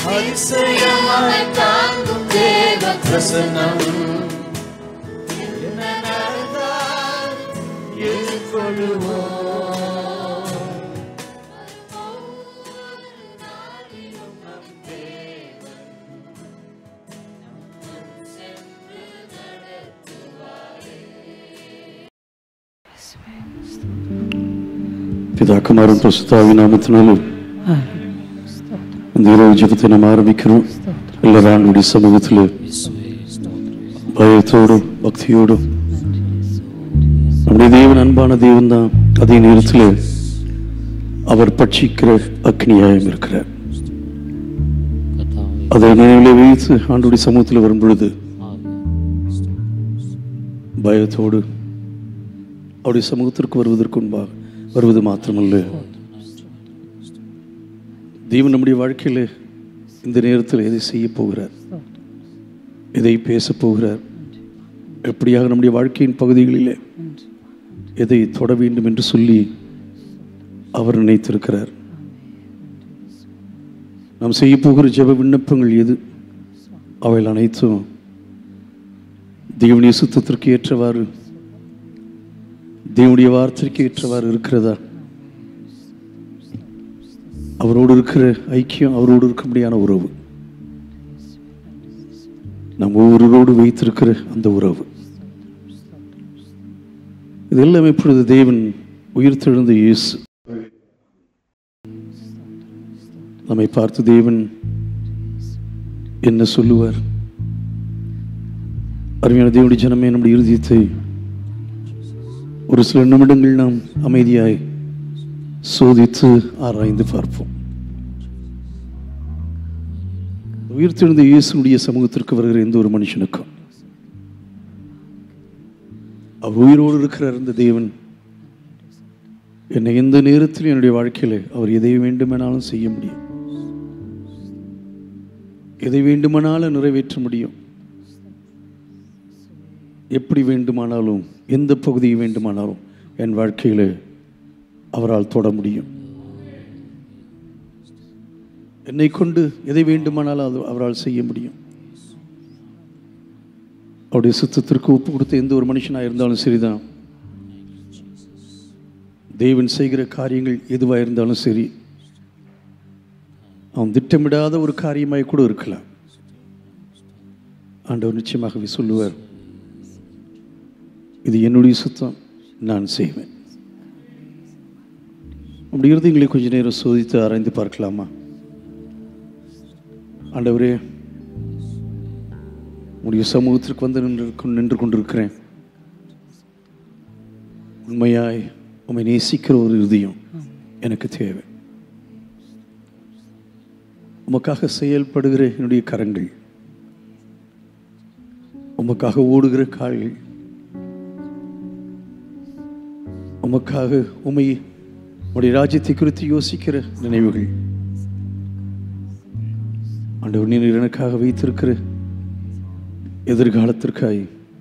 அதிசயமாய் தாங்கும் தேவ பிரசன்னம் என்ன நடந்தால் எதிர்கொள்ளுவோம் பிதாக்குமாரும் பிரசுத்தாவி நாமத்தினாலும் இந்த இரவு ஜெபத்தை நாம் ஆரம்பிக்கிறோம் எல்லாரும் ஆண்டுடைய சமூகத்தில் பயத்தோடும் பக்தியோடும் நம்முடைய தேவன் அன்பான தேவன் தான் அதே நேரத்தில் அவர் பட்சிக்கிற அக்னியாயம் இருக்கிறார் அதை நினைவில் வைத்து ஆண்டுடைய சமூகத்தில் வரும் பொழுது பயத்தோடு அவருடைய சமூகத்திற்கு வருவதற்கு முன்பாக வருவது மாத்திரமல்ல தேவன் நம்முடைய வாழ்க்கையில் இந்த நேரத்தில் எதை செய்ய போகிறார் எதை பேச போகிறார் எப்படியாக நம்முடைய வாழ்க்கையின் பகுதிகளிலே எதை தொட வேண்டும் என்று சொல்லி அவர் நினைத்திருக்கிறார் நாம் செய்ய போகிற ஜெப விண்ணப்பங்கள் எது அவைகள் அனைத்தும் தேவனுடைய சுத்தத்திற்கு ஏற்றவாறு தேவனுடைய வார்த்தைக்கு ஏற்றவாறு இருக்கிறதா அவரோடு இருக்கிற ஐக்கியம் அவரோடு இருக்கும்படியான உறவு நம் ஒவ்வொருவரோடு வைத்திருக்கிற அந்த உறவு இதெல்லாம் இப்பொழுது தேவன் உயிர்த்தெழுந்த இயேசு நம்மை பார்த்து தேவன் என்ன சொல்லுவார் அருமையான தேவனுடைய ஜனமே நம்முடைய இருதயத்தை ஒரு சில நிமிடங்கள் நாம் அமைதியாய் சோதித்து ஆராய்ந்து பார்ப்போம் உயிர்த்தெழுந்த இயேசுடைய சமூகத்திற்கு வருகிற எந்த ஒரு மனுஷனுக்கும் அவர் உயிரோடு இருக்கிறார் இந்த தேவன் என்னை எந்த நேரத்திலும் என்னுடைய வாழ்க்கையில் அவர் எதை வேண்டுமானாலும் செய்ய முடியும் எதை வேண்டுமானாலும் நிறைவேற்ற முடியும் எப்படி வேண்டுமானாலும் எந்த பகுதியை வேண்டுமானாலும் என் வாழ்க்கையில் அவரால் தொட முடியும் என்னை கொண்டு எதை வேண்டுமானாலும் அது அவரால் செய்ய முடியும் அவருடைய சுத்தத்திற்கு ஒப்பு கொடுத்த எந்த ஒரு மனுஷனாக இருந்தாலும் சரிதான் தேவன் செய்கிற காரியங்கள் எதுவாக இருந்தாலும் சரி அவன் திட்டமிடாத ஒரு காரியமாய் கூட இருக்கலாம் ஆண்டவர் நிச்சயமாகவே சொல்லுவார் இது என்னுடைய சுத்தம் நான் செய்வேன் அப்படி இருதயங்களை கொஞ்ச நேரம் சோதித்து ஆராய்ந்து பார்க்கலாமா ஆண்டவரே உடைய சமூகத்திற்கு வந்து நின்று நின்று கொண்டிருக்கிறேன் உண்மையாய் உண்மை நேசிக்கிற ஒரு இருதயம் எனக்கு தேவை உமக்காக செயல்படுகிற என்னுடைய கரங்கள் உமக்காக ஓடுகிற கால்கள் உமக்காக உமை உடைய ராஜ்யத்தை குறித்து யோசிக்கிற நினைவுகள் ஆண்டவர் நீர் எனக்காக வைத்திருக்கிற எதிர்காலத்திற்காய்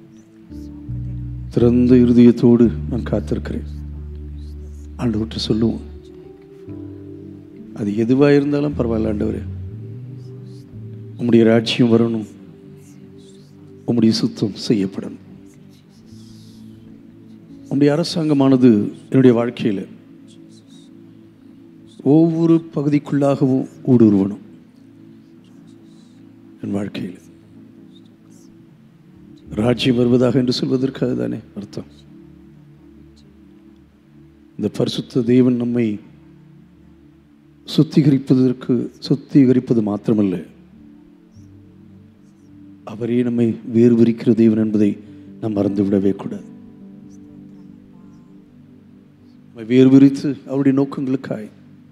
திறந்த இருதயத்தோடு நான் காத்திருக்கிறேன் ஆண்டவர்கிட்ட சொல்லுவோம் அது எதுவாக இருந்தாலும் பரவாயில்ல ஆண்டவரே உம்முடைய ராட்சியம் வரணும் உம்முடைய சுத்தம் செய்யப்படணும் உம்முடைய அரசாங்கமானது என்னுடைய வாழ்க்கையில் ஒவ்வொரு பகுதிக்குள்ளாகவும் ஊடுருவணும் என் வாழ்க்கையில் ராஜ்யம் வருவதாக என்று சொல்வதற்கு அதுதானே அர்த்தம் இந்த பரிசுத்த தேவன் நம்மை சுத்திகரிப்பதற்கு சுத்திகரிப்பது மாத்திரமல்ல அவரே நம்மை வேறு விரிக்கிற தேவன் என்பதை நாம் மறந்து விடவே கூடாது நம்மை வேறு விரித்து அவருடைய நோக்கங்களுக்காய்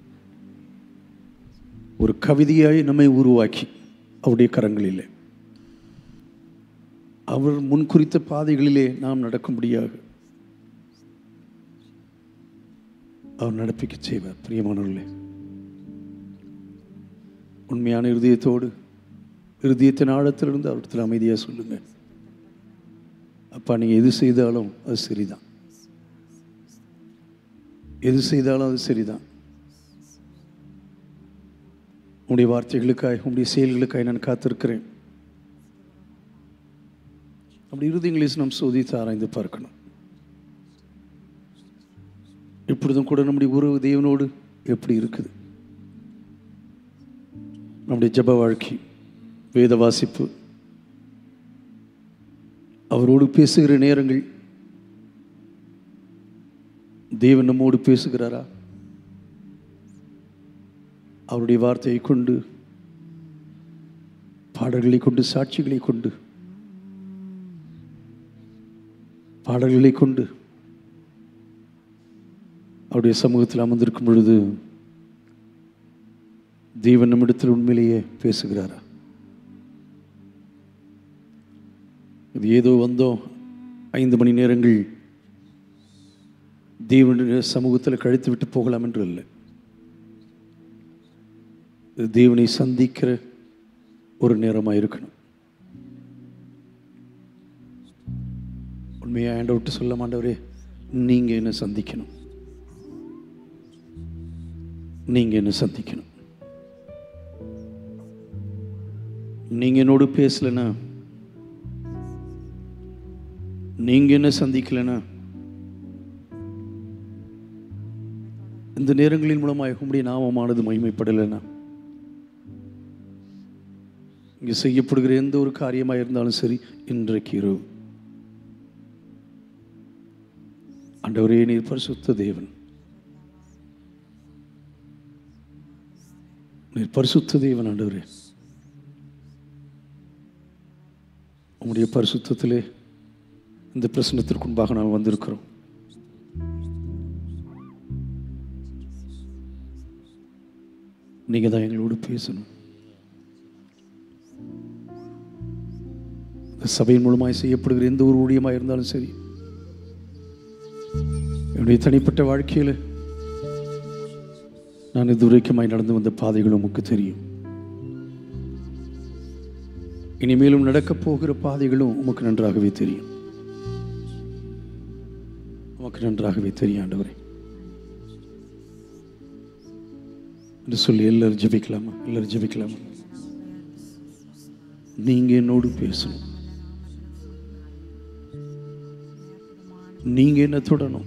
ஒரு கவிதையாய் நம்மை உருவாக்கி அவருடைய கரங்களிலே அவர் முன்குறித்த பாதைகளிலே நாம் நடக்கும்படியாக அவர் நடப்பிக்க செய்வார் பிரியமானவர்களே உண்மையான இருதயத்தோடு இருதயத்தின் ஆழத்திலிருந்து அவரிடத்தில் அமைதியாக சொல்லுங்க அப்பா நீங்கள் எது செய்தாலும் அது சரிதான் எது செய்தாலும் அது சரிதான் உம்முடைய வார்த்தைகளுக்காய் உம்முடைய செயல்களுக்காய் நான் காத்திருக்கிறேன் அப்படி இருதயங்களையும் நாம் சோதித்து ஆராய்ந்து பார்க்கணும் இப்பொழுதும் கூட நம்முடைய உறவு தேவனோடு எப்படி இருக்குது நம்முடைய ஜெப வாழ்க்கை வேத வாசிப்பு அவரோடு பேசுகிற நேரங்கள் தேவன் நம்மோடு பேசுகிறாரா அவருடைய வார்த்தையை கொண்டு பாடல்களை கொண்டு சாட்சிகளை கொண்டு பாடல்களை கொண்டு அவருடைய சமூகத்தில் அமர்ந்திருக்கும் பொழுது தேவன் நம்மிடத்தில் உண்மையிலேயே பேசுகிறாரா இது ஏதோ வந்தோம் ஐந்து மணி நேரங்கள் தேவனுடைய சமூகத்தில் கழித்து விட்டு போகலாம் என்று இல்லை இது தேவனை சந்திக்கிற ஒரு நேரமாக இருக்கணும் உண்மையாக ஆண்டவர்கிட்ட சொல்ல மாண்டவரே நீங்கள் என்ன சந்திக்கணும் நீங்கள் என்ன சந்திக்கணும் நீங்கள் என்னோடு பேசலைன்னா நீங்கள் என்ன சந்திக்கலைன்னா இந்த நேரங்களின் மூலமாக உம்முடைய நாமமானது மகிமைப்படலைன்னா இங்கே செய்யப்படுகிற எந்த ஒரு காரியமாக இருந்தாலும் சரி இன்றைக்கு இரவு ஆண்டவரே நீர் பரிசுத்த தேவன் நீர் பரிசுத்த தேவன் ஆண்டவரே உம்முடைய பரிசுத்தத்திலே இந்த பிரசனத்திற்கு முன்பாக நாம் வந்திருக்கிறோம் நீங்க தான் எங்களோடு பேசணும் இந்த சபையின் மூலமாய் செய்யப்படுகிற எந்த ஒரு ஊழியமாக இருந்தாலும் சரி என்னுடைய தனிப்பட்ட வாழ்க்கையில் நான் இதுவரைக்குமாய் நடந்து வந்த பாதைகள் உமக்கு தெரியும் இனிமேலும் நடக்கப் போகிற பாதைகளும் உமக்கு நன்றாகவே தெரியும் உமக்கு நன்றாகவே தெரியும் ஆண்டவரே என்று சொல்லி எல்லாரும் ஜெபிக்கலாமா எல்லாரும் ஜெபிக்கலாமா நீங்க என்னோடு பேசணும் நீங்க என்ன தொடணும்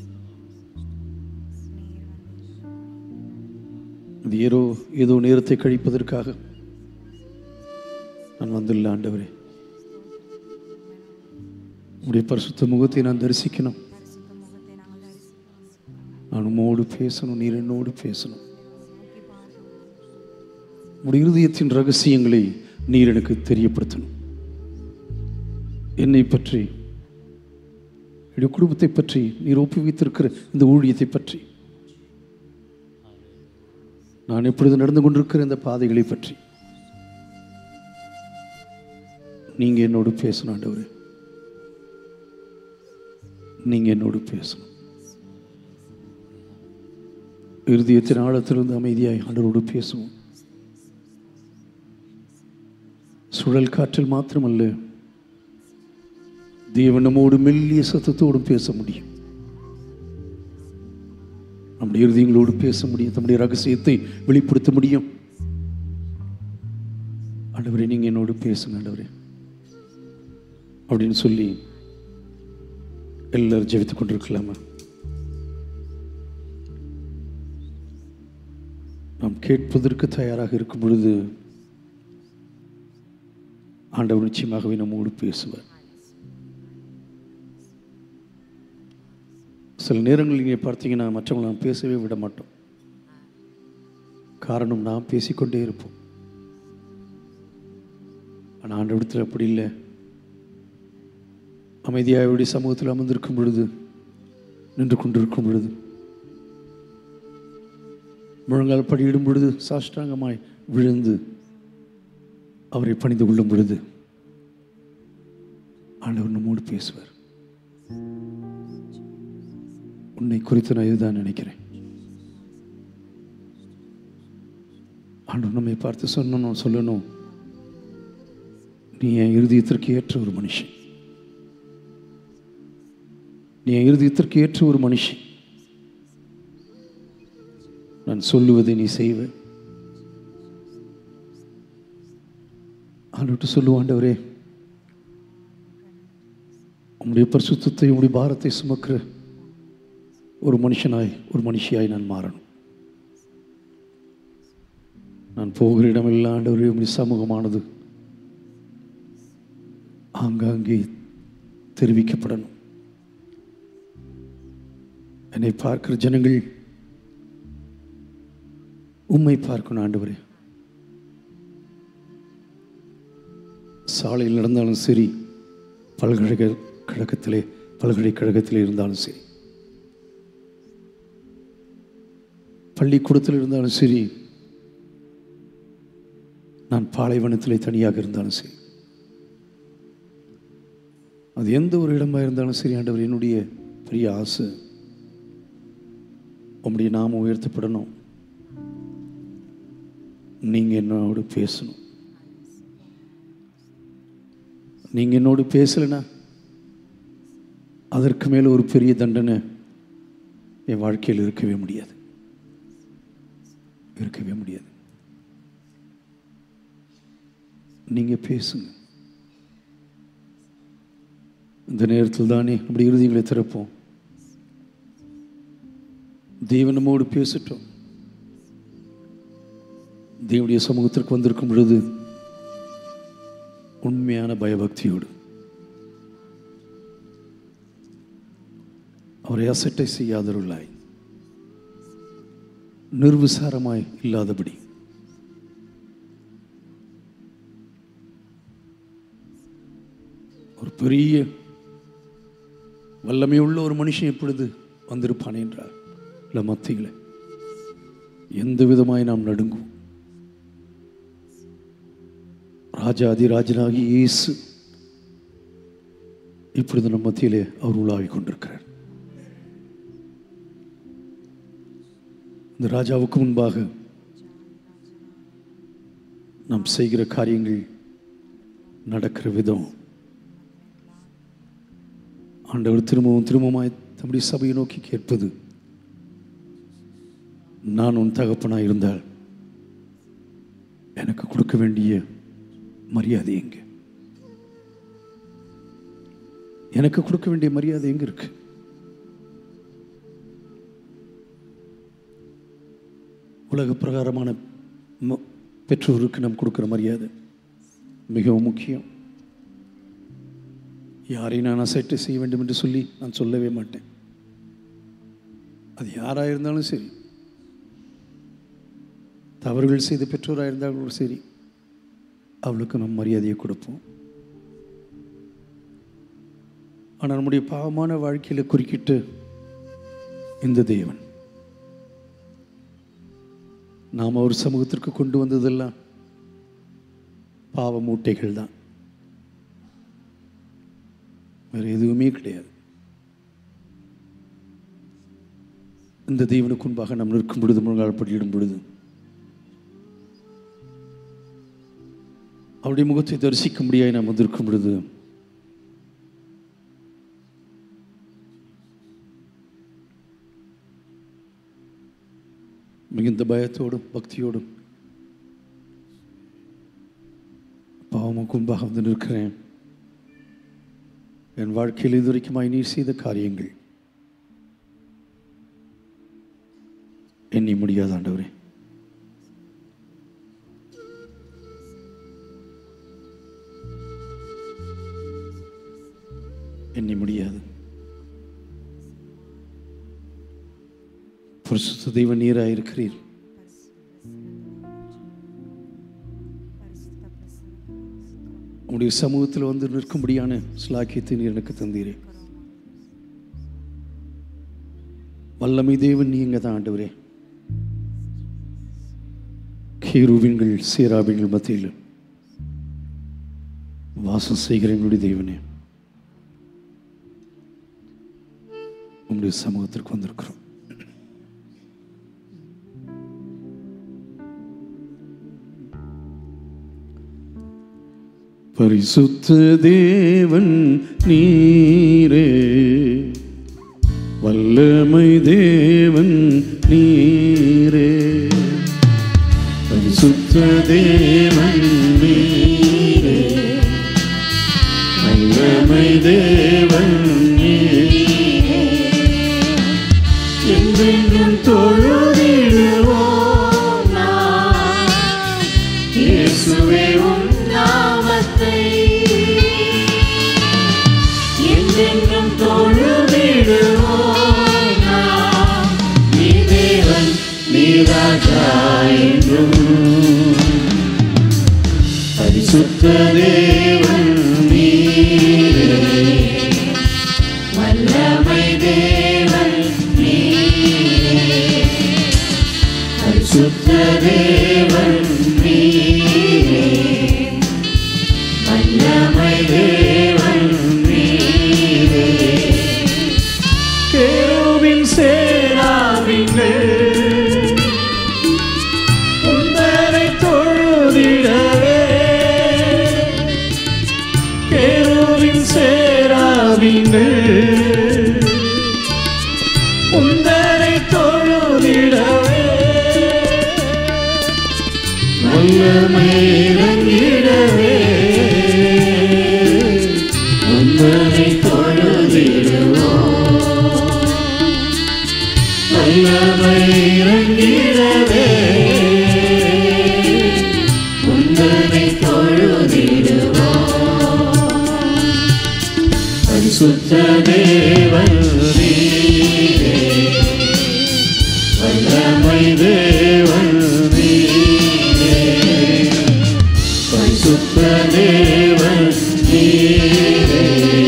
இது ஏதோ ஏதோ நேரத்தை கழிப்பதற்காக நான் வந்துள்ள ஆண்டவரே உடைய பரிசுத்த முகத்தை நான் தரிசிக்கணும் நான் உம்மோடு பேசணும் நீர் என்னோடு பேசணும் உடைய இருதயத்தின் ரகசியங்களை நீர் எனக்கு தெரியப்படுத்தணும் என்னை பற்றி என்னுடைய குடும்பத்தை பற்றி நீர் ஒப்புவித்திருக்கிற இந்த ஊழியத்தை பற்றி நான் எப்பொழுது நடந்து கொண்டிருக்கிற இந்த பாதைகளை பற்றி நீங்க என்னோடு பேசணும் ஆண்டவரே நீங்க என்னோடு பேசணும் இருதயத்தின் ஆழத்திலிருந்து அமைதியாய் ஆண்டவரோடு பேசுவோம் சுழல் காற்றில் மாத்திரமல்ல தேவன் நம்மோடு மெல்லிய சத்தத்தோடும் பேச முடியும் நம்முடைய இருதயங்களோடு பேச முடியும் நம்முடைய ரகசியத்தை வெளிப்படுத்த முடியும் ஆண்டவரே நீங்க என்னோடு பேசுங்க ஆண்டவரே அப்படின்னு சொல்லி எல்லாரும் ஜெபித்துக் கொண்டிருக்கலாமா நாம் கேட்பதற்கு தயாராக இருக்கும் பொழுது ஆண்டவர் நிச்சயமாகவே நம்மோடு பேசுவார் சில நேரங்கள் நீங்கள் பார்த்தீங்கன்னா மற்றவங்களை நாம் பேசவே விட மாட்டோம் காரணம் நாம் பேசிக்கொண்டே இருப்போம் ஆனால் ஆண்டவரத்தில் அப்படி இல்லை அமைதியாக அவருடைய சமூகத்தில் அமர்ந்திருக்கும் பொழுது நின்று கொண்டிருக்கும் பொழுது முழங்கால் படியிடும் பொழுது சாஷ்டாங்கமாய் விழுந்து அவரை பணிந்து கொள்ளும் பொழுது ஆண்டவர் நம்மோடு பேசுவார் உன்னை குறித்து நான் இதுதான் நினைக்கிறேன் ஆண்டவர் நம்மை பார்த்து சொல்லணும் சொல்லணும் நீ என் இருதயத்திற்கு ஏற்ற ஒரு மனுஷன் நீ என் இருதயத்திற்கு ஏற்ற ஒரு மனுஷன் நான் சொல்லுவதை நீ செய்வ ஆண்டுட்டு சொல்லுவாண்டவரே உம்முடைய பரிசுத்தத்தை உம்முடைய பாரத்தை சுமக்கிற ஒரு மனுஷனாய் ஒரு மனுஷியாய் நான் மாறணும் நான் போகிற இடமெல்லாம் ஆண்டவரே உம்முடைய சமூகமானது ஆங்காங்கே தெரிவிக்கப்படணும் என்னை பார்க்கிற ஜனங்கள் உம்மை பார்க்கணும் ஆண்டவரே சாலையில் நடந்தாலும் சரி பல்கழக கழகத்திலே பல்கலைக்கழகத்திலே இருந்தாலும் சரி பள்ளிக்கூடத்தில் இருந்தாலும் சரி நான் பாலைவனத்திலே தனியாக இருந்தாலும் சரி அது எந்த ஒரு இடமா இருந்தாலும் சரி ஆண்டவர் என்னுடைய பெரிய ஆசை உம்முடைய நாமம் உயர்த்தப்படணும் நீங்கள் என்னோடு பேசணும் நீங்கள் என்னோடு பேசலைன்னா அதற்கு மேலே ஒரு பெரிய தண்டனை என் வாழ்க்கையில் இருக்கவே முடியாது இருக்கவே முடியாது நீங்கள் பேசுங்க இந்த நேரத்தில் தானே நம்முடைய இறுதிகளை திறப்போம் தேவன் நம்மோடு பேசட்டும் தேவனுடைய சமூகத்திற்கு வந்திருக்கும் பொழுது உண்மையான பயபக்தியோடு அவரை அசட்டை செய்யாதவர்களாய் நிர்விசாரமாய் இல்லாதபடி ஒரு பெரிய வல்லமையுள்ள ஒரு மனுஷன் எப்பொழுது வந்திருப்பான் என்றார் இல்லை மத்தியில் எந்த விதமாய் நாம் நடுங்குவோம் ராஜாதி ராஜனாகி இயேசு இப்பொழுது நம் மத்தியிலே அவர் உலாவிக் கொண்டிருக்கிறார் இந்த ராஜாவுக்கு முன்பாக நாம் செய்கிற காரியங்கள் நடக்கிற விதம் ஆண்டவர் திரும்பவும் திரும்பமாய் தம்முடைய சபையை நோக்கி கேட்பது நான் உன் தகப்பனாய் இருந்தால் எனக்கு கொடுக்க வேண்டிய மரியாதை எங்க எனக்கு கொடுக்க வேண்டிய மரியாதை எங்க இருக்கு உலக பிரகாரமான ம- பெற்றோருக்கு நாம் கொடுக்கிற மரியாதை மிகவும் முக்கியம் யாரையும் நான் அசைட்டு செய்ய வேண்டும் என்று சொல்லி நான் சொல்லவே மாட்டேன் அது யாராக இருந்தாலும் சரி தவறுகள் செய்த பெற்றோராக இருந்தாலும் சரி அவளுக்கு நம் மரியாதையை கொடுப்போம் ஆனால் நம்முடைய பாவமான வாழ்க்கையில் குறுக்கிட்டு இந்த தேவன் நாம் அவர் சமூகத்திற்கு கொண்டு வந்ததெல்லாம் பாவ மூட்டைகள் தான் வேறு எதுவுமே கிடையாது இந்த தேவனுக்கு முன்பாக நாம் நிற்கும் பொழுது முழங்கால் படியிடும் பொழுது அவருடைய முகத்தை தரிசிக்க முடியாது நாம் வந்திருக்கும் பொழுது மிகுந்த பயத்தோடும் பக்தியோடும் பாவமுக்கு முன்பாக வந்து நிற்கிறேன் என் வாழ்க்கையில் இதுவரைக்குமாய் நீர் செய்த காரியங்கள் எண்ணி முடியாத ஆண்டவரே எண்ணி முடியாது பரிசுத்த தெய்வ நீராக இருக்கிறீர் உங்களுடைய சமூகத்தில் வந்து நிற்கும்படியான ஸ்லாக்கியத்தை நீர் எனக்கு தந்தீரே வல்லமை தேவன் நீங்க தான் ஆண்டவரே கேருவின்கள் சீராபின்கள் மத்தியில் வாசம் செய்கிற எங்களுடைய தேவனே உங்களுடைய சமூகத்திற்கு வந்திருக்கிறோம் பரிசுத்த தேவன் நீரே வல்லமை தேவன் நீரே பரிசுத்த தேவன் நீரே தேவன் நீரே பரிசுத்த தேவன் நீரே வல்லமை தேவன் நீரே கேருவின் சேராவிங்கள் உந்தரை தொழுதிடவே கேருவின் சேராவிங்கள் உந்தரை தொழுதிடவே வல்லமை இறங்கிடவே உந்தனை தொழுதிடுவோம் வல்லமை இறங்கிடவே உந்தனை தொழுதிடுவோம் பரிசுத்த தேவன் நீரே வல்லமை தேவன் நீரே பரிசுத்த தேவன் நீரே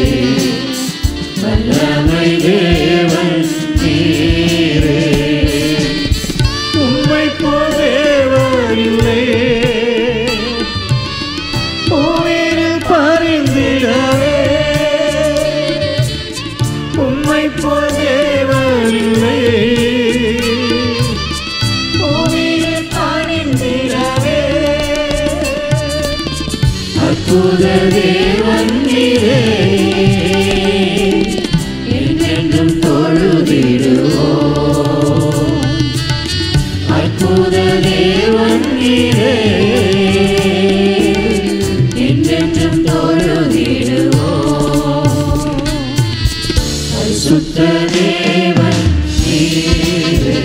வல்லமை தேவன் நீரே உம்மை போதேவரில்லை பூவினில் பரிந்திடவே உம்மை போதேவரில்லை பூவினில் பரிந்திடவே அற்புத தேவன் நீரே என்றென்றும் தொழுதிடுவோம் அற்புத தேவன் நீரே என்றென்றும் தொழுதிடுவோம் பரிசுத்த தேவன் நீரே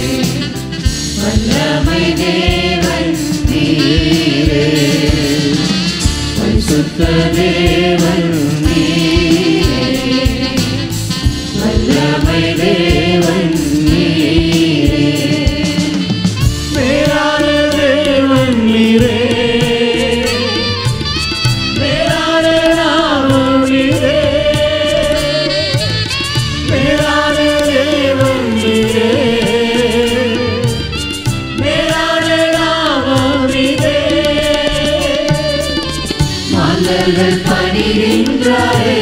வல்லமை தேவன் நீரே பரிசுத்த தேவன் நீரே வல்லமை தேவன் நீரே மேலான தேவன் நீரே மேலான நாமம் நீரே மேலான தேவன் நீரே மேலான நாமம் நீரே மலர்கள் பணிகின்றாரே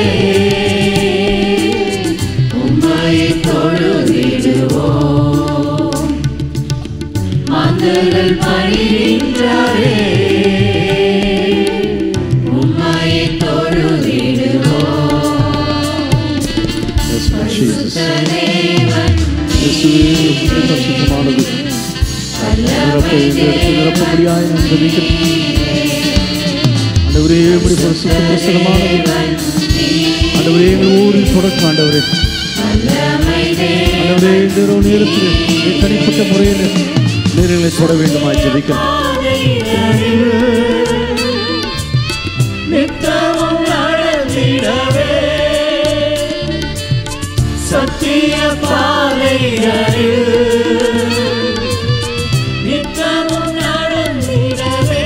உம்மை தொழுதிடுவோம் மலர்கள் பணிகின்றாரே உம்மை தொழுதிடுவோம் Jesus. தேவன் இயேசுவே, உம்முடைய பரிசுத்தமானது நிரப்ப எங்களுக்கு நிரப்ப முடியாது என்று நீங்கள் ஆண்டவரே இப்படி பரிசுத்த பிரசனமானது ஆண்டவரே எங்கள் ஊரில் தொடக்க ஆண்டவரே வல்லமை தேவன் ஆண்டவரே இந்த இரவு நேரத்தில் என் தனிப்பட்ட முறையில் நேரங்களை தொட வேண்டுமா ஜெபிக்கிறேன் நித்தமும் நடந்திடவே சத்திய பாதைகளில் நித்தமும் நடந்திடவே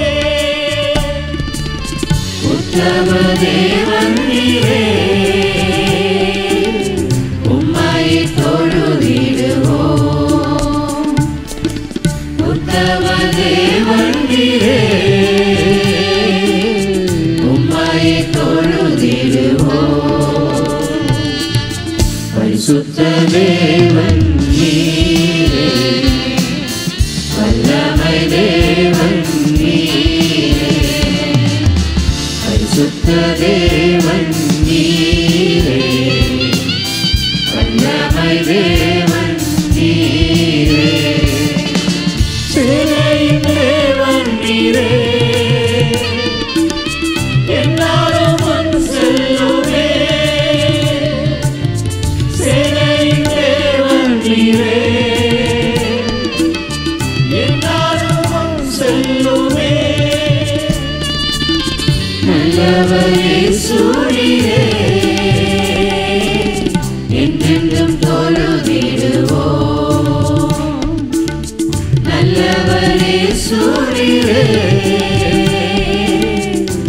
உத்தம தேவன் நீரே உம்மை தொழுதிடுவோம் உத்தம தேவன் நீரே உம்மை தொழுதிடுவோம் பரிசுத்த தேவன் நீரே வல்லமை தேவன் நீரே பரிசுத்த தேவன் நீரே வல்லமை தேவன் நீரே சேனையின் தேவன் நீரே எல்லாரும் முன் செல்லுமே சேனையின் தேவன் நீரே எல்லாரும் செல்லுமே நல்லவரே சூரியே என்றென்றும் தொழுதிடுவோம் நல்லவரே சூரியே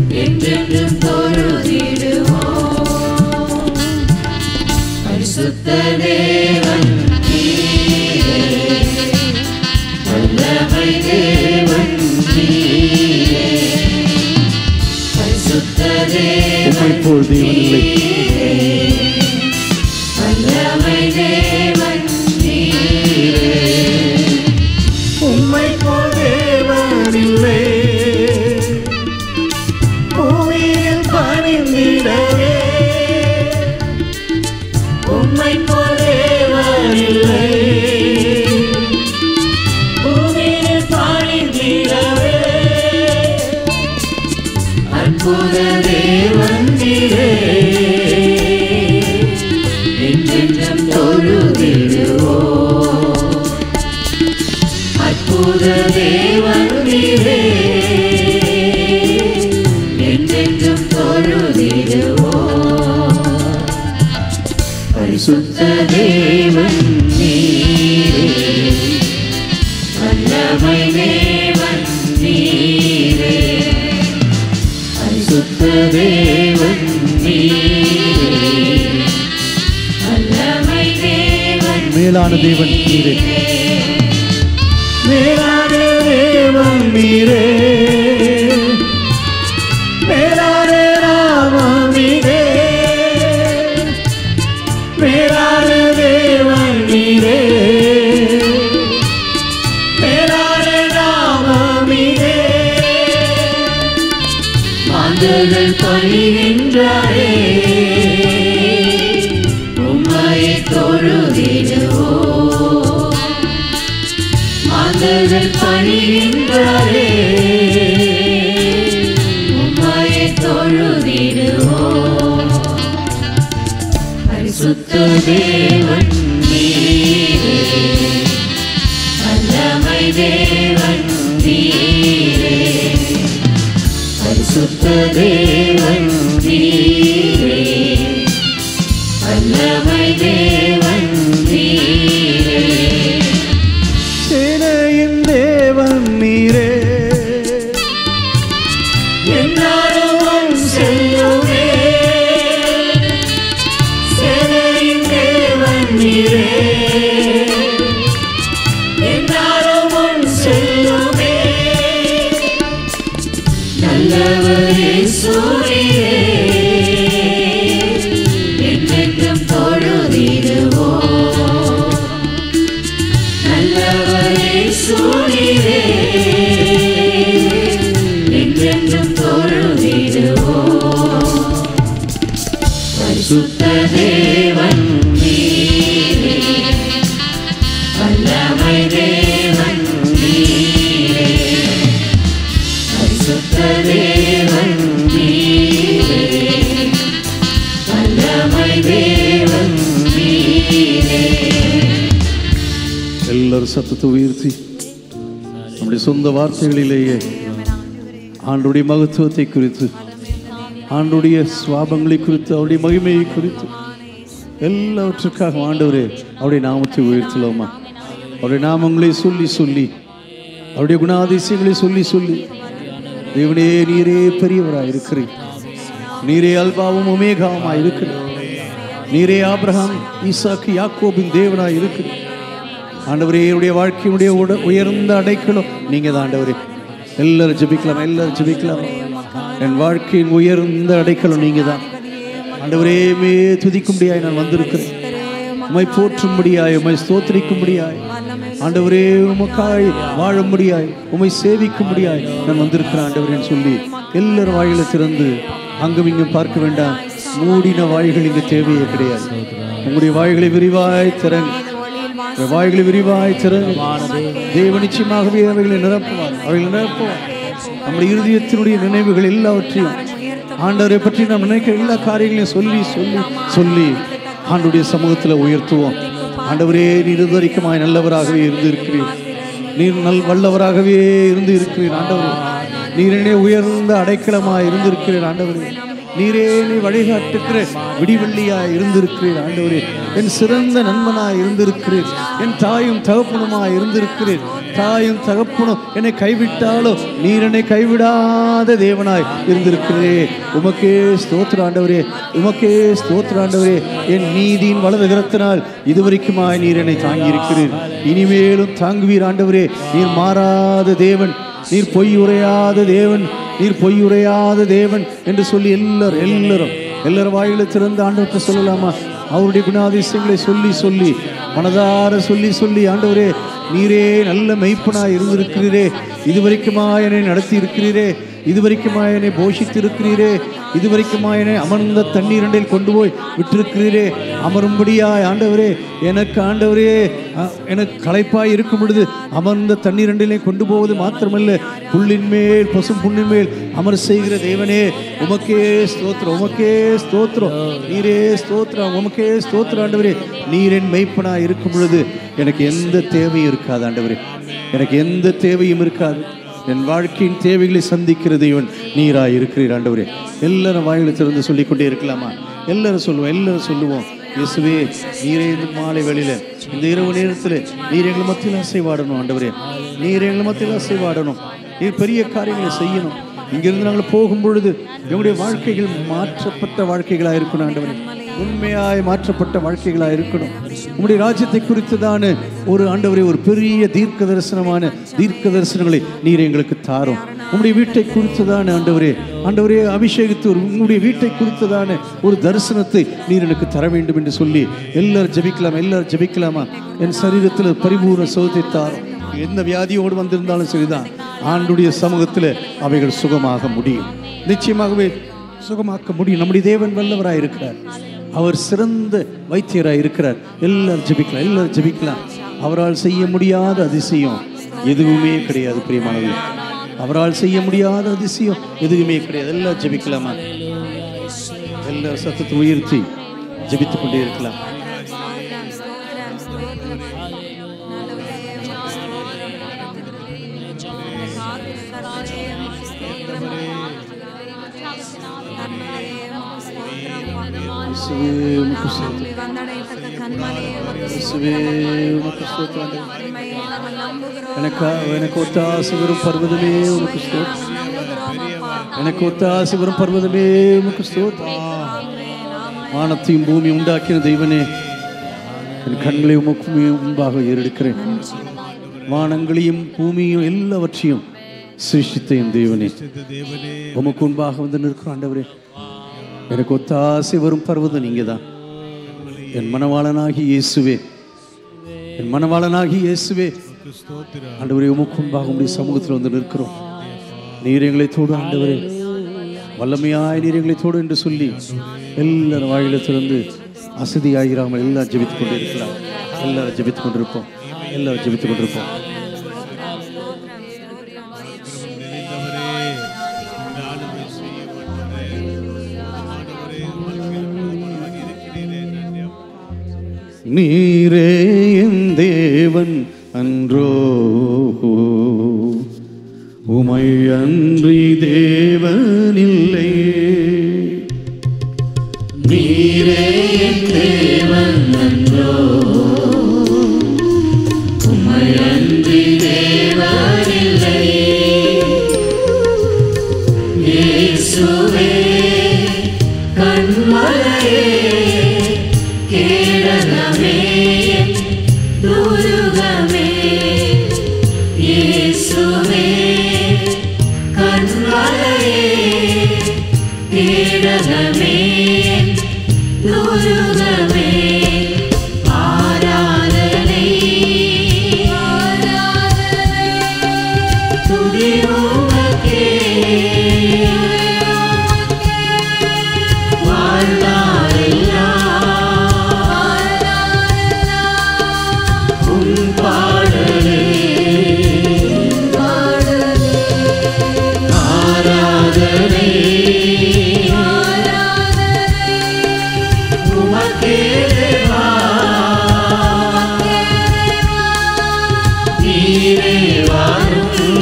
என்றென்றும் தொழுதிடுவோம் பரிசுத்த தேவன் நீரே வல்லமை தேவன் நீரே பரிசுத்த தேவன் உம்மை போல் தேவன் இல்லை வல்லமை தேவன் நீரே உம்மை போல் தேவன் இல்லை பூமியில் பணிந்திடவே உம்மை போல் தேவன் இல்லை பூமியில் பணிந்திடவே அற்புத தேவன் நீரே என்றென்றும் தொழுதிடுவோ அற்புத தேவன் நீரே என்றென்றும் தொழுதிடுவோ பரிசுத்த தேவன் நீரே வல்லமை தேவன் நீரே பரிசுத்த தேவன் நீரே வல்லமை தேவன் மேலான தேவன் நீரே மேலான தேவன் நீரே மேலான நாமம் நீரே மேலான தேவன் நீரே மேலான நாமம் நீரே மாந்தர்கள் பணிகின்றாரே உம்மை தொழுதிடுவோ மாந்தர்கள் பணிகின்றாரே உம்மை தொழுதிடுவோ பரிசுத்த தேவன் நீரே வல்லமை தேவன் நீரே பரிசுத்த தேவன் நீரே வல்லமை தேவன் நீரே சேனையின் தேவன் நீரே என்னாலும் செல்லுவே சேனையின் தேவன் நீரே என்னாலும் செல்லுவே நல்லவரே சூரியே என்றென்றும் தொழுதிடுவோ நல்லவரே சூரியே என்றென்றும் தொழுதிடுவோ பரிசுத்த தேவன் நீரே வல்லமை தேவன் நீரே பரிசுத்த தேவன் நீரே வல்லமை தேவன் நீரே எல்லாரும் சத்தத்தை உயர்த்தி நம்முடைய சொந்த வார்த்தைகளிலேயே ஆண்டுடைய மகத்துவத்தை குறித்து ஆண்டுடைய சுவாபங்களை குறித்து அவருடைய மகிமையை குறித்து எல்லாவற்றுக்காக ஆண்டவரே அவருடைய நாமத்தை உயர்த்தலாமா அவருடைய நாமங்களை சொல்லி சொல்லி அவருடைய குணாதிசயங்களை சொல்லி சொல்லி தேவனே நீரே பெரியவராய் இருக்கிறீர் நீரே அல்பாவும் ஒமேகாவுமாய் இருக்கிறீர் நீரே ஆபிரகாம் ஈசாக்கு யாக்கோபின் தேவனாய் இருக்கிறீர் ஆண்டவரே என்னுடைய வாழ்க்கையினுடைய உட- உயர்ந்த அடைக்கலம் நீங்க தான் ஆண்டவரே எல்லாரும் ஜெபிக்கலாம் எல்லாரும் ஜெபிக்கலாம் என் வாழ்க்கையின் உயர்ந்த அடைக்கலம் நீங்க தான் ஆண்டவரே மே துதிக்கும்படியாய் நான் வந்திருக்கிறேன் உம்மை போற்றும்படியாய் உம்மை ஸ்தோத்திரிக்கும்படியாய் ஆண்டவரே உமக்காய் வாழும்படியாய் உம்மை சேவிக்கும்படியாய் நான் வந்திருக்கிறேன் ஆண்டவரேன்னு சொல்லி எல்லாரும் வாயில திறந்து அங்கும் இங்கும் பார்க்க வேண்டாம் மூடின வாய்கள் இங்கு தேவையே கிடையாது உங்களுடைய வாய்களை விரிவாய் திறங்க உங்களுடைய வாய்களை விரிவாய் திறங்க தேவ நிச்சயமாகவே அவைகளை நிரப்புவார் அவைகளை நிரப்புவார் நம்முடைய இருதயத்தினுடைய நினைவுகள் எல்லாவற்றையும் ஆண்டவரை பற்றி நாம் நினைக்கிற எல்லா காரியங்களையும் சொல்லி சொல்லி சொல்லி ஆண்டுடைய சமூகத்தில் உயர்த்துவோம் ஆண்டவரே நீர் இதுவரைக்குமாய் நல்லவராகவே இருந்து இருக்கிறீர் நீர் நல் வல்லவராகவே இருந்து இருக்கிறீர் ஆண்டவரே நீரே உயர்ந்த அடைக்கலமாய் இருந்திருக்கிறீர் ஆண்டவரே நீரே நீ வழிகாட்டுகிற விடிவெள்ளியாய் இருந்திருக்கிறீர் ஆண்டவரே என் சிறந்த நண்பனாய் இருந்திருக்கிறீர் என் தாயும் தகப்பனுமாய் இருந்திருக்கிறீர் தாயும் தகப்பனும் என்னை கைவிட்டாலும் நீர் என்னை கைவிடாத தேவனாய் இருந்திருக்கிறே உமக்கே ஸ்தோத்திர ஆண்டவரே உமக்கே ஸ்தோத்திர ஆண்டவரே என் நீதியின் வலது கரத்தினால் இதுவரைக்குமாய் நீர் என்னை தாங்கி இருக்கிறீர் இனிமேலும் தாங்குவீர் ஆண்டவரே நீர் மாறாத தேவன் நீர் பொய் உரையாத தேவன் நீர் பொய் உரையாத தேவன் என்று சொல்லி எல்லாரும் எல்லாரும் எல்லாரும் வாயில திறந்து ஆண்டவர்கிட்ட சொல்லலாமா அவருடைய குணாதிசயங்களை சொல்லி சொல்லி மனதார சொல்லி சொல்லி ஆண்டவரே நீரே நல்ல மெய்ப்பனாய் இருந்திருக்கிறீரே இதுவரைக்குமா என்னை நடத்தி இருக்கிறீரே இதுவரைக்குமா என்னை போஷித்து இருக்கிறீரே இதுவரைக்குமா என்னை அமர்ந்த தண்ணீரண்டில் கொண்டு போய் விட்டிருக்கிறீரே அமரும்படியாய் ஆண்டவரே எனக்கு ஆண்டவரே அ, எனக்கு களைப்பாய் இருக்கும் பொழுது அமர்ந்த தண்ணீரண்டிலே கொண்டு போவது மாத்திரமல்ல புல்லின் மேல் பசும் புண்ணின் மேல் அமர் செய்கிற தேவனே உமக்கே ஸ்தோத்திரம் உமக்கே ஸ்தோத்திரம் நீரே ஸ்தோத்திரம் உமக்கே ஸ்தோத்திரம் ஆண்டவரே நீரின் மெய்ப்பனா இருக்கும் பொழுது எனக்கு எந்த தேவையும் இருக்காது ஆண்டவரே எனக்கு எந்த தேவையும் இருக்காது என் வாழ்க்கையின் தேவைகளை சந்திக்கிற தேவன் நீராய் இருக்கிறீர் ஆண்டவரே எல்லாரும் வாயில திறந்து சொல்லிக் கொண்டே இருக்கலாமா எல்லாரும் சொல்லுவோம் எல்லாரும் சொல்லுவோம் இயேசுவே நீரே இந்த மாலை வேளையில இந்த இரவு நேரத்தில் நீர் எங்களை மத்தியில் அசைவாடணும் ஆண்டவரே நீர் எங்களை மத்தியில் அசைவாடணும் நீர் பெரிய காரியங்களை செய்யணும் இங்கிருந்து நாங்கள் போகும் பொழுது எங்களுடைய வாழ்க்கைகள் மாற்றப்பட்ட வாழ்க்கைகளாக இருக்கணும் ஆண்டவரே உண்மையாய் மாற்றப்பட்ட வாழ்க்கைகளாக இருக்கணும் உங்களுடைய ராஜ்யத்தை குறித்ததான ஒரு ஆண்டவரே ஒரு பெரிய தீர்க்க தரிசனமான தீர்க்க தரிசனங்களை நீர் எங்களுக்கு தாரும் உங்களுடைய வீட்டை குறித்ததான ஆண்டவரே ஆண்டவரே அபிஷேகித்து ஒரு உங்களுடைய வீட்டை குறித்ததான ஒரு தரிசனத்தை நீர் எனக்கு தர வேண்டும் என்று சொல்லி எல்லாரும் ஜெபிக்கலாம் எல்லாரும் ஜெபிக்கலாமா என் சரீரத்தில் பரிபூர்ண சுகத்தை தாரும் எந்த வியாதியோடு வந்திருந்தாலும் சரிதான் ஆண்டுடைய சமூகத்தில் அவைகள் சுகமாக முடியும் நிச்சயமாகவே சுகமாக்க முடியும் நம்முடைய தேவன் வல்லவராய் இருக்கிறார் அவர் சிறந்த வைத்தியராய் இருக்கிறார் எல்லாரும் ஜெபிக்கலாம் எல்லாரும் ஜெபிக்கலாம் அவரால் செய்ய முடியாத அதிசயம் எதுவுமே கிடையாது பிரியமானவர்களே அவரால் செய்ய முடியாத அதிசயம் எதுவுமே கிடையாது எல்லாம் ஜெபிக்கலாமா எல்லாரும் சத்தத்தை உயர்த்தி ஜெபித்துக் கொண்டே இருக்கலாம் இயேசுவே, உமக்கு ஸ்தோத்திரம். இயேசுவே, உமக்கு ஸ்தோத்திரம் ஆண்டவரே. எனக்கு எனக்கு ஒத்தாசை வரும் பர்வதமே உமக்கு ஸ்தோத்திரம் எனக்கு ஒத்தாசை வரும் பர்வதமே உமக்கு ஸ்தோத்திரம் வானத்தையும் பூமி உண்டாக்கின தெய்வனே என் கண்களை உமக்கு முன்பாக ஏறெடுக்கிறேன் வானங்களையும் பூமியும் எல்லாவற்றையும் சிருஷ்டித்த என் தேவனே உமக்கு முன்பாக வந்து நிற்கிற ஆண்டவரே எனக்கு ஒத்தாசை வரும் பர்வதம் நீங்க தான் என் மனவாளனாகி இயேசுவே என் மனவாளனாகி இயேசுவே ஆண்டவரே உமக்கு முன்பாக உடைய சமூகத்தில் வந்து நிற்கிறோம் நீர் எங்களை தோடு ஆண்டவரே வல்லமையாய் நீர் எங்களை தோடு என்று சொல்லி எல்லாரும் வாயில திறந்து அசதியாகிறாமல் எல்லாம் ஜெபித்துக் கொண்டு இருக்கலாம் எல்லாரும் ஜெபித்துக் கொண்டிருப்போம் எல்லாரும் ஜெபித்துக் கொண்டிருப்போம் நீரே என் தேவன் அன்றோ உமை அன்றி தேவனில்லை நீரே என் தேவன் அன்றோ உம்மையன்றி தேவனில்லை இயேசுவே கண்மலையே கேடகமே துருகமே இயேசுவே கண்மலையே கேடகமே துருகமே ஆராதனை துதி உமக்கே வாழ்நாளெல்லாம் உன் பாடலே ஆராதனை உமக்கே தேவா நீரே வாரும்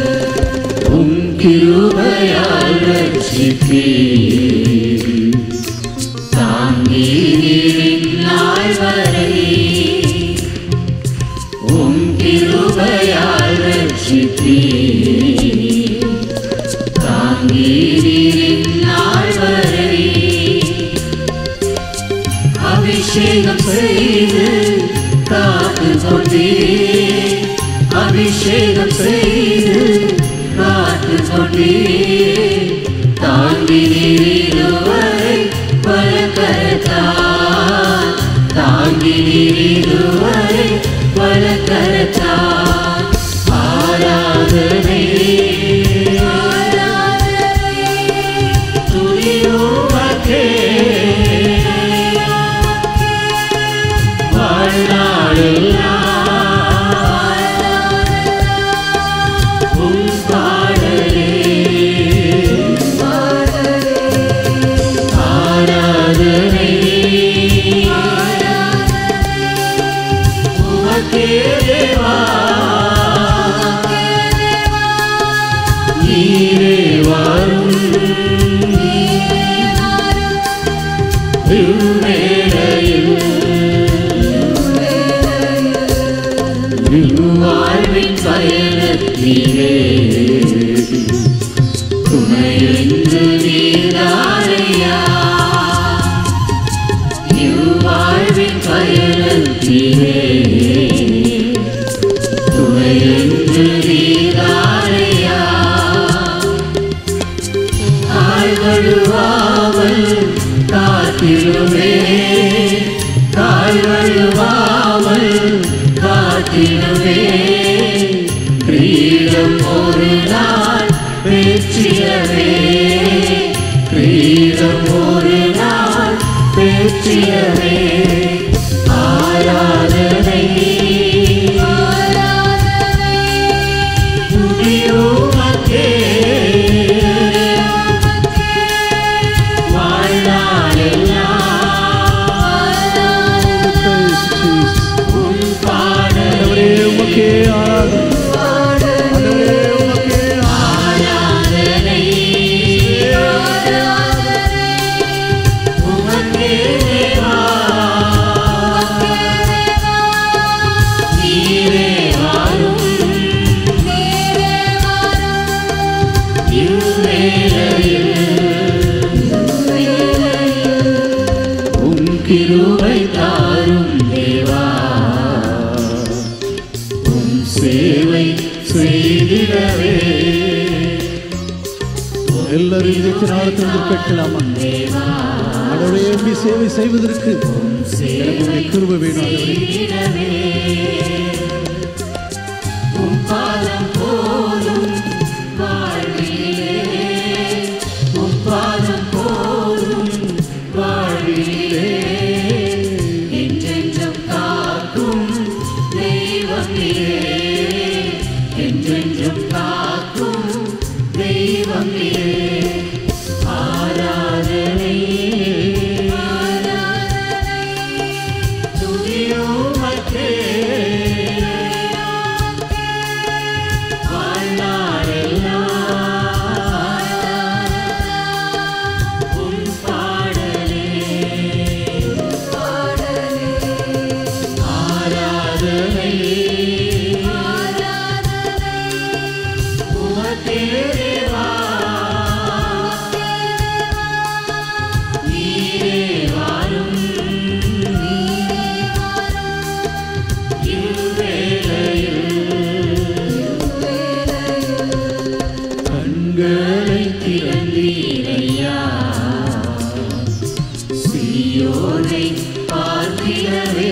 உம் கிருபையால் ரட்சிப்பீர் தாங்கினீரின் நாள் வரை உம் கிருபையால் ரட்சித்தீர் தாங்கினீரின் நாள் வரை அபிஷேகம் செய்து காத்து கொண்டீர் அபிஷேகம் செய்து காத்து கொண்டீர் தாண்டி நீருவரை பலகரத்தார் தாண்டி நீருவரை பலகரத்தார் ஆராதனை துதியுமக்கே வாழ்நாளெல்லாம் உம் பாடலே ஆராதனை உமக்கே தேவா நீரே வாரும் இவ்வேளையில் வாழ்வின் பயணத்திலே துணையென்று நீதாரையா இவ்வாழ்வின் பயணத்திலே துணையென்று நீதாரையா கால்வழுவாமல் காத்திடுமே கால்வழுவாமல் காத்திடுமே கிரீடம் ஒரு நாள் வெற்றியவே கிரீடம் ஒரு நாள் வெற்றியவே ஆராதனை துதியுமக்கே வாழ்நாளெல்லாம் பாடலே உமக்கே ஆராதனை ஆண்டவரே, உமக்கே ஆராதனை உமக்கே தேவா நீரே வாரும் இவ்வேளையில் உம் கிருபை தாரும் தேவா உம் சேவை செய்திடவே எல்லாரும் இதற்கு நாளத்திலிருந்து கேட்கலாமா ஆண்டவரே எப்படி சேவை செய்வதற்கு எனக்கு உடைய கிருபை வேணும் ஆண்டவரே. செய்திடவே உம் பாதம் போதும் வாழ்விலே உம் பாதம் போதும் வாழ்விலே என்றென்றும் காக்கும் தெய்வமிலே என்றென்றும் காக்கும் தெய்வமிலே ஆராதனை துதியுமக்கே வாழ்நாளெல்லாம் உம் பாடலே ஆராதனை உமக்கே தேவா நீரே வாரும் இவ்வேளையில் கண்களை திறந்தீரையா சீயோனை பார்க்கிறவே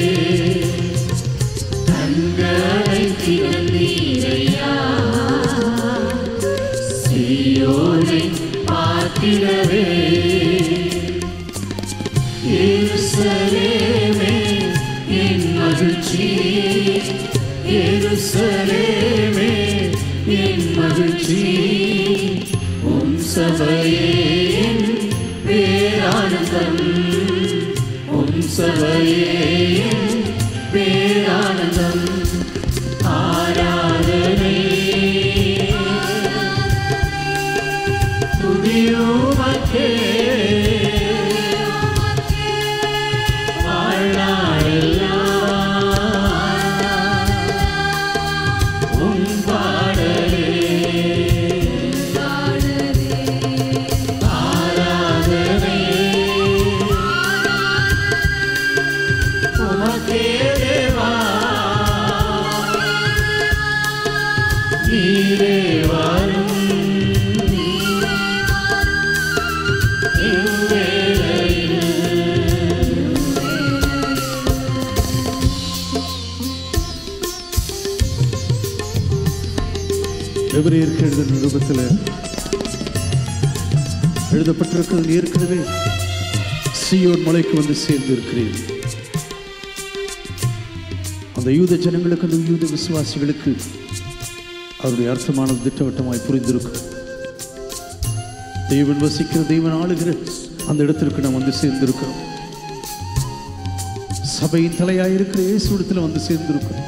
கண்களை திறந்தீரையா சீயோனை பார்க்கிறவே எருசலேமே என் மகிழ்ச்சி எருசலேமே என் மகிழ்ச்சி உம் சபையே என் பேரானந்தம் உம் சபையே என் பேரானந்தம் ஆராதனை துதியுமக்கே எபிரேயருக்கு எழுதின நிருபத்தில் எழுதப்பட்டிருக்கிறது ஏற்கனவே சியோன் மலைக்கு வந்து சேர்ந்து இருக்கிறேன் அந்த யூத ஜனங்களுக்கு அந்த யூத விசுவாசிகளுக்கு அவருடைய அர்த்தமானது திட்டவட்டமாய் புரிந்திருக்கும் தெய்வன் வசிக்கிற தெய்வன் ஆளுகிற அந்த இடத்திற்கு நாம் வந்து சேர்ந்திருக்கிறோம் சபையின் தலையாய் இருக்கிற இயேசுடத்தில் வந்து சேர்ந்திருக்கிறோம்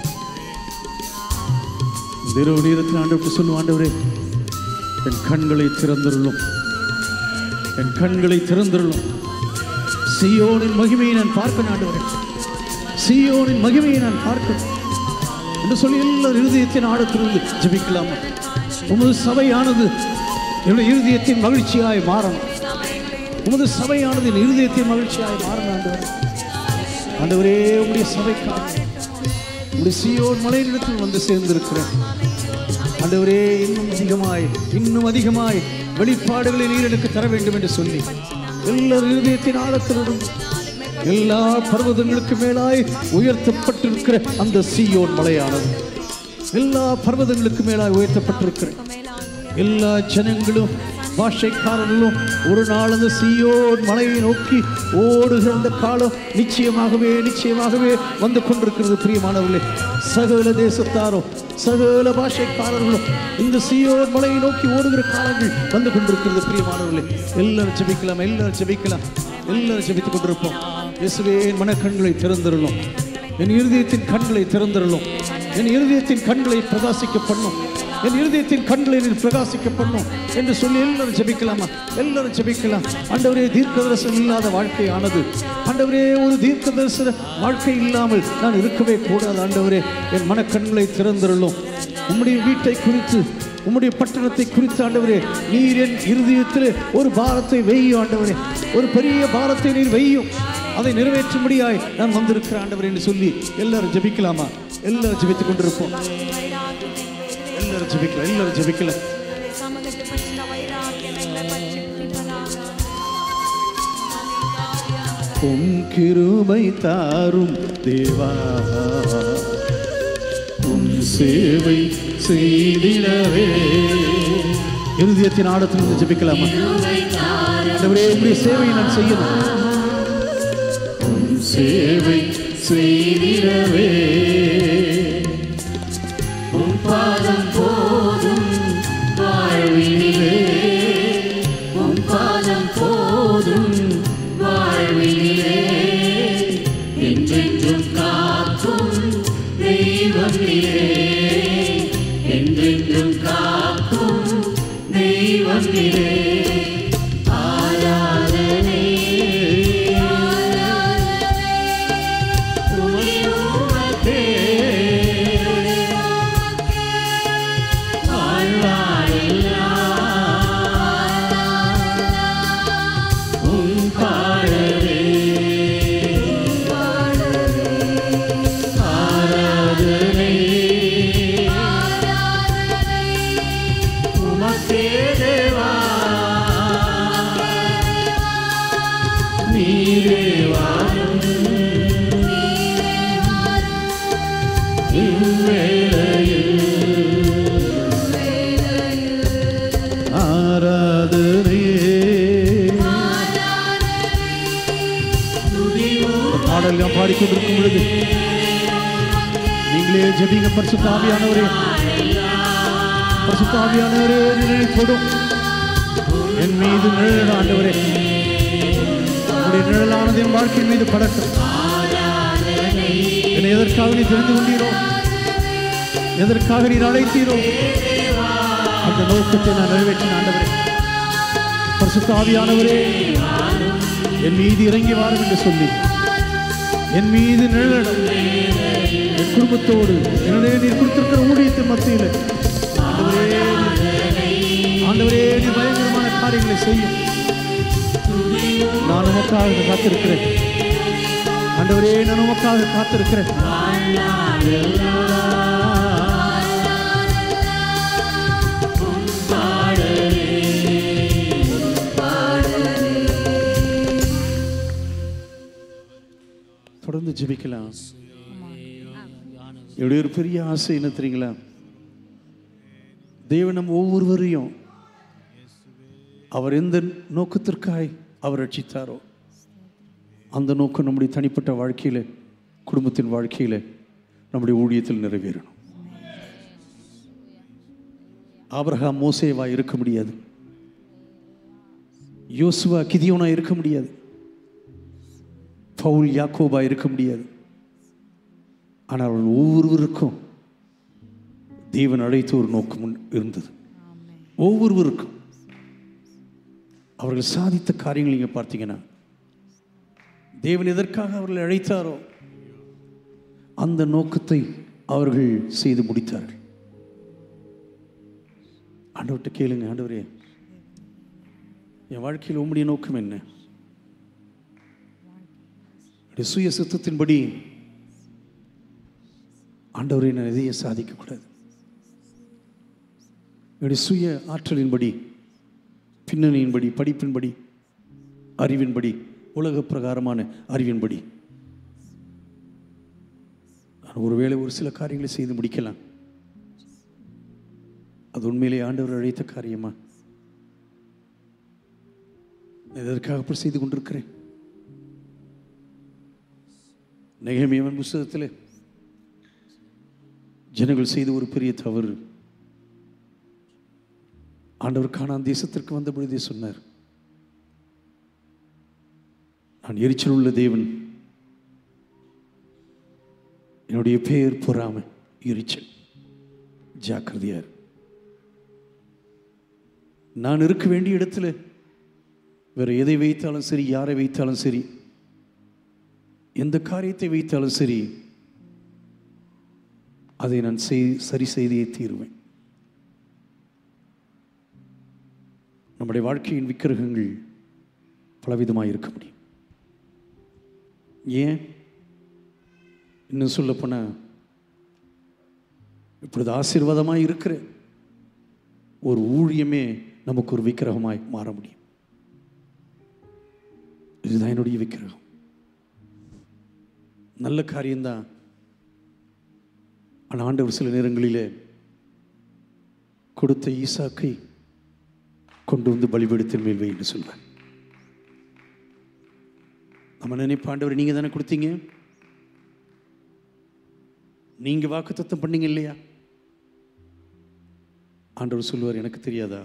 இந்த இரவு நேரத்தில் ஆண்டவர்கிட்ட சொல்லும் ஆண்டவரே என் கண்களை திறந்தருளும் என் கண்களை திறந்தருளும் சியோனின் மகிமையை நான் பார்க்க ஆண்டவரே சியோனின் மகிமையை நான் பார்க்க என்று சொல்லி எல்லார் இருதயத்தின் ஆழத்திலிருந்து ஜெபிக்கலாமா உமது சபையானது என்னுடைய இருதயத்தின் மகிழ்ச்சியாய் மாறணும் உமது சபையானது என் இருதயத்தின் மகிழ்ச்சியாய் மாறணும் ஆண்டவரே ஆண்டவரே உம்முடைய சபைக்காக உம்முடைய சியோன் மலையிடத்தில் வந்து சேர்ந்திருக்கிறேன் ஆண்டவரே இன்னும் அதிகமாய் இன்னும் அதிகமாய் வெளிப்பாடுகளை நீர் எனக்கு தர வேண்டும் என்று சொல்லி எல்லார் இருதயத்தின் ஆழத்திலும் எல்லா பர்வதங்களுக்கு மேலாய் உயர்த்தப்பட்டிருக்கிற அந்த சியோன் மலையானது எல்லா பர்வதங்களுக்கு மேலாய் உயர்த்தப்பட்டிருக்கிற எல்லா ஜனங்களும் பாஷைக்காரர்களும் ஒரு நாள் அந்த சியோன் மலையை நோக்கி ஓடுகிற அந்த காலம் நிச்சயமாகவே நிச்சயமாகவே வந்து கொண்டிருக்கிறது பிரியமானவர்களே சகல தேசத்தாரும் சகல பாஷைக்காரர்களும் இந்த சியோன் மலையை நோக்கி ஓடுகிற காலங்கள் வந்து கொண்டிருக்கிறது பிரியமானவர்களே எல்லாரும் ஜெபிக்கலாம் எல்லாரும் ஜெபிக்கலாம் எல்லாரும் ஜெபித்துக் கொண்டிருப்போம் இயேசுவே என் மனக்கண்களை திறந்திரலும் என் இருதயத்தின் கண்களை திறந்திரலும் என் இருதயத்தின் கண்களை பிரகாசிக்க பண்ணும் என் இருதயத்தின் கண்களை நீர் பிரகாசிக்க பண்ணும் என்று சொல்லி எல்லாரும் ஜெபிக்கலாமா எல்லாரும் ஜெபிக்கலாம் ஆண்டவரே தீர்க்க தரிசனம் இல்லாத வாழ்க்கையானது ஆண்டவரே ஒரு தீர்க்க தரிசன வாழ்க்கை இல்லாமல் நான் இருக்கவே கூடாது ஆண்டவரே என் மனக்கண்களை திறந்திரலும் உம்முடைய வீட்டை குறித்து உம்முடைய பட்டணத்தை குறித்து ஆண்டவரே நீர் என் இருதயத்தில் ஒரு பாரத்தை வெய்யும் ஆண்டவரே ஒரு பெரிய பாரத்தை நீர் வெய்யும் அதை நிறைவேற்றும்படியாய் நான் வந்திருக்கிறேன் ஆண்டவர் என்று சொல்லி எல்லாரும் ஜெபிக்கலாமா எல்லாரும் ஜெபித்துக் கொண்டிருப்போம் எல்லாரும் ஜெபிக்கலாம் எல்லாரும் ஜெபிக்கலாம் உம் கிருபை தாரும் தேவா உம் சேவை செய்திடவே இருதயத்தின் ஆழத்திலிருந்து ஜெபிக்கலாமா ஆண்டவரே உம்முடைய சேவையை நான் செய்யணும் உம் சேவை செய்திடவே உம் பாதம் போதும் வாழ்வினிலே உம் பாதம் போதும் வாழ்வினிலே என்றென்றும் காக்கும் தெய்வம் நீரே என்றென்றும் காக்கும் தெய்வம் நீரே ஆராதனை உமக்கே உம் பாடலே ஆராதனை உமக்கே தேவா நீரே வாரும் இவ்வேளையில் ஆராதனையே பாடல் நாம் பாடிக்கொண்டிருக்கும் பொழுது நீங்களே ஜெபிங்க பரிசுத்த ஆவியானவரே பரிசுத்த ஆவியானவரே நிழலை கொடும் என் மீது நிழல் ஆண்டவரே உங்களுடைய நிழலானது என் வாழ்க்கையின் மீது படட்டும் என்னை எதற்காக நீ தெரிந்து கொண்டீரோ எதற்காக நீர் அழைத்தீரோ அந்த நோக்கத்தை நான் நிறைவேற்றின ஆண்டவரே பரிசுத்த ஆவியானவரே என் மீது இறங்கி வாரும் என்று சொல்லி என் மீது நிழலிடம் என் குடும்பத்தோடு என்னுடைய நீர் கொடுத்திருக்கிற ஊழியத்தின் மத்தியில் ஆண்டவரே நீர்- ஆண்டவரே நீ பயங்கரமான காரியங்களை செய்யும் நான் உமக்காக காத்திருக்கிறேன் ஆண்டவரே நான் உமக்காக காத்திருக்கிறேன் தொடர்ந்து ஜெபிக்கலாம் என்னுடைய ஒரு பெரிய ஆசை என்ன தெரியுங்களா தேவன் நம் ஒவ்வொருவரையும் அவர் எந்த நோக்கத்திற்காய் அவர் ரட்சித்தாரோ அந்த நோக்கம் நம்முடைய தனிப்பட்ட வாழ்க்கையில் குடும்பத்தின் வாழ்க்கையில் நம்முடைய ஊழியத்தில் நிறைவேறணும் ஆபிரகாம் மோசேவா இருக்க முடியாது யோசுவா கிதியோனா இருக்க முடியாது பவுல் யாக்கோபா இருக்க முடியாது ஆனால் அவர்கள் ஒவ்வொருவருக்கும் தேவன் அழைத்த ஒரு நோக்கம் உண்டு- இருந்தது ஒவ்வொருவருக்கும் அவர்கள் சாதித்த காரியங்கள் நீங்க பார்த்தீங்கன்னா தேவன் எதற்காக அவர்களை அழைத்தாரோ அந்த நோக்கத்தை அவர்கள் செய்து முடித்தார்கள் ஆண்டவர்கிட்ட கேளுங்க ஆண்டவரே என் வாழ்க்கையில் உம்முடைய நோக்கம் என்ன என்னுடைய சுய சித்தத்தின்படி ஆண்டவரை நான் எதையும் சாதிக்கக்கூடாது என்னுடைய சுய ஆற்றலின்படி பின்னணியின்படி படிப்பின்படி அறிவின்படி உலக பிரகாரமான அறிவின்படி நான் ஒருவேளை ஒரு சில காரியங்களை செய்து முடிக்கலாம் அது உண்மையிலே ஆண்டவர் அழைத்த காரியமா நான் எதற்காக அப்படி செய்து கொண்டிருக்கிறேன் நெகமியவன் புஸ்தகத்தில் ஜனங்கள் செய்த ஒரு பெரிய தவறு ஆண்டவர் காணான் தேசத்திற்கு வந்த பொழுதே சொன்னார் நான் எரிச்சல் உள்ள தேவன் என்னுடைய பெயர் பொறாமை எரிச்சல் ஜாக்கிரதையார் நான் இருக்க வேண்டிய இடத்துல வேற எதை வைத்தாலும் சரி யாரை வைத்தாலும் சரி எந்த காரியத்தை வைத்தாலும் சரி அதை நான் செய் சரி செய்தே தீருவேன் நம்முடைய வாழ்க்கையின் விக்கிரகங்கள் பலவிதமாக இருக்க முடியும் ஏன் இன்னும் சொல்லப்போனால் இப்பொழுது ஆசீர்வாதமாக இருக்கிற ஒரு ஊழியமே நமக்கு ஒரு விக்கிரகமாய் மாற முடியும் இதுதான் என்னுடைய விக்கிரகம் நல்ல காரியம்தான் ஆனால் ஆண்டவர் சில நேரங்களிலே கொடுத்த ஈசாக்கை கொண்டு வந்து பலிபீடத்தின் மேல் வை என்று சொல்வார் நம்ம நினைப்ப ஆண்டவர் நீங்க தானே கொடுத்தீங்க நீங்க வாக்குத்தத்தம் பண்ணீங்க இல்லையா ஆண்டவர் சொல்லுவார் எனக்கு தெரியாதா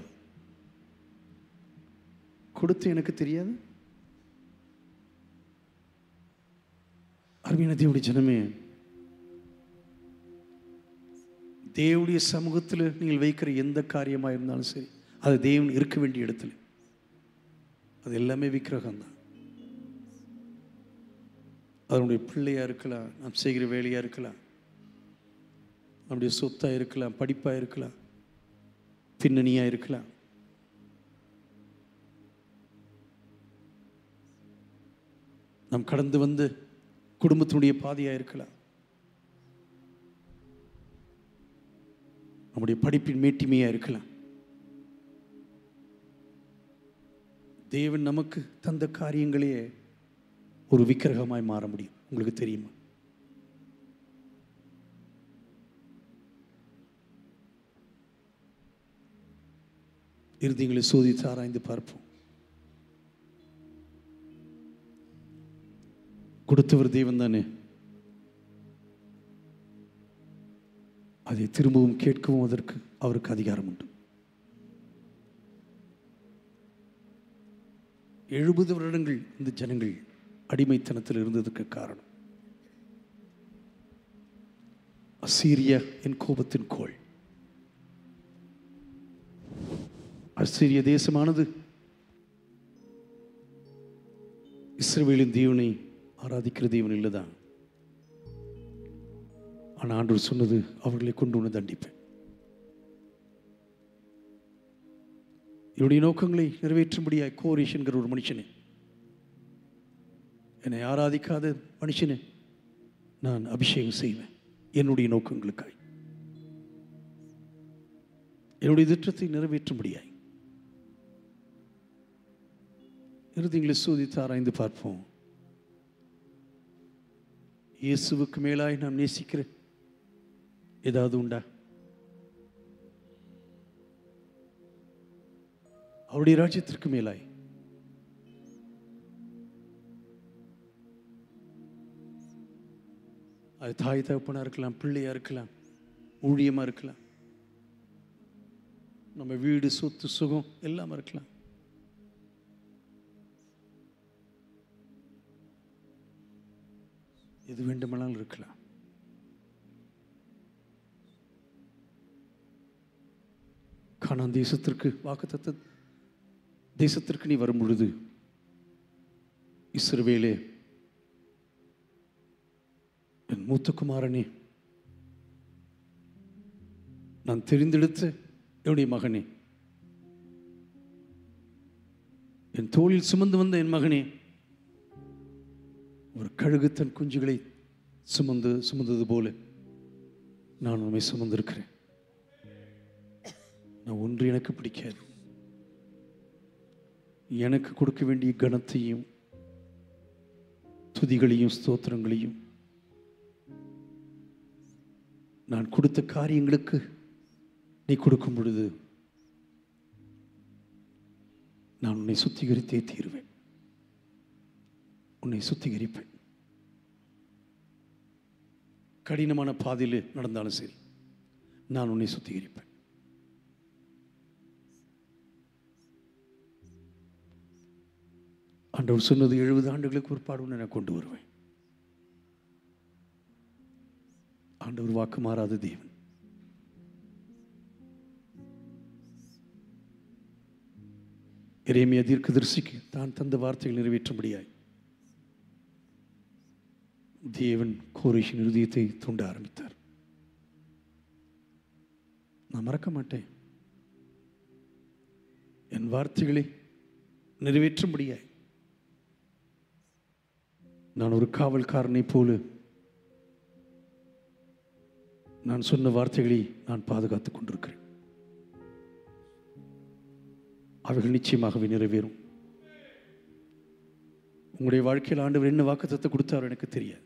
கொடுத்து எனக்கு தெரியாது அருமையான தேவடைய ஜனமே தேவடைய சமூகத்தில் நீங்கள் வைக்கிற எந்த காரியமாக இருந்தாலும் சரி அது தேவன் இருக்க வேண்டிய இடத்துல அது எல்லாமே விக்கிரகம் தான் அதனுடைய பிள்ளையாக இருக்கலாம் நாம் செய்கிற வேலையாக இருக்கலாம் நம்முடைய சொத்தாக இருக்கலாம் படிப்பாக இருக்கலாம் பின்னணியாக இருக்கலாம் நாம் கடந்து வந்து குடும்பத்தினுடைய பாதையாக இருக்கலாம் நம்முடைய படிப்பின் மேட்டிமையாக இருக்கலாம் தேவன் நமக்கு தந்த காரியங்களே ஒரு விக்கிரகமாய் மாற முடியும் உங்களுக்கு தெரியுமா இறுதிங்களை சோதித்து ஆராய்ந்து பார்ப்போம் கொடுத்தவர் தேவன் தானே அதை திரும்பவும் கேட்கவும் அதற்கு அவருக்கு அதிகாரம் உண்டு எழுபது வருடங்கள் இந்த ஜனங்கள் அடிமைத்தனத்தில் இருந்ததுக்கு காரணம் அசீரியா என் கோபத்தின் கோள் அசீரிய தேசமானது இஸ்ரவேலின் தேவனை ஆராதிக்கிற தேவன் இல்லைதான் ஆனால் ஆண்டவர் சொன்னது அவர்களை கொண்டு வந்து தண்டிப்பேன் என்னுடைய நோக்கங்களை நிறைவேற்றும்படியாய் கோரேஷ் என்கிற ஒரு மனுஷனே என்னை ஆராதிக்காத மனுஷனே நான் அபிஷேகம் செய்வேன் என்னுடைய நோக்கங்களுக்காய் என்னுடைய திட்டத்தை நிறைவேற்றும்படியாய் இறுதிங்களை சோதித்து ஆராய்ந்து பார்ப்போம் இயேசுவுக்கு மேலாய் நாம் நேசிக்கிற ஏதாவது உண்டா அவருடைய ராஜ்யத்திற்கு மேலாய் அது தாய் தகப்பனா இருக்கலாம் பிள்ளையா இருக்கலாம் ஊழியமா இருக்கலாம் நம்ம வீடு சொத்து சுகம் எல்லாம் இருக்கலாம் எது வேண்டுமானாலும் இருக்கலாம் கானான் தேசத்திற்கு வாக்குத்தத்த தேசத்திற்கு நீ வரும் பொழுது இஸ்ரவேலே என் மூத்த குமாரனே நான் தெரிந்தெடுத்த என்னுடைய மகனே என் தோளில் சுமந்து வந்த என் மகனே ஒரு கழுகு தன் குஞ்சுகளை சுமந்து சுமந்தது போல நான் உண்மை சுமந்திருக்கிறேன் நான் ஒன்று எனக்கு பிடிக்காது எனக்கு கொடுக்க வேண்டிய கணத்தையும் துதிகளையும் ஸ்தோத்திரங்களையும் நான் கொடுத்த காரியங்களுக்கு நீ கொடுக்கும் பொழுது நான் உன்னை சுத்திகரித்தே தீருவேன் உன்னை சுத்திகரிப்பேன் கடினமான பாதையில் நடந்தாலும் சரி நான் உன்னை சுத்திகரிப்பேன் ஆண்டவர் சொன்னது எழுபது ஆண்டுகளுக்கு ஒரு பாடு நான் கொண்டு வருவேன் ஆண்டவர் வாக்கு மாறாத தேவன் இறைமைய தீர்க்கதரிசிக்கு தான் தந்த வார்த்தைகள் நிறைவேற்றும்படியாய் தேவன் கோரிஷின் இருதயத்தை தூண்ட ஆரம்பித்தார் நான் மறக்க மாட்டேன் என் வார்த்தைகளை நிறைவேற்றும்படியாய் நான் ஒரு காவல்காரனைப் போல நான் சொன்ன வார்த்தைகளை நான் பாதுகாத்துக் கொண்டிருக்கிறேன் அவைகள் நிச்சயமாகவே நிறைவேறும் உங்களுடைய வாழ்க்கையில் ஆண்டவர் என்ன வாக்குத்தத்தை கொடுத்தாரோ எனக்கு தெரியாது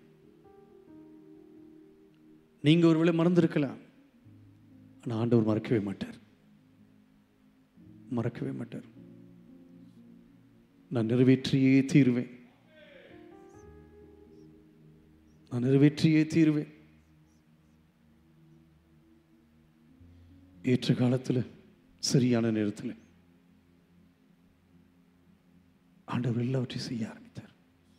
நீங்க ஒருவேளை மறந்திருக்கலாம் ஆனால் ஆண்டவர் மறக்கவே மாட்டார் மறக்கவே மாட்டார் நான் நிறைவேற்றியே தீருவேன் நான் நிறைவேற்றியே தீருவேன் ஏற்ற காலத்தில் சரியான நேரத்தில் ஆண்டவர் எல்லாவற்றையும் செய்ய ஆரம்பித்தார்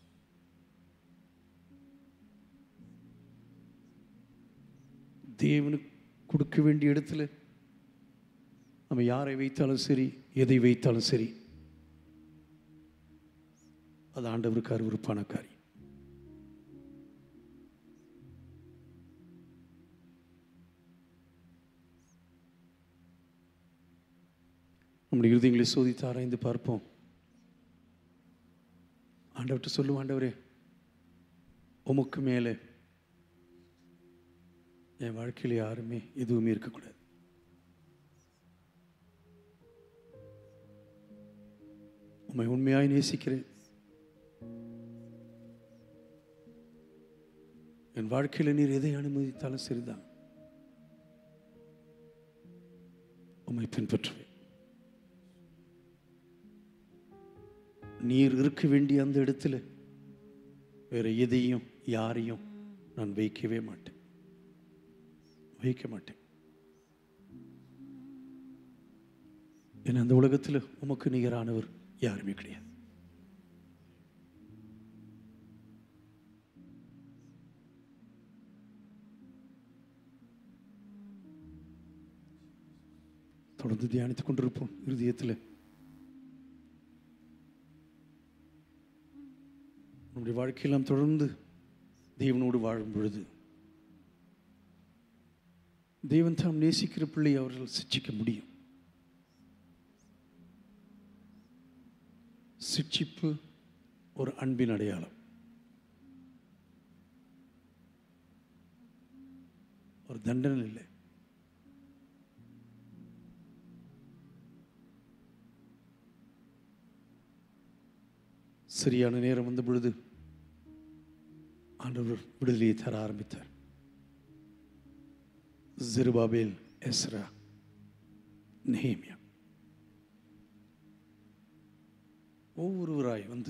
தேவனுக்கு கொடுக்க வேண்டிய இடத்துல நம்ம யாரை வைத்தாலும் சரி எதை வைத்தாலும் சரி அது ஆண்டவருக்கு அருவருப்பான காரியம் நம்முடைய இருதயங்களை சோதித்து ஆராய்ந்து பார்ப்போம் ஆண்டவர்கிட்ட சொல்லுவோம் ஆண்டவரே உமக்கு மேலே என் வாழ்க்கையில் யாருமே எதுவுமே இருக்கக்கூடாது உண்மை உண்மையாய் நேசிக்கிறேன் என் வாழ்க்கையில் நீர் எதை அனுமதித்தாலும் சரிதான் உம்மை பின்பற்றுவேன் நீர் இருக்க வேண்டிய அந்த இடத்துல வேற எதையும் யாரையும் நான் வைக்கவே மாட்டேன் வைக்க மாட்டேன் ஏன்னா அந்த உலகத்தில் உமக்கு நிகரானவர் யாருமே கிடையாது தொடர்ந்து தியானித்துக் கொண்டிருப்போம் இருதயத்தில் நம்முடைய வாழ்க்கையில் நாம் தொடர்ந்து தேவனோடு வாழும் பொழுது தேவன் தாம் நேசிக்கிற பிள்ளை அவர்கள் சிட்சிக்க முடியும் சிட்சிப்பு ஒரு அன்பின் அடையாளம் ஒரு தண்டனை இல்லை சரியான நேரம் வந்த பொழுது ஆண்டவர் விடுதலையை தர ஆரம்பித்தார் ஜெருபாபேல் எஸ்ரா நெஹேமியா ஒவ்வொருவராய் வந்து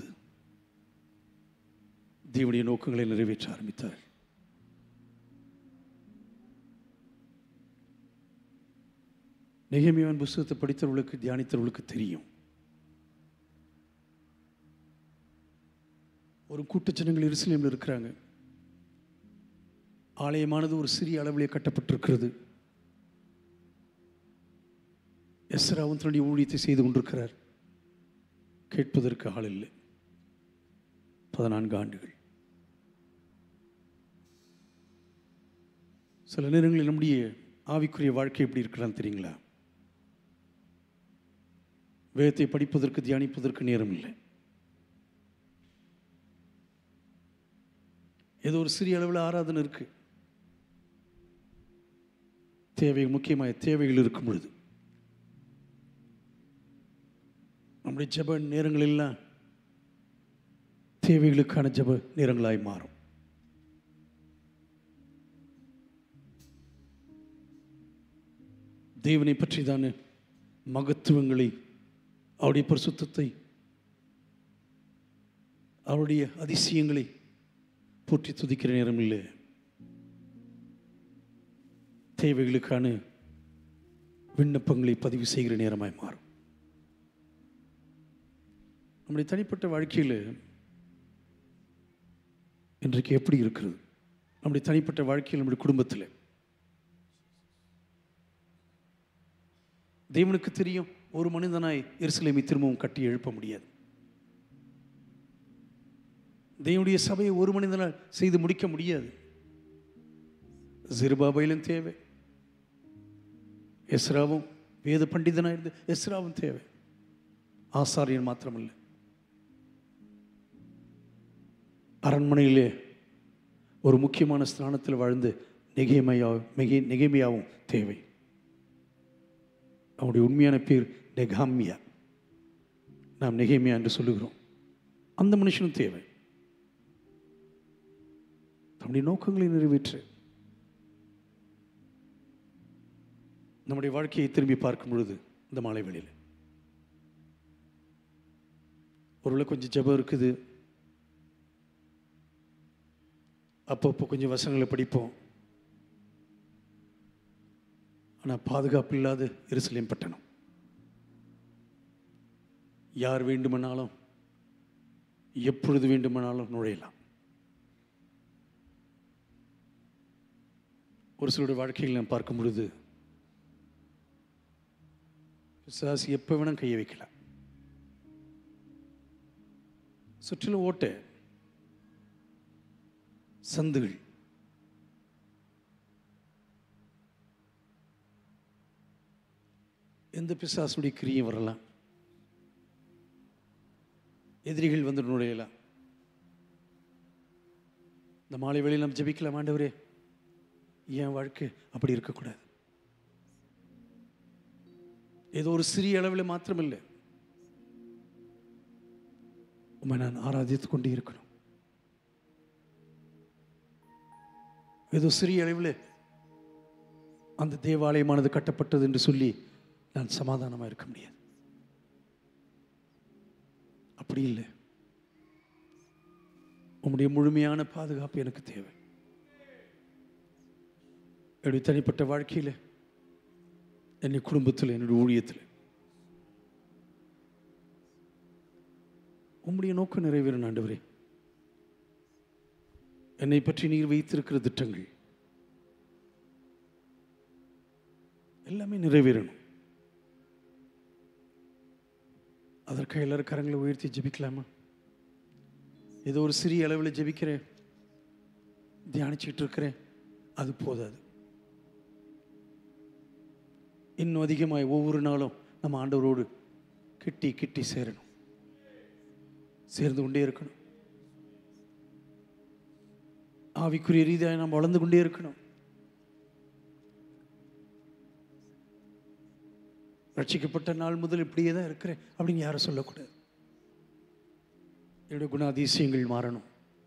தேவனுடைய நோக்கங்களை நிறைவேற்ற ஆரம்பித்தார் நெகமியான் புஸ்தகத்தை படித்தவர்களுக்கு தியானித்தவர்களுக்கு தெரியும் ஒரு கூட்டச்சனங்கள் எருசலேமில் இருக்கிறாங்க ஆலயமானது ஒரு சிறிய அளவிலே கட்டப்பட்டிருக்கிறது எஸ்ராவும் தன்னுடைய ஊழியத்தை செய்து கொண்டிருக்கிறார் கேட்பதற்கு ஆள் இல்லை பதினான்கு ஆண்டுகள் சில நேரங்களில் நம்முடைய ஆவிக்குரிய வாழ்க்கை எப்படி இருக்கிறான்னு தெரியுங்களா வேதத்தை படிப்பதற்கு தியானிப்பதற்கு நேரம் இல்லை ஏதோ ஒரு சிறிய அளவில் ஆராதனை இருக்கு தேவை முக்கியമായ தேவைகள் இருக்கும் பொழுது நம்முடைய ஜெப நேரங்கள் எல்லாம் தேவைகளுக்கான ஜெப நேரங்களாய் மாறும் தேவனை பற்றி தானே மகத்துவங்களை அவருடைய பரிசுத்தத்தை அவருடைய அதிசயங்களை போற்றி துதிக்கிற நேரம் இல்லை தேவைகளுக்கான விண்ணப்பங்களை பதிவு செய்கிற நேரமாய் மாறும் நம்முடைய தனிப்பட்ட வாழ்க்கையில் இன்றைக்கு எப்படி இருக்கிறது நம்முடைய தனிப்பட்ட வாழ்க்கையில் நம்முடைய குடும்பத்தில் தேவனுக்கு தெரியும் ஒரு மனிதனாய் எருசலேமை திரும்பவும் கட்டி எழுப்ப முடியாது தேவனுடைய சபையை ஒரு மனிதனால் செய்து முடிக்க முடியாது ஜெருபாபையிலும் தேவை எஸ்ராவும் வேத பண்டிதனாக இருந்து எஸ்ராவும் தேவை ஆசாரியன் மாத்திரமல்ல அரண்மனையிலே ஒரு முக்கியமான ஸ்தானத்தில் வாழ்ந்து நெகேமையா மெகே நெகேமியாவும் தேவை அவனுடைய உண்மையான பேர் நெகாமியா நாம் நெகேமியா என்று சொல்லுகிறோம் அந்த மனுஷனும் தேவை தம்முடைய நோக்கங்களை நிறைவேற்று நம்முடைய வாழ்க்கையை திரும்பி பார்க்கும் பொழுது இந்த மாலை வேளையில் ஒருவேளை கொஞ்சம் ஜெபம் இருக்குது அப்பப்போ கொஞ்சம் வசனங்களை படிப்போம் ஆனால் பாதுகாப்பு இல்லாத எருசலேம் பட்டணம் யார் வேண்டுமானாலும் எப்பொழுது வேண்டுமானாலும் நுழையலாம் ஒரு சிலருடைய வாழ்க்கையில் நான் பார்க்கும் பொழுது பிசாசு எப்போ வேணால் கையை வைக்கலாம் சுற்றிலும் ஓட்டை சந்துகள் எந்த பிசாசுடைய கிரியும் வரலாம் எதிரிகள் வந்து நுழையலாம் இந்த மாலை வேளையில் நாம் ஜெபிக்கலாம் ஆண்டவரே என் வாழ்க்கை அப்படி இருக்கக்கூடாது ஏதோ ஒரு சிறிய அளவில் மாத்திரமில்லை உண்மை நான் ஆராதித்துக் கொண்டே இருக்கணும் ஏதோ சிறிய அளவில் அந்த தேவாலயமானது கட்டப்பட்டது என்று சொல்லி நான் சமாதானமாக இருக்க முடியாது அப்படி இல்லை உம்முடைய முழுமையான பாதுகாப்பு எனக்கு தேவை என்னுடைய தனிப்பட்ட வாழ்க்கையில் என்னுடைய குடும்பத்தில் என்னுடைய ஊழியத்தில் உம்முடைய நோக்கம் நிறைவேறும் ஆண்டவரே என்னை பற்றி நீர் வைத்திருக்கிற திட்டங்கள் எல்லாமே நிறைவேறணும் அதற்காக எல்லாரும் கரங்களை உயர்த்தி ஜெபிக்கலாமா ஏதோ ஒரு சிறிய அளவில் ஜெபிக்கிறேன் தியானிச்சுட்டு இருக்கிறேன் அது போதாது இன்னும் அதிகமாய் ஒவ்வொரு நாளும் நம்ம ஆண்டவரோடு கிட்டி கிட்டி சேரணும் சேர்ந்து கொண்டே இருக்கணும் ஆவிக்குரிய ரீதியாக நாம் வளர்ந்து கொண்டே இருக்கணும் ரட்சிக்கப்பட்ட நாள் முதல் இப்படியே தான் இருக்கிறேன் அப்படின்னு யாரும் சொல்லக்கூடாது என்னுடைய குணாதிசயங்கள் மாறணும்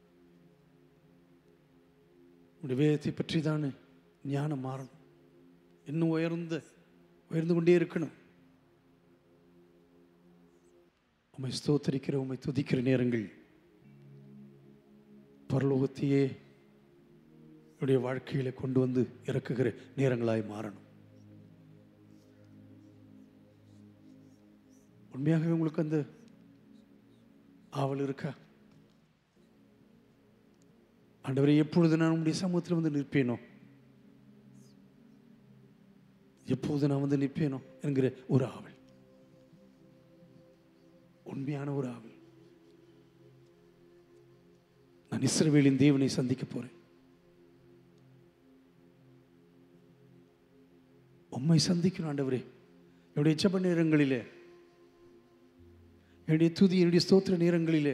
உடைய வேதத்தை பற்றி தானே ஞானம் மாறணும் இன்னும் உயர்ந்த உயர்ந்து கொண்டே இருக்கணும் உம்மை ஸ்தோத்தரிக்கிற உம்மை துதிக்கிற நேரங்கள் பரலோகத்தையே என்னுடைய வாழ்க்கையில கொண்டு வந்து இறக்குகிற நேரங்களாய் மாறணும் உண்மையாகவே உங்களுக்கு அந்த ஆவல் இருக்கா ஆண்டவரை எப்பொழுது நான் உங்களுடைய சமூகத்தில் வந்து நிற்பேனோ எப்போது நான் வந்து நிற்பேனோ என்கிற ஒரு ஆவல் உண்மையான ஒரு ஆவல் நான் இஸ்ரவேலின் தேவனை சந்திக்க போறேன் உம்மை சந்திக்கணும் ஆண்டவரே என்னுடைய இச்சப்ப நேரங்களிலே என்னுடைய துதி என்னுடைய ஸ்தோத்திர நேரங்களிலே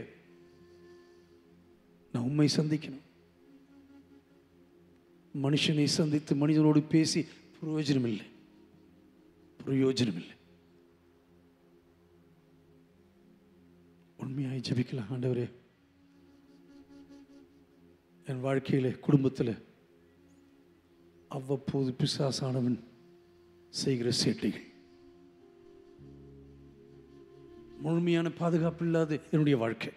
நான் உம்மை சந்திக்கணும் மனுஷனை சந்தித்து மனிதனோடு பேசி பிரயோஜனம் இல்லை பிரயோஜனம் இல்லை உண்மையாய் ஜெபிக்கலாம் ஆண்டவரே என் வாழ்க்கையில குடும்பத்தில் அவ்வப்போது பிசாசானவன் செய்கிற சேட்டைகள் முழுமையான பாதுகாப்பு இல்லாத என்னுடைய வாழ்க்கை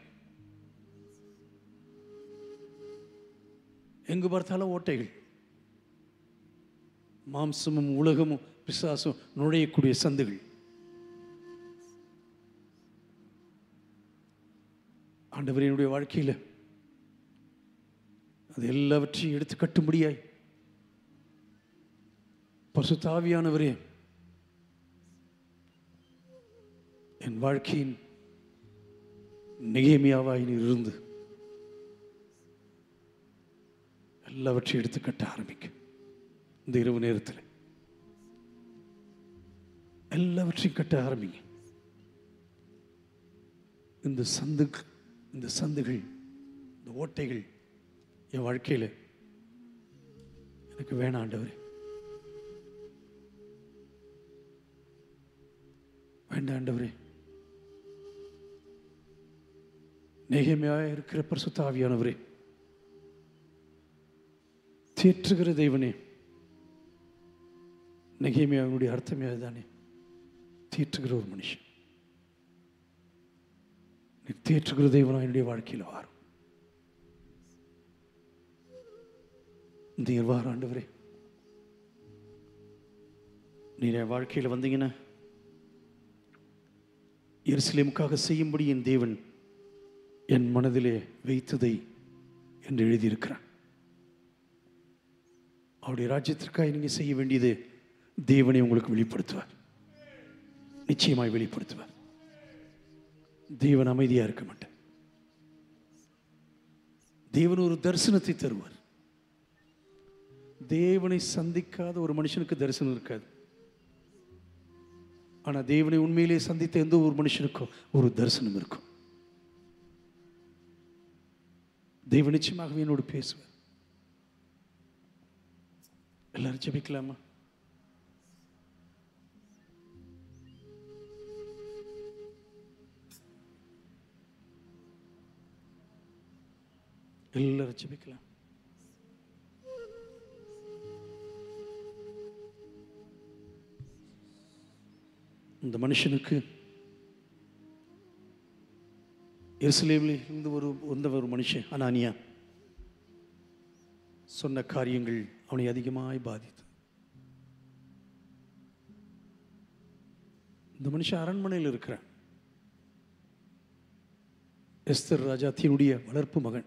எங்கு பார்த்தாலும் ஓட்டைகள் மாம்சமும் உலகமும் பிசாசும் நுழையக்கூடிய சந்துகள் ஆண்டவர் என்னுடைய வாழ்க்கையில் அது எல்லாவற்றையும் எடுத்து கட்டும்படியாய் பசுத்தாவியானவரே என் வாழ்க்கையின் நெகேமியாவாய் நீர் இருந்து எல்லாவற்றையும் எடுத்து கட்ட ஆரம்பிக்க இந்த இரவு நேரத்தில் எல்லாவற்றையும் கட்ட ஆரம்பிங்க இந்த சந்து இந்த சந்துகள் இந்த ஓட்டைகள் என் வாழ்க்கையில் எனக்கு வேணாம் ஆண்டவரே வேண்டாம் ஆண்டவரே நெகமையாக இருக்கிற பரிசுத்தாவியானவரே தேற்றுகிற தெய்வனே நெகேமியாவினுடைய அர்த்தமே அதுதானே தேற்றுகிற ஒரு மனுஷன் நீ தேற்றுகிற தெய்வனா என்னுடைய வாழ்க்கையில் வாரும் நீர் வார ஆண்டவரே நீர் என் வாழ்க்கையில் வந்தீங்கன்னா எருசலேமுக்காக செய்யும்படி என் தேவன் என் மனதிலே வைத்ததை என்று எழுதியிருக்கிறான் அவருடைய ராஜ்யத்திற்காக நீங்கள் செய்ய வேண்டியது தேவனை உங்களுக்கு வெளிப்படுத்துவார் நிச்சயமாய் வெளிப்படுத்துவார் தேவன் அமைதியாக இருக்க மாட்டார் தேவன் ஒரு தரிசனத்தை தருவார் தேவனை சந்திக்காத ஒரு மனுஷனுக்கு தரிசனம் இருக்காது ஆனால் தேவனை உண்மையிலே சந்தித்த எந்த ஒரு மனுஷனுக்கும் ஒரு தரிசனம் இருக்கும் தேவன் நிச்சயமாகவே என்னோடு பேசுவார் எல்லாரும் ஜெபிக்கலாமா எல்லாரும் ஜெபிக்கலாம் இந்த மனுஷனுக்கு எருசலேமில் இருந்து ஒரு வந்த ஒரு மனுஷன் அனானியா சொன்ன காரியங்கள் அவனை அதிகமாய் பாதித்தது இந்த மனுஷன் அரண்மனையில் இருக்கிறான் எஸ்தர் ராஜாத்தினுடைய வளர்ப்பு மகன்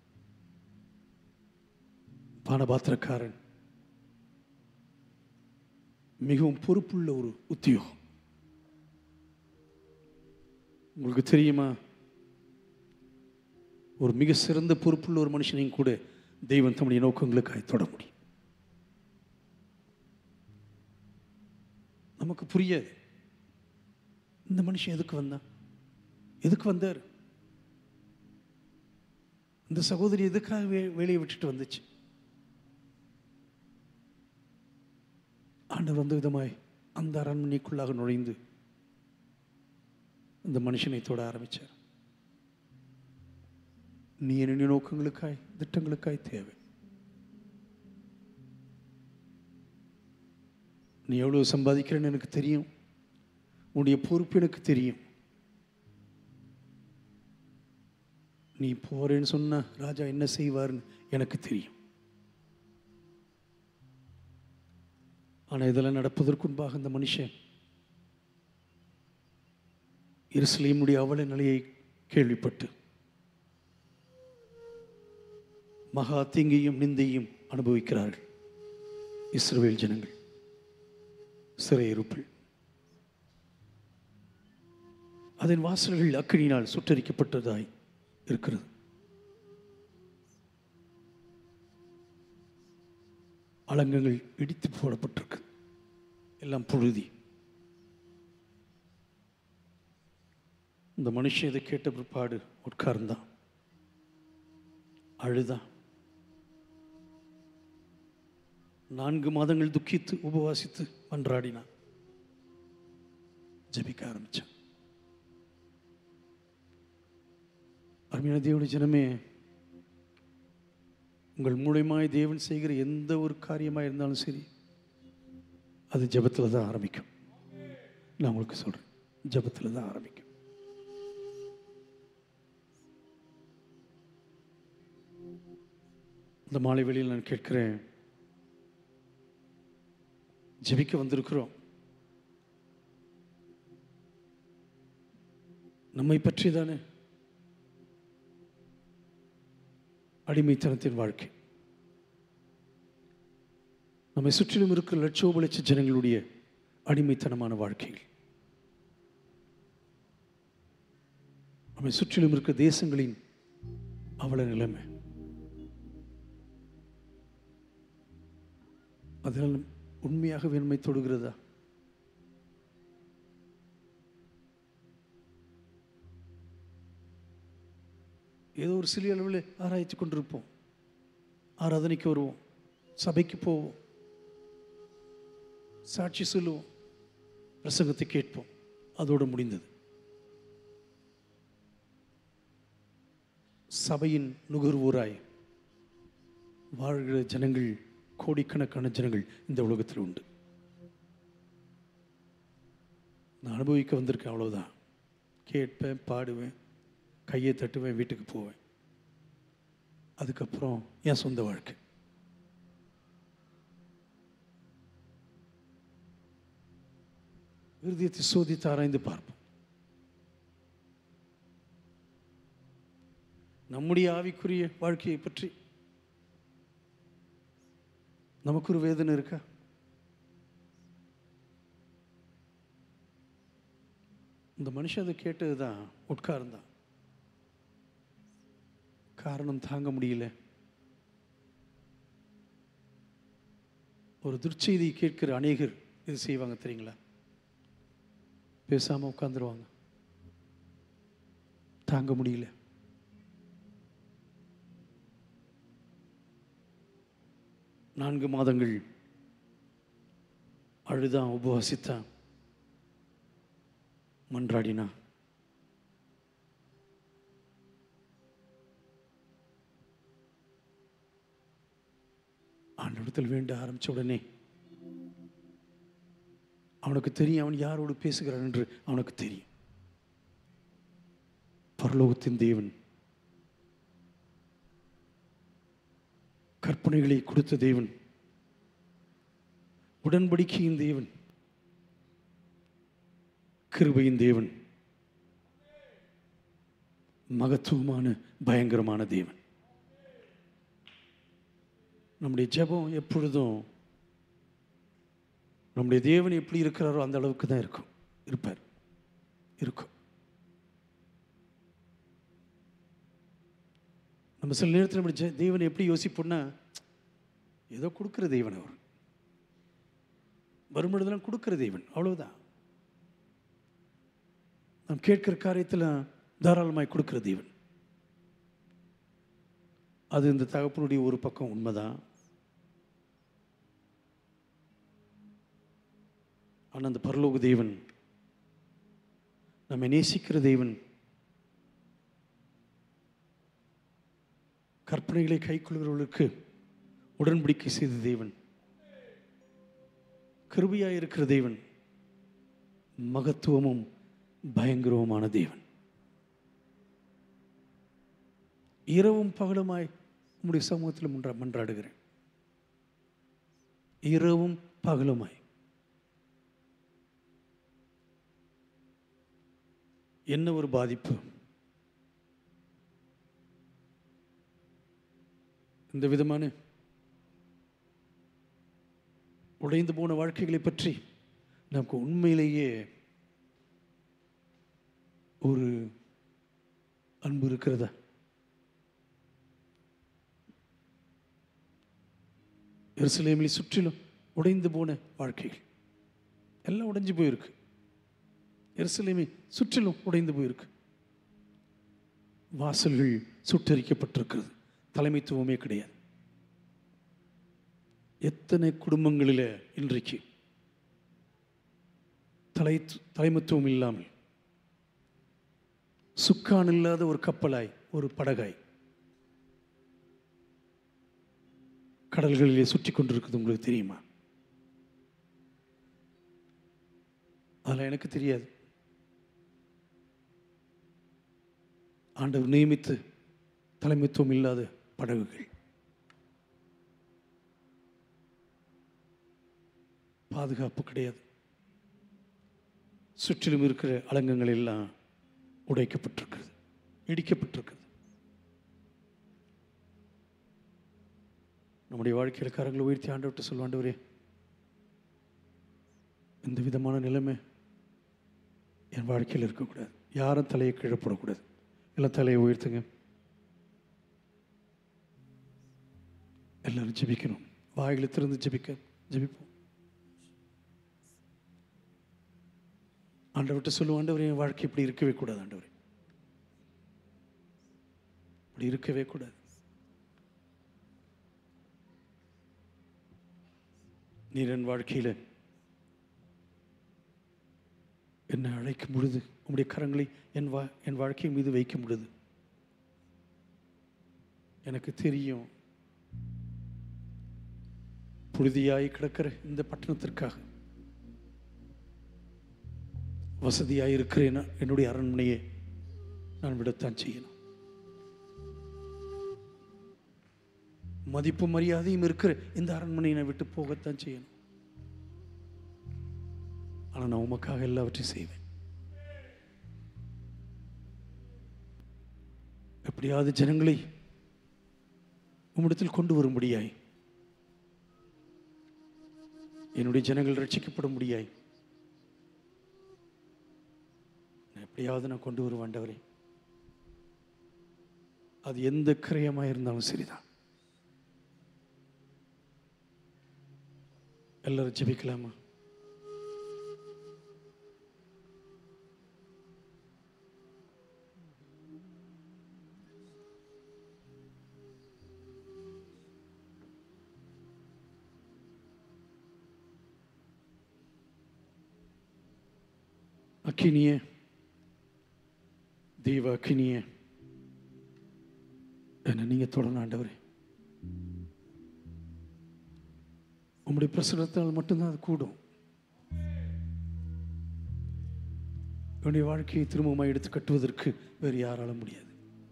பானபாத்திரக்காரன் மிகவும் பொறுப்புள்ள ஒரு உத்தியோகம் உங்களுக்கு தெரியுமா ஒரு மிக சிறந்த பொறுப்புள்ள ஒரு மனுஷனையும் கூட தெய்வம் தம்முடைய நோக்கங்களுக்காய் தொட முடியும் நமக்கு புரியாது இந்த மனுஷன் எதுக்கு வந்தான் எதுக்கு வந்தார் இந்த சகோதரி எதுக்காக வே வேலையை விட்டுட்டு வந்துச்சு ஆண்டவர் வந்த விதமாய் அந்த அரண்மனைக்குள்ளாக நுழைந்து இந்த மனுஷனை தொட ஆரம்பிச்சார் நீ என்னுடைய நோக்கங்களுக்காய் திட்டங்களுக்காய் தேவை நீ எவ்வளவு சம்பாதிக்கிறேன்னு எனக்கு தெரியும் உன்னுடைய பொறுப்பு எனக்கு தெரியும் நீ போறேன்னு சொன்னா ராஜா என்ன செய்வார்னு எனக்கு தெரியும் ஆனால் இதெல்லாம் நடப்பதற்கு முன்பாக இந்த மனுஷன் எருசலேமுடைய அவல நிலையை கேள்விப்பட்டு மகா தீங்கையும் நிந்தையும் அனுபவிக்கிறார்கள் இஸ்ரவேல் ஜனங்கள் சிறையிருப்பில் அதன் வாசல்கள் அக்கினியினால் சுட்டரிக்கப்பட்டதாய் இருக்கிறது அலங்கங்கள் இடித்து போடப்பட்டிருக்கு எல்லாம் புழுதி இந்த மனுஷன் இதை கேட்ட பிற்பாடு உட்கார்ந்தான் அழுதான் நான்கு மாதங்கள் துக்கித்து உபவாசித்து மன்றாடினான் ஜெபிக்க ஆரம்பிச்சான் அருமையான தேவனுடைய ஜனமே உங்கள் மூலியமாய் தேவன் செய்கிற எந்த ஒரு காரியமாக இருந்தாலும் சரி அது ஜெபத்தில் தான் ஆரம்பிக்கும் நான் உங்களுக்கு சொல்கிறேன் ஜெபத்தில் தான் ஆரம்பிக்கும் இந்த மாலை வேளையில் நான் கேட்கிறேன் ஜெபிக்க வந்திருக்கிறோம் நம்மை பற்றி தானே அடிமைத்தனத்தின் வாழ்க்கை நம்மை சுற்றிலும் இருக்கிற லட்சோப லட்ச ஜனங்களுடைய அடிமைத்தனமான வாழ்க்கைகள் நம்மை சுற்றிலும் இருக்கிற தேசங்களின் அவல நிலைமை அதனால் உண்மையாக வெண்மை தொடுகிறதா ஏதோ ஒரு சிறிய அளவில் ஆராய்ச்சி கொண்டிருப்போம் ஆராதனைக்கு வருவோம் சபைக்கு போவோம் சாட்சி சொல்லுவோம் பிரசங்கத்தை கேட்போம் அதோடு முடிந்தது சபையின் நுகர்வோராய் வாழ்கிற ஜனங்கள் கோடிக்கணக்கான ஜனங்கள் இந்த உலகத்தில் உண்டு நான் அனுபவிக்க வந்திருக்கேன் அவ்வளவுதான் கேட்பேன் பாடுவேன் கையை தட்டுவேன் வீட்டுக்கு போவேன் அதுக்கப்புறம் என் சொந்த வாழ்க்கை இருதயத்தை சோதித்து ஆராய்ந்து பார்ப்போம் நம்முடைய ஆவிக்குரிய வாழ்க்கையை பற்றி நமக்கு ஒரு வேதனை இருக்கா இந்த மனுஷன் அதை கேட்டது தான் உட்கார்ந்தான் காரணம் தாங்க முடியல ஒரு துர்ச்செய்தி கேட்கிற அநேகர் இது செய்வாங்க தெரியுங்களா பேசாம உட்காந்துருவாங்க தாங்க முடியல நான்கு மாதங்கள் அழுதான் உபவாசித்தான் மன்றாடினா ஆண்டவரத்தில் வேண்ட ஆரம்பிச்ச உடனே அவனுக்கு தெரியும் அவன் யாரோடு பேசுகிறான் என்று அவனுக்கு தெரியும் பரலோகத்தின் தேவன் கற்பனைகளை கொடுத்த தேவன் உடன்படிக்கையின் தேவன் கிருபையின் தேவன் மகத்துவமான பயங்கரமான தேவன் நம்முடைய ஜெபம் எப்பொழுதும் நம்முடைய தேவன் எப்படி இருக்கிறாரோ அந்த அளவுக்கு தான் இருக்கும் இருப்பார் இருக்கும் நம்ம சில நேரத்தில் நம்முடைய ஜெ- தேவனை எப்படி யோசிப்போம்னா ஏதோ கொடுக்குற தெய்வன் அவர் வரும்பொழுதெல்லாம் கொடுக்குற தெய்வன் அவ்வளவுதான் நாம் கேட்கிற காரியத்தில் தாராளமாய் கொடுக்கிற தேவன் அது இந்த தகப்பனுடைய ஒரு பக்கம் உண்மைதான் ஆனால் அந்த பரலோக தேவன் நம்மை நேசிக்கிற தேவன் கற்பனைகளை கைக்கொள்கிறவர்களுக்கு உடன்படிக்கை செய்த தேவன் கிருபையாய் இருக்கிற தேவன் மகத்துவமும் பயங்கரவுமான தேவன் இரவும் பகலுமாய் உம்முடைய சமூகத்தில் முன்றா மன்றாடுகிறேன் இரவும் பகலுமாய் என்ன ஒரு பாதிப்பு இந்த விதமான உடைந்து போன வாழ்க்கைகளை பற்றி நமக்கு உண்மையிலேயே ஒரு அன்பு இருக்கிறதா எருசலேமில் சுற்றிலும் உடைந்து போன வாழ்க்கைகள் எல்லாம் உடைஞ்சு போயிருக்கு எருசலேமை சுற்றிலும் உடைந்து போயிருக்கு வாசல்கள் சுட்டரிக்கப்பட்டிருக்கிறது தலைமைத்துவமே கிடையாது எத்தனை குடும்பங்களில் இன்றைக்கு தலை தலைமைத்துவம் இல்லாமல் சுக்கான் இல்லாத ஒரு கப்பலாய் ஒரு படகாய் கடல்களிலே சுற்றி கொண்டிருக்குது உங்களுக்கு தெரியுமா அதெல்லாம் எனக்கு தெரியாது ஆண்டவர் நியமித்து தலைமைத்துவம் இல்லாத படகுகள் பாதுகாப்பு கிடையாது சுற்றிலும் இருக்கிற அலங்கங்கள் எல்லாம் உடைக்கப்பட்டிருக்கிறது இடிக்கப்பட்டிருக்கிறது நம்முடைய வாழ்க்கையில் கரங்களை உயர்த்தி ஆண்டவர்கிட்ட சொல்வாண்டவரே இந்த விதமான நிலைமை என் வாழ்க்கையில் இருக்கக்கூடாது யாரும் தலையை கீழே போடக்கூடாது எல்லாம் தலையை உயர்த்துங்க எல்லாரும் ஜெபிக்கணும் வாயில திறந்து ஜெபிக்க ஜெபிப்போம் ஆண்டவர்கிட்ட சொல்லுவோம் ஆண்டவரே என் வாழ்க்கை இப்படி இருக்கவே கூடாது ஆண்டவரே இப்படி இருக்கவே கூடாது நீர் என் வாழ்க்கையில் என்னை அழைக்கும் பொழுது உம்முடைய கரங்களை என் வா என் வாழ்க்கை மீது வைக்கும் பொழுது எனக்கு தெரியும் புழுதியாய் கிடக்கிற இந்த பட்டணத்திற்காக வசதியாய் இருக்கிற என்ன- என்னுடைய அரண்மனையை நான் விடத்தான் செய்யணும் மதிப்பு மரியாதையும் இருக்கிற இந்த அரண்மனையை நான் விட்டு போகத்தான் செய்யணும் ஆனால் நான் உமக்காக எல்லாவற்றையும் செய்வேன் எப்படியாவது ஜனங்களை உம்மிடத்தில் கொண்டு வரும்படியாய் என்னுடைய ஜனங்கள் ரட்சிக்கப்படும்படியாய் நான் எப்படியாவது நான் கொண்டு வருவேன் ஆண்டவரே அது எந்த கிரயமாக இருந்தாலும் சரிதான் எல்லாரும் ஜெபிக்கலாமா அக்கினிய தெய்வ அக்கினிய என்ன நீங்க தொடரணும் ஆண்டவரே உம்முடைய பிரசுரத்தால் மட்டும்தான் அது கூடும் என்னுடைய வாழ்க்கையை திரும்பமாக எடுத்து கட்டுவதற்கு வேறு யாரால முடியாது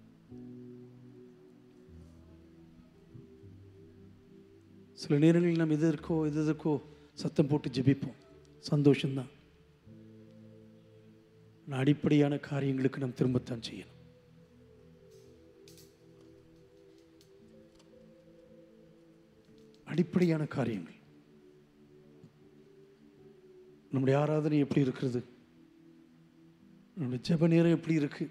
சில நேரங்களில் நாம் எது இருக்கோ எது எதற்கோ சத்தம் போட்டு ஜெபிப்போம் சந்தோஷம்தான் ஆனால் அடிப்படையான காரியங்களுக்கு நாம் திரும்பத்தான் செய்யணும் அடிப்படையான காரியங்கள் நம்முடைய ஆராதனை எப்படி இருக்கிறது நம்முடைய ஜெப நேரம் எப்படி இருக்கு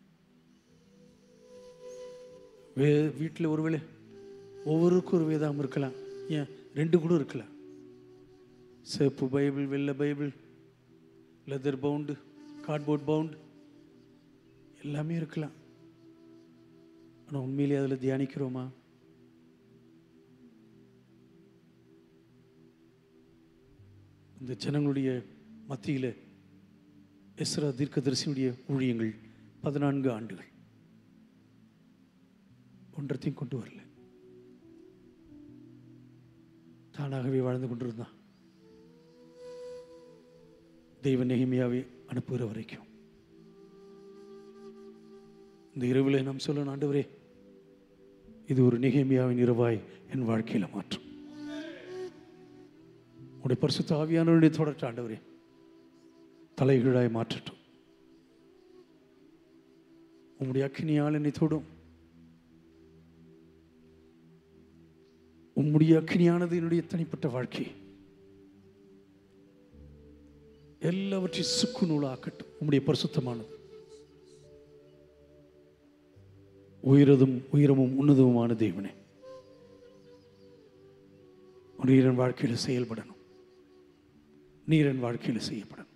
வே வீட்டில் ஒருவேளை ஒவ்வொருக்கும் ஒரு வேதாகம் இருக்கலாம் ஏன் ரெண்டு கூட இருக்கலாம் சேப்பு பைபிள் வெள்ளை Bible leather bound cardboard bound எல்லாமே இருக்கலாம் ஆனால் உண்மையிலேயே அதில் தியானிக்கிறோமா இந்த ஜனங்களுடைய மத்தியில் எஸ்ரா தீர்க்கதரிசியுடைய ஊழியங்கள் பதினான்கு ஆண்டுகள் ஒன்றத்தையும் கொண்டு வரல தானாகவே வாழ்ந்து கொண்டிருந்தான் தெய்வ நெகிமையாவே அனுப்புகிற வரைக்கும் இந்த இரவில் நாம் சொல்லணும் ஆண்டவரே இது ஒரு நிகழ்மையாவின் இரவாய் என் வாழ்க்கையில் மாற்றும் உடைய பரிசுத்த ஆவியானவருடைய தொடர்ச்சி ஆண்டவரே தலைகீழாய் மாற்றட்டும் உம்முடைய அக்கினியால் என்னை தொடும் உம்முடைய அக்கினியானது என்னுடைய தனிப்பட்ட வாழ்க்கை எல்லாவற்றையும் சுக்கு நூலாக்கட்டும் உம்முடைய பரிசுத்தமானது உயரதும் உயரமும் உன்னதமுமான தேவனே நீரன் வாழ்க்கையில் செயல்படணும் நீரன் வாழ்க்கையில் செய்யப்படணும்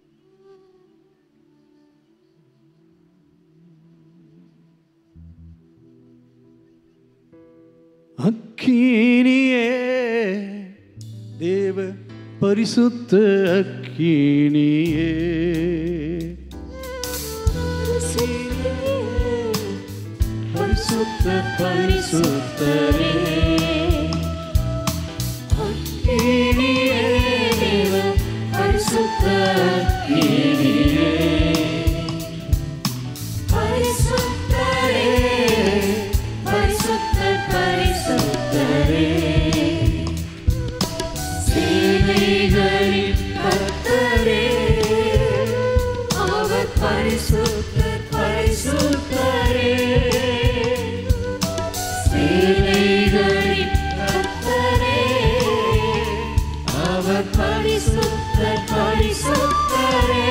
அக்கீனியே தேவ பரிசுத்த அக்கீனியே பரிசுத்த பரிசுத்தரே அக்கினியே தேவ பரிசுத்த அக்கினியே பரிசுத்தரே பரிசுத்த பரிசுத்தரே சேனைகளின் கர்த்தரே அவர் பரிசுத்த பரிசுத்தரே சேனைகளின் கர்த்தரே அவர் பரிசுத்த பரிசுத்தரே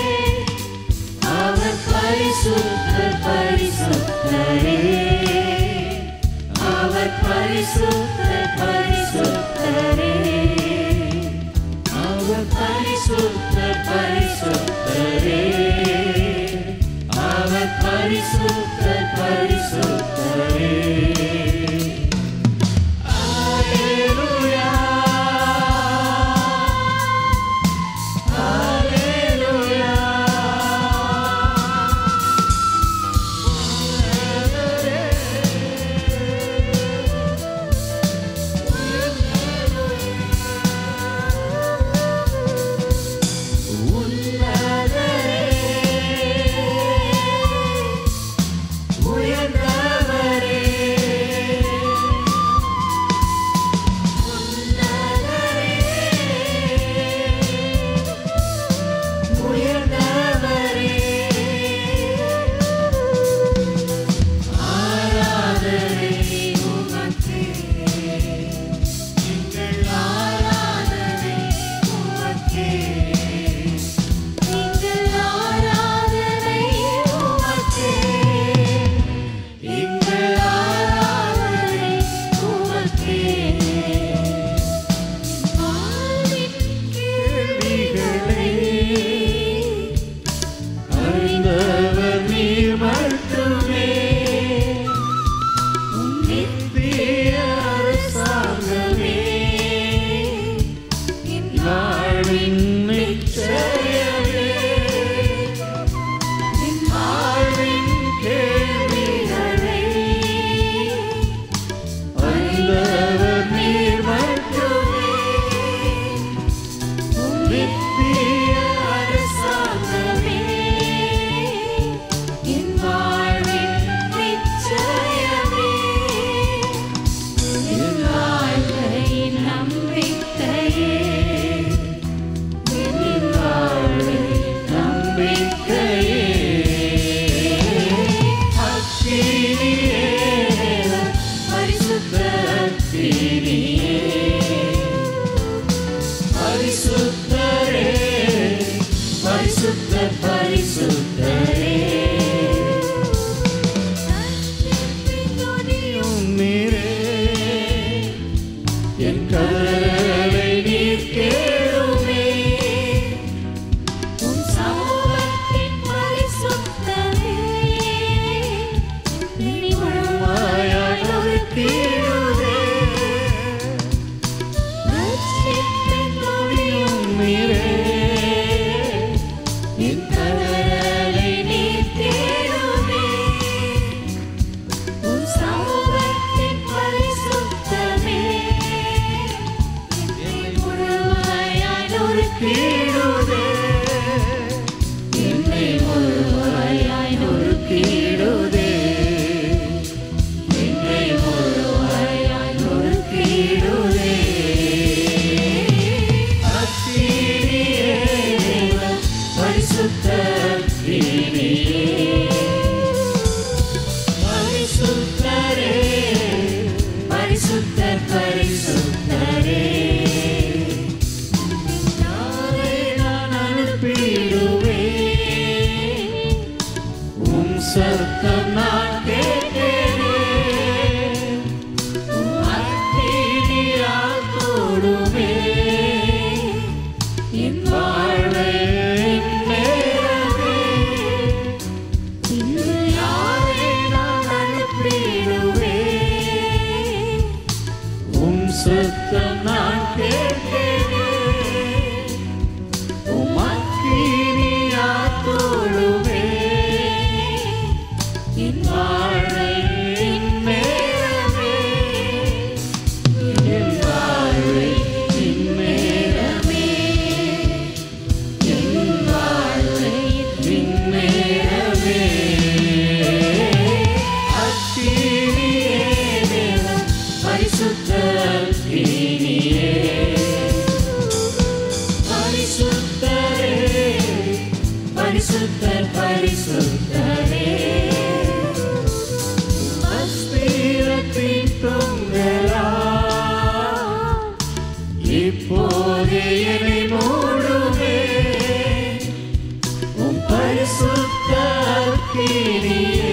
அவர் பரிசுத்த பரிசுத்தரே அவர் பரிசுத்த பரிசுத்தரே அவர் பரிசுத்த பரிசுத்தரே அவர் பரிசுத்த பரிசுத்தரே Hallelujah. உன்னதரே சத்தம் நான் கேட்டேனே உம் அக்கினியால் தொடுமே என் வாழ்வை நேரமே இன்று யாரை நான் அனுப்பிடுவேன் உம் சத்தம் நான் கேட்டேனே உம் அக்கினியால் தொடுமே என் வாழ்வை நேரமே என் வாழ்வை நேரமே என் வாழ்வை நேரமே அக்கினியே தேவன் பரிசுத்த அக்கினியே பரிசுத்தரே பரிசுத்தர் பரிசுத்தரே அஸ்திரத்தின் தொங்கலா இப்போதே என்னை மூடுமே உம் பரிசுத்த அக்கினியே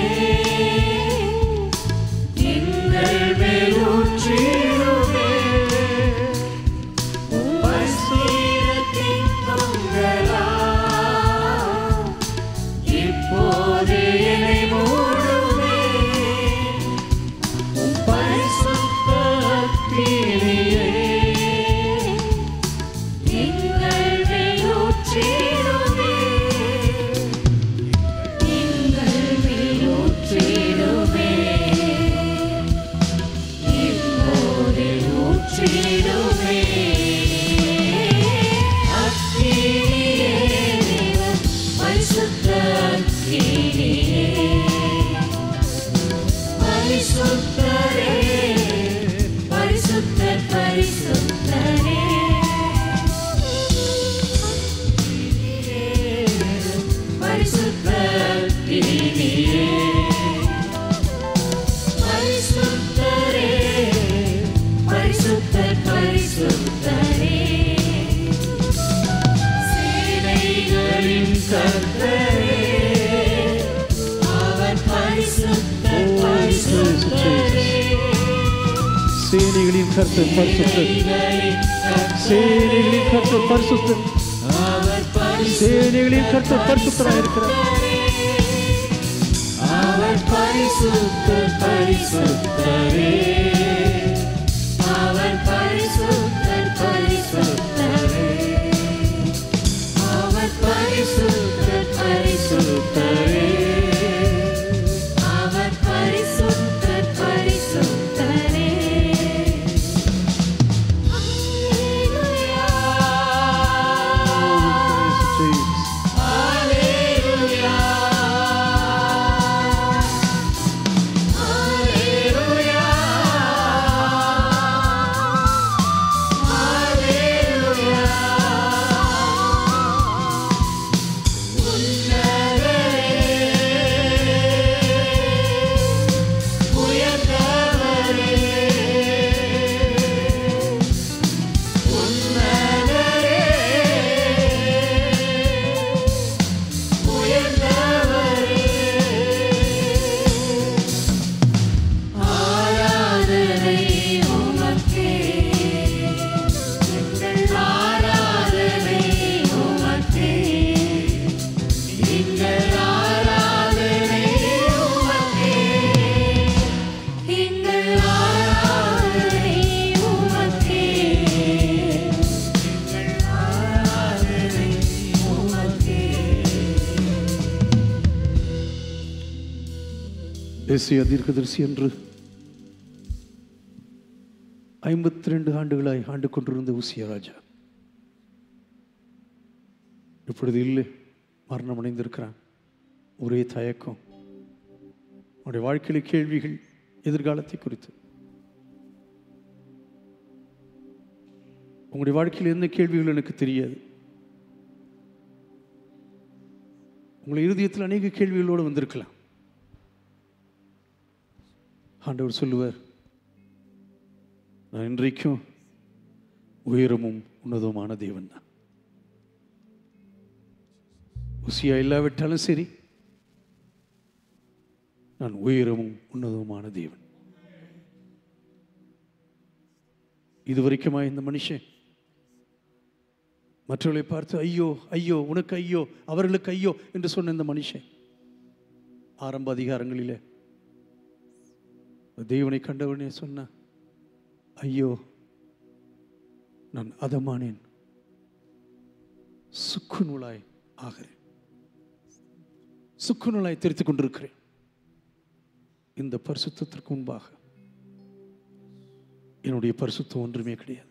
எங்கள் மேல் ஊற்றிடுமே உம் பரிசுத்தத்தின் தொங்கலா இப்போதே என்னை மூடுமே உம் பரிசுத்த அக்கினியே எங்கள் மேல் ஊற்றிடுமே எங்கள் மேல் ஊற்றிடுமே இப்போதே ஊற்றிடுமே அக்கினியே தேவன் பரிசுத்த அக்கினியே பரிசுத்தரே பரிசுத்தர் பரிசுத்தரே பரிசுத்த அக்கினியே பரிசுத்தரே பரிசுத்தர் பரிசுத்தரே சேனைகளின் கர்த்தரே அவர் பரிசுத்தர் பரிசுத்தரே சேனைகளின் கர்த்தர் பரிசுத்தர் சேனைகளின் சேனைகளின் கர்த்தர் பரிசுத்தர் அவர் பரிசுத்தர் சேனைகளின் கர்த்தர் பரிசுத்தராக இருக்கிறார் அவர் பரிசுத்தர் பரிசுத்தரே அவர் பரிசுத்தர் பரிசுத்தரே அவர் பரிசுத்தர் பரிசுத்தரே அவர் பரிசுத்தர் பரிசுத்தரே Hallelujah. Hallelujah. ஆராதனை உமக்கே எங்கள் ஆராதனை உமக்கே எங்கள் ஆராதனை உமக்கே எங்கள் ஆராதனை உமக்கே எங்கள் ஆராதனை உமக்கே ஏசியா தீர்க்கதரிசி என்று ஐம்பத்தி ரெண்டு ஆண்டுகளாய் ஆண்டு கொண்டிருந்த உசிய ராஜா இப்பொழுது இல்லை மரணம் அடைந்திருக்கிறான் ஒரே தயக்கம் அவனுடைய வாழ்க்கையில கேள்விகள் எதிர்காலத்தை குறித்து உங்களுடைய வாழ்க்கையில் என்ன கேள்விகள் எனக்கு தெரியாது உங்கள் இருதயத்தில் அநேக கேள்விகளோடு வந்திருக்கலாம் ஆண்டவர் சொல்லுவார் நான் இன்றைக்கும் உயரமும் உன்னதமான தேவன் தான் உசியா இல்லாவிட்டாலும் சரி நான் உயரமும் உன்னதமான தேவன் இதுவரைக்குமா இந்த மனுஷன் மற்றவர்களை பார்த்து ஐயோ ஐயோ உனக்கு ஐயோ அவர்களுக்கு ஐயோ என்று சொன்ன இந்த மனுஷன் ஆரம்ப அதிகாரங்களிலே தேவனை கண்டவனே சொன்ன ஐயோ நான் அதமானேன் சுக்கு நூலாய் ஆகிறேன் சுக்கு நூலாய் தெரித்துக் கொண்டிருக்கிறேன் இந்த பரிசுத்தத்திற்கு முன்பாக என்னுடைய பரிசுத்தம் ஒன்றுமே கிடையாது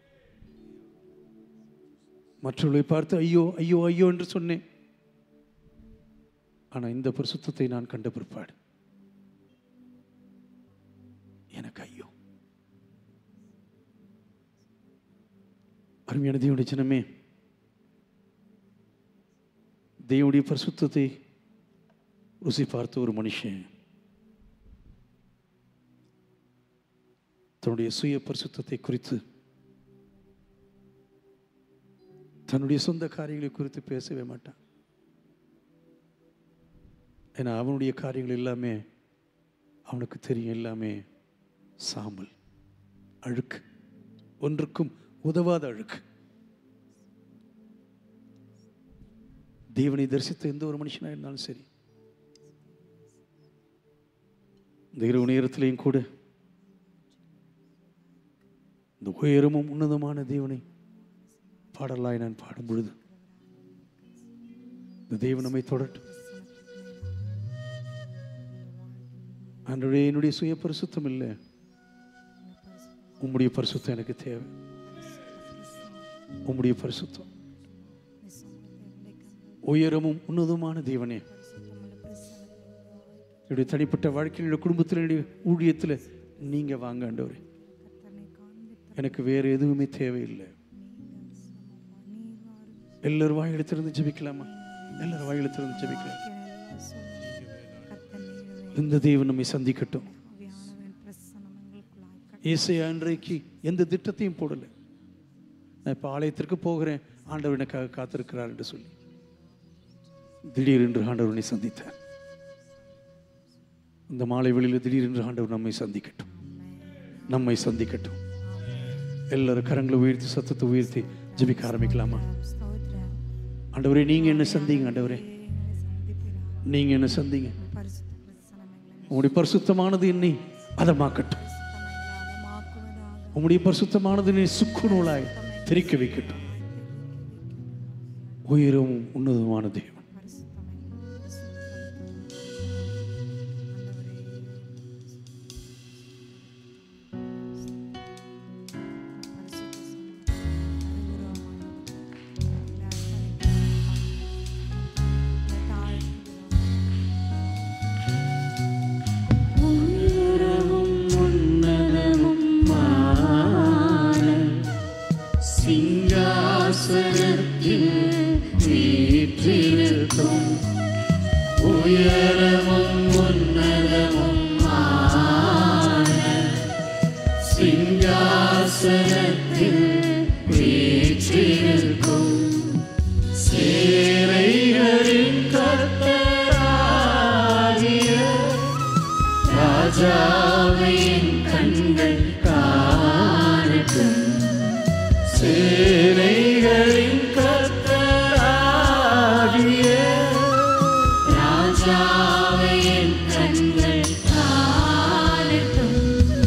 மற்றவர்களை பார்த்து ஐயோ ஐயோ ஐயோ என்று சொன்னேன் ஆனால் இந்த பரிசுத்தத்தை நான் கண்ட பிற்பாடு எனக்கு ஐயோ அருமையான தேவனுடைய ஜனமே தேவனுடைய பரிசுத்தத்தை ருசி பார்த்த ஒரு மனுஷன் தன்னுடைய சுய பரிசுத்தத்தை குறித்து தன்னுடைய சொந்த காரியங்களை குறித்து பேசவே மாட்டான் ஏன்னா அவனுடைய காரியங்கள் எல்லாமே அவனுக்கு தெரியும் எல்லாமே சாம்பல் அழுக்கு ஒன்றுக்கும் உதவாத அழுக்கு தேவனை தரிசித்த எந்த ஒரு மனுஷனாக இருந்தாலும் சரி இந்த இரவு நேரத்திலையும் கூட இந்த உயரமும் உன்னதமான தேவனை பாடலாய் நான் பாடும் பொழுது இந்த தேவன் நம்மை தொடட்டும் ஆண்டவரே என்னுடைய சுய பரிசுத்தம் இல்லை உம்முடைய பரிசுத்தம் எனக்கு தேவை உம்முடைய பரிசுத்தம் உயரமும் உன்னதமான தேவனே என்னுடைய தனிப்பட்ட வாழ்க்கையில் என்னுடைய குடும்பத்தில் என்னுடைய ஊழியத்தில் நீங்க வாங்க ஆண்டவரே எனக்கு வேற எதுவுமே தேவையில்லை எல்லாரும் வாயில திறந்து ஜெபிக்கலாமா எல்லாரும் வாயில திறந்து ஜெபிக்கலாம் இந்த தேவன் நம்மை சந்திக்கட்டும் இயேசையா அன்றைக்கு எந்த திட்டத்தையும் போடல நான் இப்போ ஆலயத்திற்கு போகிறேன் ஆண்டவர் எனக்காக காத்திருக்கிறார் என்று சொல்லி திடீரென்று ஆண்டவனை சந்தித்தார் இந்த மாலை வெளியில் திடீரென்று ஆண்டவர் நம்மை சந்திக்கட்டும் நம்மை சந்திக்கட்டும் எல்லாரும் கரங்களை உயர்த்தி சத்தத்தை உயர்த்தி ஜெபிக்க ஆரம்பிக்கலாமா ஆண்டவரே நீங்க என்ன சந்திங்க ஆண்டவரே நீங்க என்ன சந்திங்க உங்களுடைய பரிசுத்தமானது என்னை அதமாக்கட்டும் உம்முடைய பரிசுத்தமானது என்னை சுக்கு நூலாய் திரிக்க வைக்கட்டும் உயரும் உன்னதமான தேவன் உயரமும் உன்னதமும் மான சிங்காசனத்தில் வீற்றிருக்கும் உயரமும் உன்னதமும் மான சிங்காசனத்தில் வீற்றிருக்கும் சேரைகளின் கர்த்தராகிய ராஜாவின் கண்கள் காணட்டும் சேனைகளின் கர்த்தராகிய ராஜாவின் கண்கள் காணட்டும்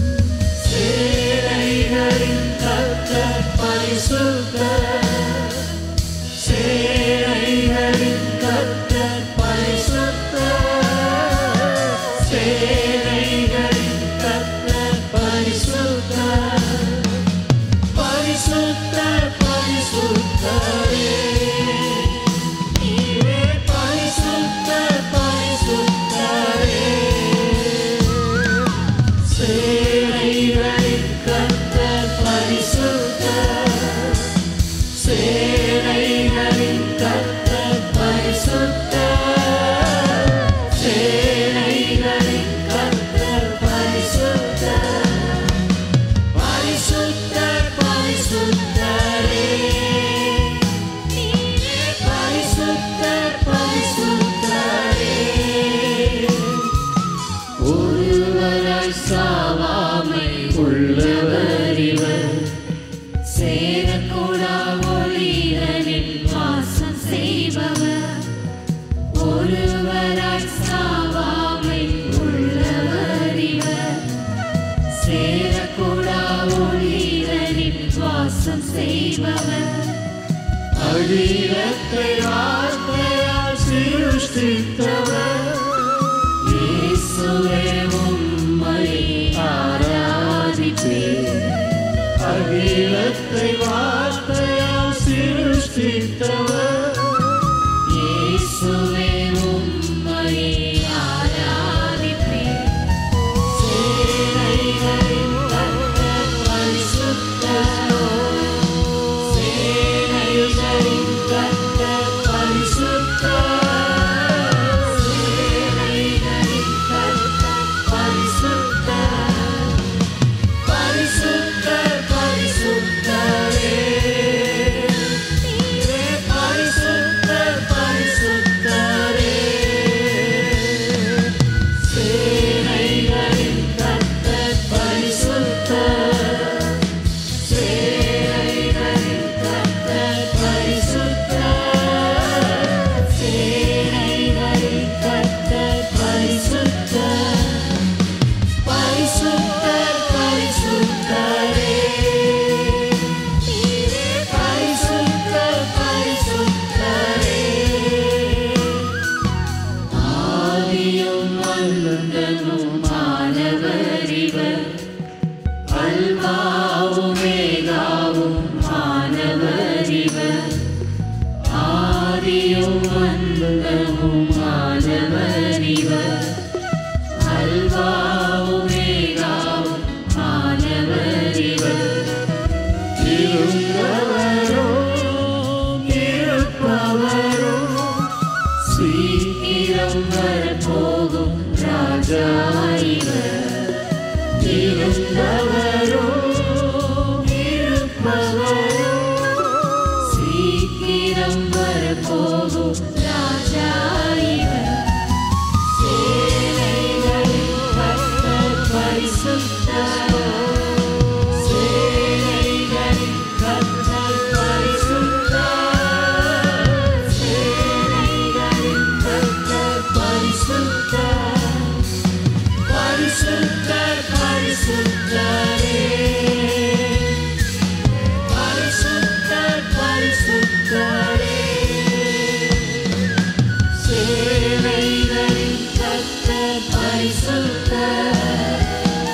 சேனைகளின் கர்த்தர் பரிசுத்தர் சேனைகளின் கர்த்தர் பரிசுத்தர் சேனைகளின் அகிலத்தை வார்த்தையால் சிருஷ்டித்தவர் இயேசுவே உம்மை ஆராதிப்பேன் அகிலத்தை வார்த்தையால் சிருஷ்டித்தவர் இயேசுவே உம்மை ஆராதிப்பேன் சேனைகளின் கர்த்தர் பரிசுத்தர் சேனைகளின் கர்த்தர் பரிசுத்தர் சேனைகளின் கர்த்தர் பரிசுத்தர் பரிசுத்தர் பரிசுத்தரே நீரே பரிசுத்தர் பரிசுத்தரே சேனைகளின் கர்த்தர் பரிசுத்தர் சேனைகளின் கர்த்தர் பரிசுத்தர் சேனைகளின் கர்த்தர் பரிசுத்தர் பரிசுத்தர் பரிசுத்தரே நீரே பரிசுத்தர் பரிசுத்தரே ஆதியும் அந்தமுமானவர் இவர் அல்வாவும் மேகாவும் மாணவர் இவர் ஆதியும் அந்தமுமானவர் இவர் அல்வாவும் மேகாவும் மாணவர் இவர் இருந்தவரோ இருப்பவரோ சீக்கிரம் வரப்போகும் ராஜா இவர் இருந்தவரோ இருப்பவரோ சீக்கிரம் வரப்போகும் ராஜா இவர் சேனைகளின் கர்த்தர் பரிசுத்தர் சேனைகளின் கர்த்தர் பரிசுத்தர் சேனைகளின் கர்த்தர் பரிசுத்தர் பரிசுத்தர் பரிசுத்தரே பரிசுத்தர் பரிசுத்தரே சேனைகளின் கர்த்தர் பரிசுத்தர்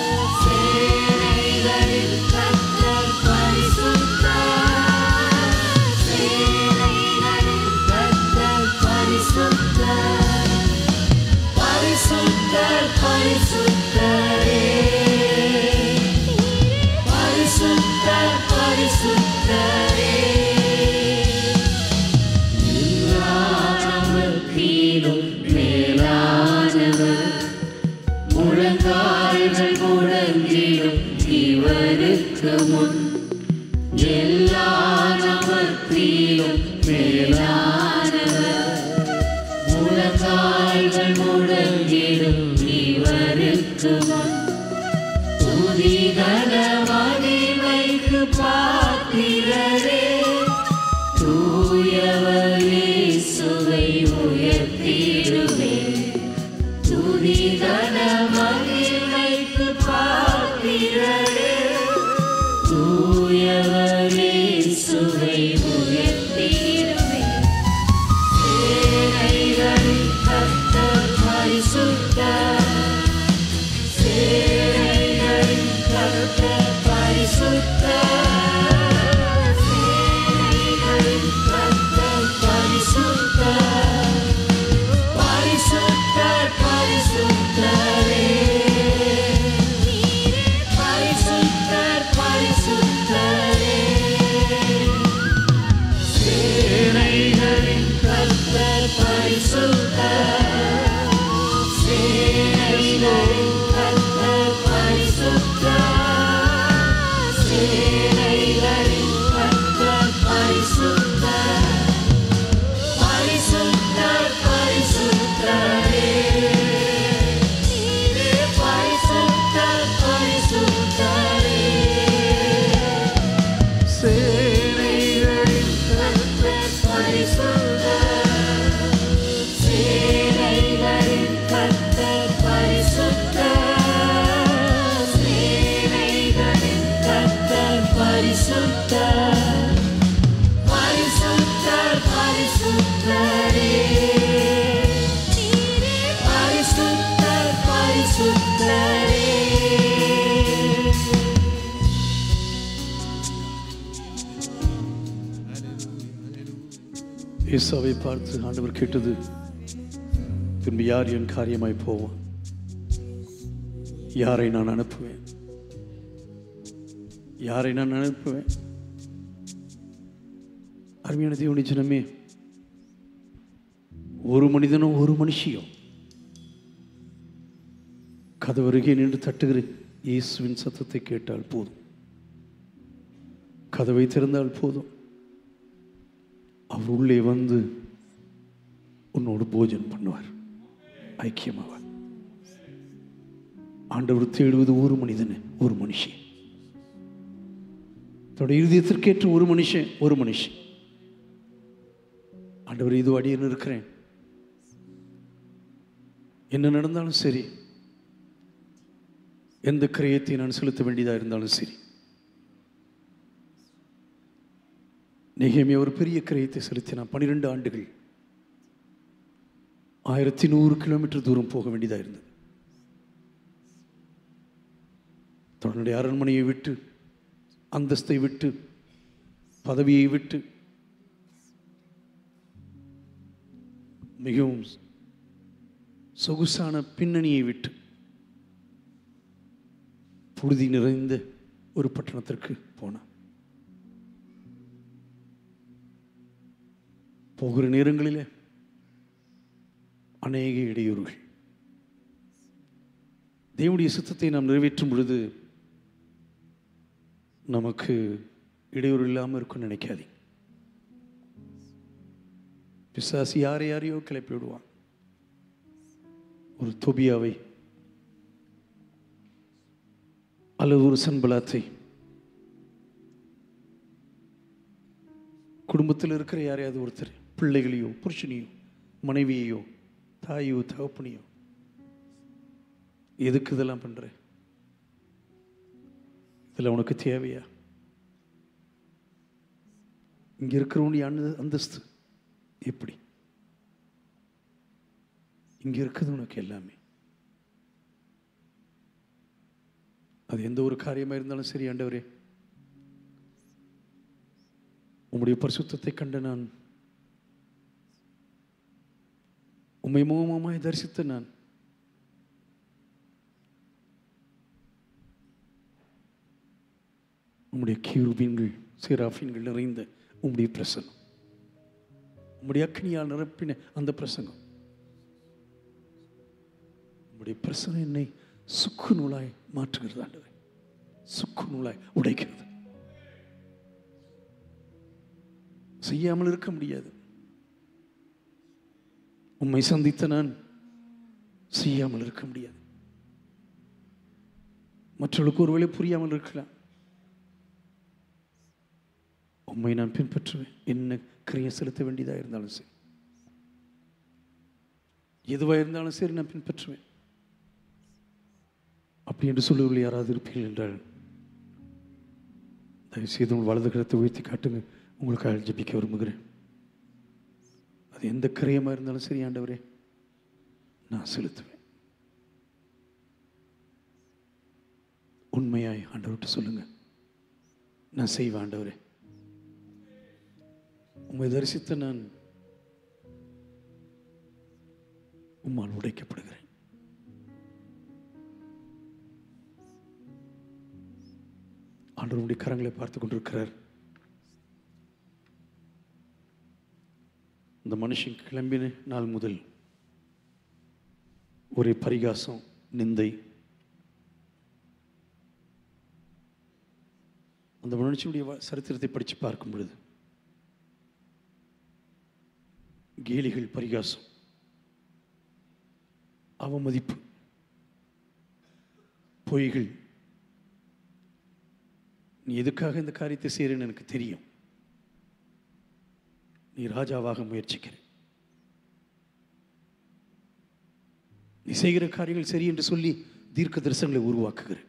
சேனைகளின் கர்த்தர் பரிசுத்தர் சேனைகளின் கர்த்தர் பரிசுத்தர் பரிசுத்தர் பரிசுத்தரே பரிசுத்தர் பரிசுத்தரே எல்லாவற்றிலும் மேலானவர் முழங்கால்கள் முழங்கிடும் இவருக்கு முன் எல்லா நமத்திலும் மேலானவர் முழங்கால்கள் முழங்கிடும் இவருக்கு முன் துதிகன மகிமைக்கு பாத்திரரே தூயவரே சுவை உயர்த்திடுவே துதிகன மகிமைக்கு பாத்திரரே தூயவரே சுவை உயர்த்திடுவே சேனைகளின் கர்த்தர் பரிசுத்தர் சேனைகளின் கர்த்தர் பரிசுத்தர் சேனைகளின் கர்த்தர் பரிசுத்தர் பரிசுத்தர் பரிசுத்தரே பரிசுத்தர் பரிசுத்தரே சேனைகளின் கர்த்தர் பரிசுத்தர் சேனைகளின் கர்த்தர் பரிசுத்தர் சேனைகளின் கர்த்தர் பரிசுத்தர் பரிசுத்தர் பரிசுத்தரே நீரே பரிசுத்தர் பரிசுத்தரே சேனைகளின் கர்த்தர் பரிசுத்தர் சேனைகளின் கர்த்தர் பரிசுத்தர் ஏசாவை பார்த்து ஆண்டவர் கேட்டது திரும்பி யார் என் காரியமாய் போவான் யாரை நான் அனுப்புவேன் யாரை நான் அனுப்புவேன் அருமையான தேவனி ஜனமே ஒரு மனிதனோ ஒரு மனுஷியோ கதவருகே நின்று தட்டுகிற இயேசுவின் சத்தத்தை கேட்டால் போதும் கதவை திறந்தால் போதும் அவர் உள்ளே வந்து உன்னோடு போஜனம் பண்ணுவார் ஐக்கியமாவார் ஆண்டவர் தேடுவது ஒரு மனிதன் ஒரு மனுஷி தன்னுடைய இருதயத்திற்கேற்ற ஒரு மனுஷன் ஒரு மனுஷி ஆண்டவர் இது அடியன்னு இருக்கிறேன் என்ன நடந்தாலும் சரி எந்த கிரயத்தை நான் செலுத்த வேண்டியதாக இருந்தாலும் சரி நெகேமியா ஒரு பெரிய கிரயத்தை செலுத்தினான் பன்னிரெண்டு ஆண்டுகள் ஆயிரத்தி நூறு கிலோமீட்டர் தூரம் போக வேண்டியதாக இருந்தது தன்னுடைய அரண்மனையை விட்டு அந்தஸ்தை விட்டு பதவியை விட்டு மிகவும் சொகுசான பின்னணியை விட்டு புழுதி நிறைந்த ஒரு பட்டணத்திற்கு போனான் போகிற நேரங்களிலே அநேக இடையூறுகள் தேவனுடைய சித்தத்தை நாம் நிறைவேற்றும் பொழுது நமக்கு இடையூறு இல்லாமல் இருக்கும்னு நினைக்காதீங்க பிசாசி யாரை யாரையோ கிளப்பி விடுவான் ஒரு தொபியாவை அல்லது ஒரு சன்பலாத்தை குடும்பத்தில் இருக்கிற யாரையாவது ஒருத்தர் பிள்ளைகளையோ புருஷனையோ மனைவியையோ தாயோ தகப்பனையோ எதுக்கு இதெல்லாம் பண்ற இதில் உனக்கு தேவையா இங்க இருக்கிறவனுடைய அந்த அந்தஸ்து எப்படி இங்க இருக்குது உனக்கு எல்லாமே அது எந்த ஒரு காரியமா இருந்தாலும் சரி ஆண்டவரே உம்முடைய பரிசுத்தத்தை கண்ட நான் உம்மை முகமாய் தரிசித்த நான் உம்முடைய கியூபீன்கள் சிராஃபீன்கள் நிறைந்த உம்முடைய பிரசனம் உம்முடைய அக்னியால் நிரப்பின அந்த பிரசங்கம் உம்முடைய பிரசனம் என்னை சுக்கு நூலாய் மாற்றுகிறது ஆண்டவரே சுக்கு நூலாய் உடைக்கிறது செய்யாமல் இருக்க முடியாது உம்மை சந்தித்த நான் செய்யாமல் இருக்க முடியாது மற்றவர்களுக்கு ஒருவேளை புரியாமல் இருக்கலாம் உம்மை நான் பின்பற்றுவேன் என்ன கிரியை செலுத்த வேண்டியதாக இருந்தாலும் சரி எதுவாக இருந்தாலும் சரி நான் பின்பற்றுவேன் அப்படி என்று சொல்லுவதில் யாராவது இருப்பீர்கள் என்றால் தயவுசெய்து உங்கள் வலது கரத்தை உயர்த்தி காட்டுங்க உங்களுக்காக ஜெபிக்க விரும்புகிறேன் அது எந்த கிரயமாக இருந்தாலும் சரி ஆண்டவரே நான் செலுத்துவேன் உண்மையாய் ஆண்டவர்கிட்ட சொல்லுங்க நான் செய்வேன் ஆண்டவரே உம்மை தரிசித்த நான் உம்மால் உடைக்கப்படுகிறேன் ஆண்டவருடைய கரங்களை பார்த்து கொண்டிருக்கிறார் இந்த மனுஷன் கிளம்பின நாள் முதல் ஒரே பரிகாசம் நிந்தை அந்த மனுஷனுடைய வ- சரித்திரத்தை படித்து பார்க்கும் பொழுது கேலிகள் பரிகாசம் அவமதிப்பு பொய்கள் நீ எதுக்காக இந்த காரியத்தை செய்கிறேன்னு எனக்கு தெரியும் நீ ராஜாவாக முயற்சிக்கிற நீ செய்கிற காரியங்கள் சரி என்று சொல்லி தீர்க்க தரிசனங்களை உருவாக்குகிற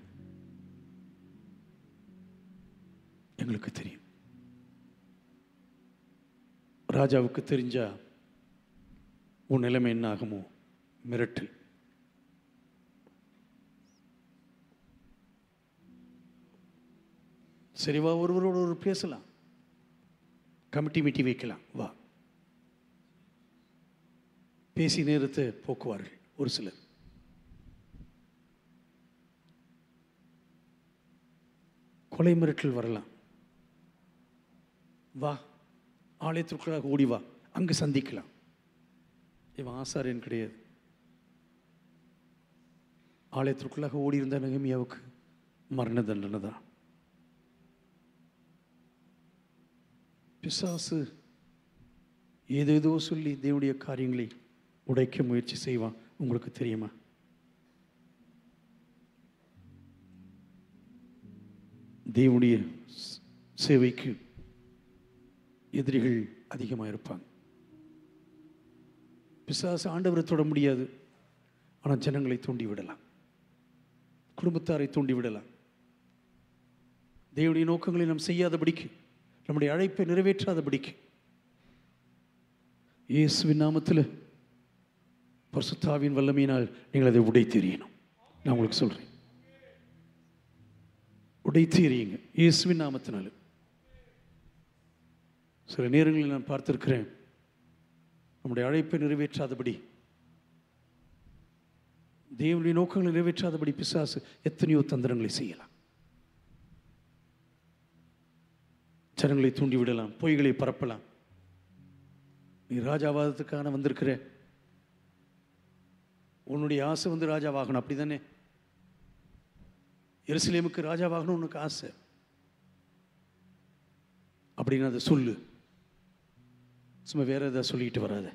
எங்களுக்கு தெரியும் ராஜாவுக்கு தெரிஞ்சா உன் நிலைமை என்ன ஆகுமோ மிரட்டல் சரி வா ஒருவரோடு ஒரு பேசலாம் கமிட்டி மீட்டி வைக்கலாம் வா பேசி நேரத்தை போக்குவார்கள் ஒரு சிலர் கொலை மிரட்டல் வரலாம் வா ஆலயத்திற்குள்ளாக ஓடி வா அங்கு சந்திக்கலாம் இவன் ஆசாரியன் கிடையாது ஆலயத்திற்குள்ளாக ஓடி இருந்த நெகமியாவுக்கு மரண தண்டனை தான் பிசாசு ஏதேதோ சொல்லி தேவனுடைய காரியங்களை உடைக்க முயற்சி செய்வான் உங்களுக்கு தெரியுமா தேவனுடைய ஸ்- சேவைக்கு எதிரிகள் அதிகமாக இருப்பாங்க பிசாசு ஆண்டவரை தொட முடியாது ஆனால் ஜனங்களை தூண்டி விடலாம் குடும்பத்தாரை தூண்டி விடலாம் தேவனுடைய நோக்கங்களை நாம் செய்யாதபடிக்கு நம்முடைய அழைப்பை நிறைவேற்றாதபடிக்கு இயேசுவின் நாமத்தில் பரிசுத்தாவின் வல்லமையினால் நீங்கள் அதை உடை தெரியணும் நான் உங்களுக்கு சொல்கிறேன் உடைத்து எறியுங்க இயேசுவின் நாமத்தினால சில நேரங்களில் நான் பார்த்திருக்கிறேன் நம்முடைய அழைப்பை நிறைவேற்றாதபடி தேவனுடைய நோக்கங்களை நிறைவேற்றாதபடி பிசாசு எத்தனையோ தந்திரங்களை செய்யலாம் ஜனங்களை தூண்டி விடலாம் பொய்களை பரப்பலாம் நீ ராஜாவாதத்துக்கான வந்திருக்கிற உன்னுடைய ஆசை வந்து ராஜாவாகணும் அப்படி தானே எருசலேமுக்கு ராஜாவாகணும் உனக்கு ஆசை அப்படின்னு அதை சொல்லு சும்மா வேற எதாவது சொல்லிட்டு வராத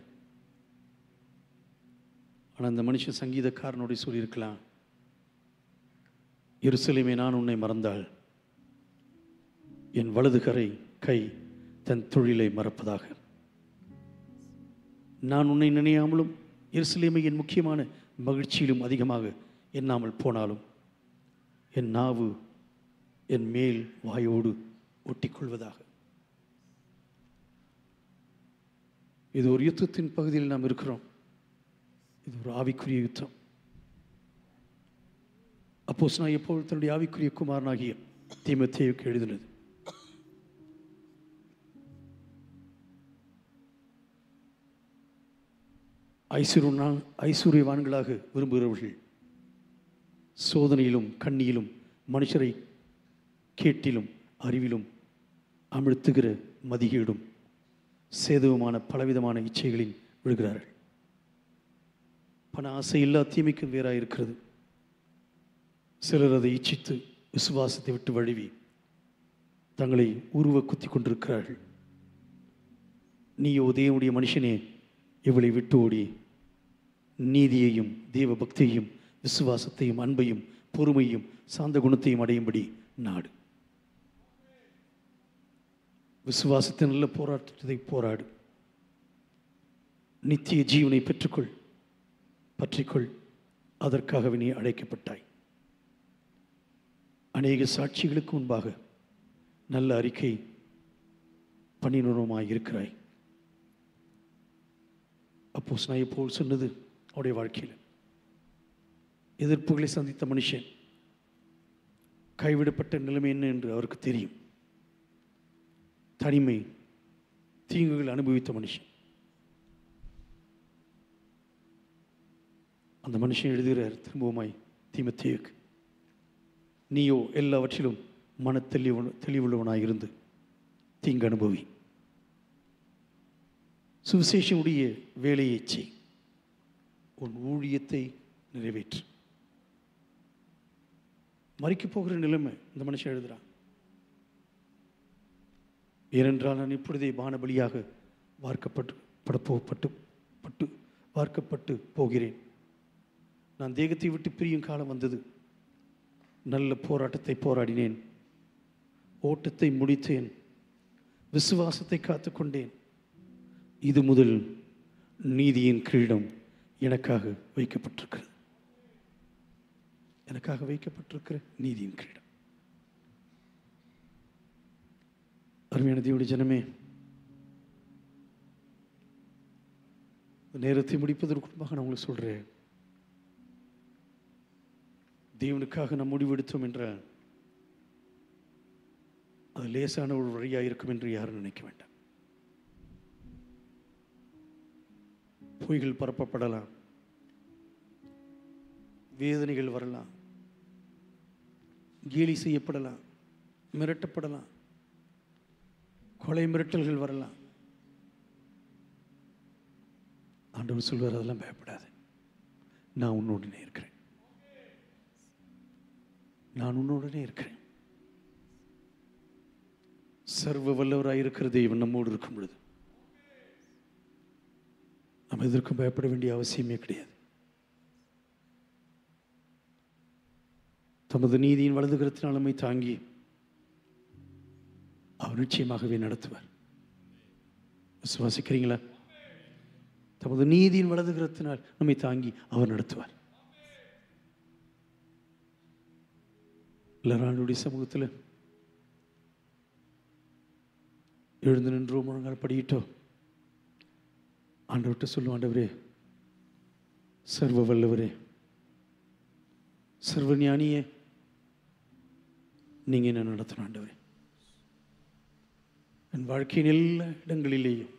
ஆனால் அந்த மனுஷன் சங்கீதக்காரனோட சொல்லியிருக்கலாம் எருசலேமே நான் உன்னை மறந்தாள் என் வலது கரை கை தன் தொழிலை மறப்பதாக நான் உன்னை நினையாமலும் எருசலேமை என் முக்கியமான மகிழ்ச்சியிலும் அதிகமாக எண்ணாமல் போனாலும் என் நாவு என் மேல் வாயோடு ஒட்டிக்கொள்வதாக இது ஒரு யுத்தத்தின் பகுதியில் நாம் இருக்கிறோம் இது ஒரு ஆவிக்குரிய யுத்தம் அப்போஸ் நான் எப்போது தன்னுடைய ஆவிக்குரிய குமாரனாகிய தீமத்தேயுக்கு எழுதினது ஐஸ்வர்யவான் ஐஸ்வர்யவான்களாக விரும்புகிறவர்கள் சோதனையிலும் கண்ணியிலும் மனுஷரை கேட்டிலும் அறிவிலும் அமிழ்த்துகிற மதிகேடும் சேதுவுமான பலவிதமான இச்சைகளில் விழுகிறார்கள் பண ஆசை இல்லா தீமைக்கும் வேறாக இருக்கிறது சிலர் அதை இச்சித்து விசுவாசத்தை விட்டு வழுவி தங்களை உருவ குத்தி கொண்டிருக்கிறார்கள் நீயோ தேவனுடைய மனுஷனே இவளை விட்டு ஓடி நீதியையும் தேவ பக்தியையும் விசுவாசத்தையும் அன்பையும் பொறுமையும் சாந்த குணத்தையும் அடையும்படி நாடு விசுவாசத்தின் நல்ல போராட்டத்தை போராடு நித்திய ஜீவனை பெற்றுக்கொள் பற்றிக்கொள் அதற்காகவே நீ அழைக்கப்பட்டாய் அநேக சாட்சிகளுக்கு முன்பாக நல்ல அறிக்கை பண்ணினருமாய் இருக்கிறாய் அப்போ நான் போல் சொன்னது அவருடைய வாழ்க்கையில் எதிர்ப்புகளை சந்தித்த மனுஷன் கைவிடப்பட்ட நிலைமை என்ன என்று அவருக்கு தெரியும் தனிமை தீங்குகள் அனுபவித்த மனுஷன் அந்த மனுஷன் எழுதுகிறார் திரும்பவுமாய் தீமத்தேயுக்கு நீயோ எல்லாவற்றிலும் மன தெளிவு தெளிவுள்ளவனாய் இருந்து தீங்கு அனுபவி சுவிசேஷனுடைய வேலையை செய் உன் ஊழியத்தை நிறைவேற்று மறிக்கப் போகிற நிலைமை இந்த மனுஷன் எழுதுறான் ஏனென்றால் நான் இப்பொழுதே பானபலியாக வார்க்கப்பட்டு படப்போப்பட்டு பட்டு வார்க்கப்பட்டு போகிறேன் நான் தேகத்தை விட்டு பிரியும் காலம் வந்தது நல்ல போராட்டத்தை போராடினேன் ஓட்டத்தை முடித்தேன் விசுவாசத்தை காத்துக்கொண்டேன் இது முதல் நீதியின் கிரீடம் எனக்காக வைக்கப்பட்டிருக்கிறது எனக்காக வைக்கப்பட்டிருக்கிற நீதியின் கிரீடம் அருமையான தேவனுடைய ஜனமே இந்த நேரத்தை முடிப்பதற்கு முன்பாக நான் உங்களுக்கு சொல்கிறேன் தேவனுக்காக நாம் முடிவெடுத்தோம் என்ற அது லேசான ஒரு வழியாக இருக்கும் என்று யாரும் நினைக்க வேண்டாம் பொய்கள் பரப்பப்படலாம் வேதனைகள் வரலாம் கேலி செய்யப்படலாம் மிரட்டப்படலாம் கொலை மிரட்டல்கள் வரலாம் ஆண்டவர் சொல்வார் அதெல்லாம் பயப்படாது நான் உன்னோடனே இருக்கிறேன் நான் உன்னோடனே இருக்கிறேன் சர்வ வல்லவராய் இருக்கிற தெய்வம் நம்மோடு இருக்கும் பொழுது நம்ம எதற்கும் பயப்பட வேண்டிய அவசியமே கிடையாது தமது நீதியின் வலது கரத்தினால் நம்மை தாங்கி அவர் நிச்சயமாகவே நடத்துவார் விசுவாசிக்கிறீங்களா தமது நீதியின் வலது கரத்தினால் நம்மை தாங்கி அவர் நடத்துவார் எல்லாருடைய சமூகத்தில் எழுந்து நின்றோ முழங்கால் படியிட்டோ ஆண்டவர்கிட்ட சொல்லும் ஆண்டவரே சர்வ வல்லவரே சர்வ ஞானியே நீங்க என்ன நடத்தணும் ஆண்டவரே என் வாழ்க்கையின் எல்லா இடங்களிலேயும்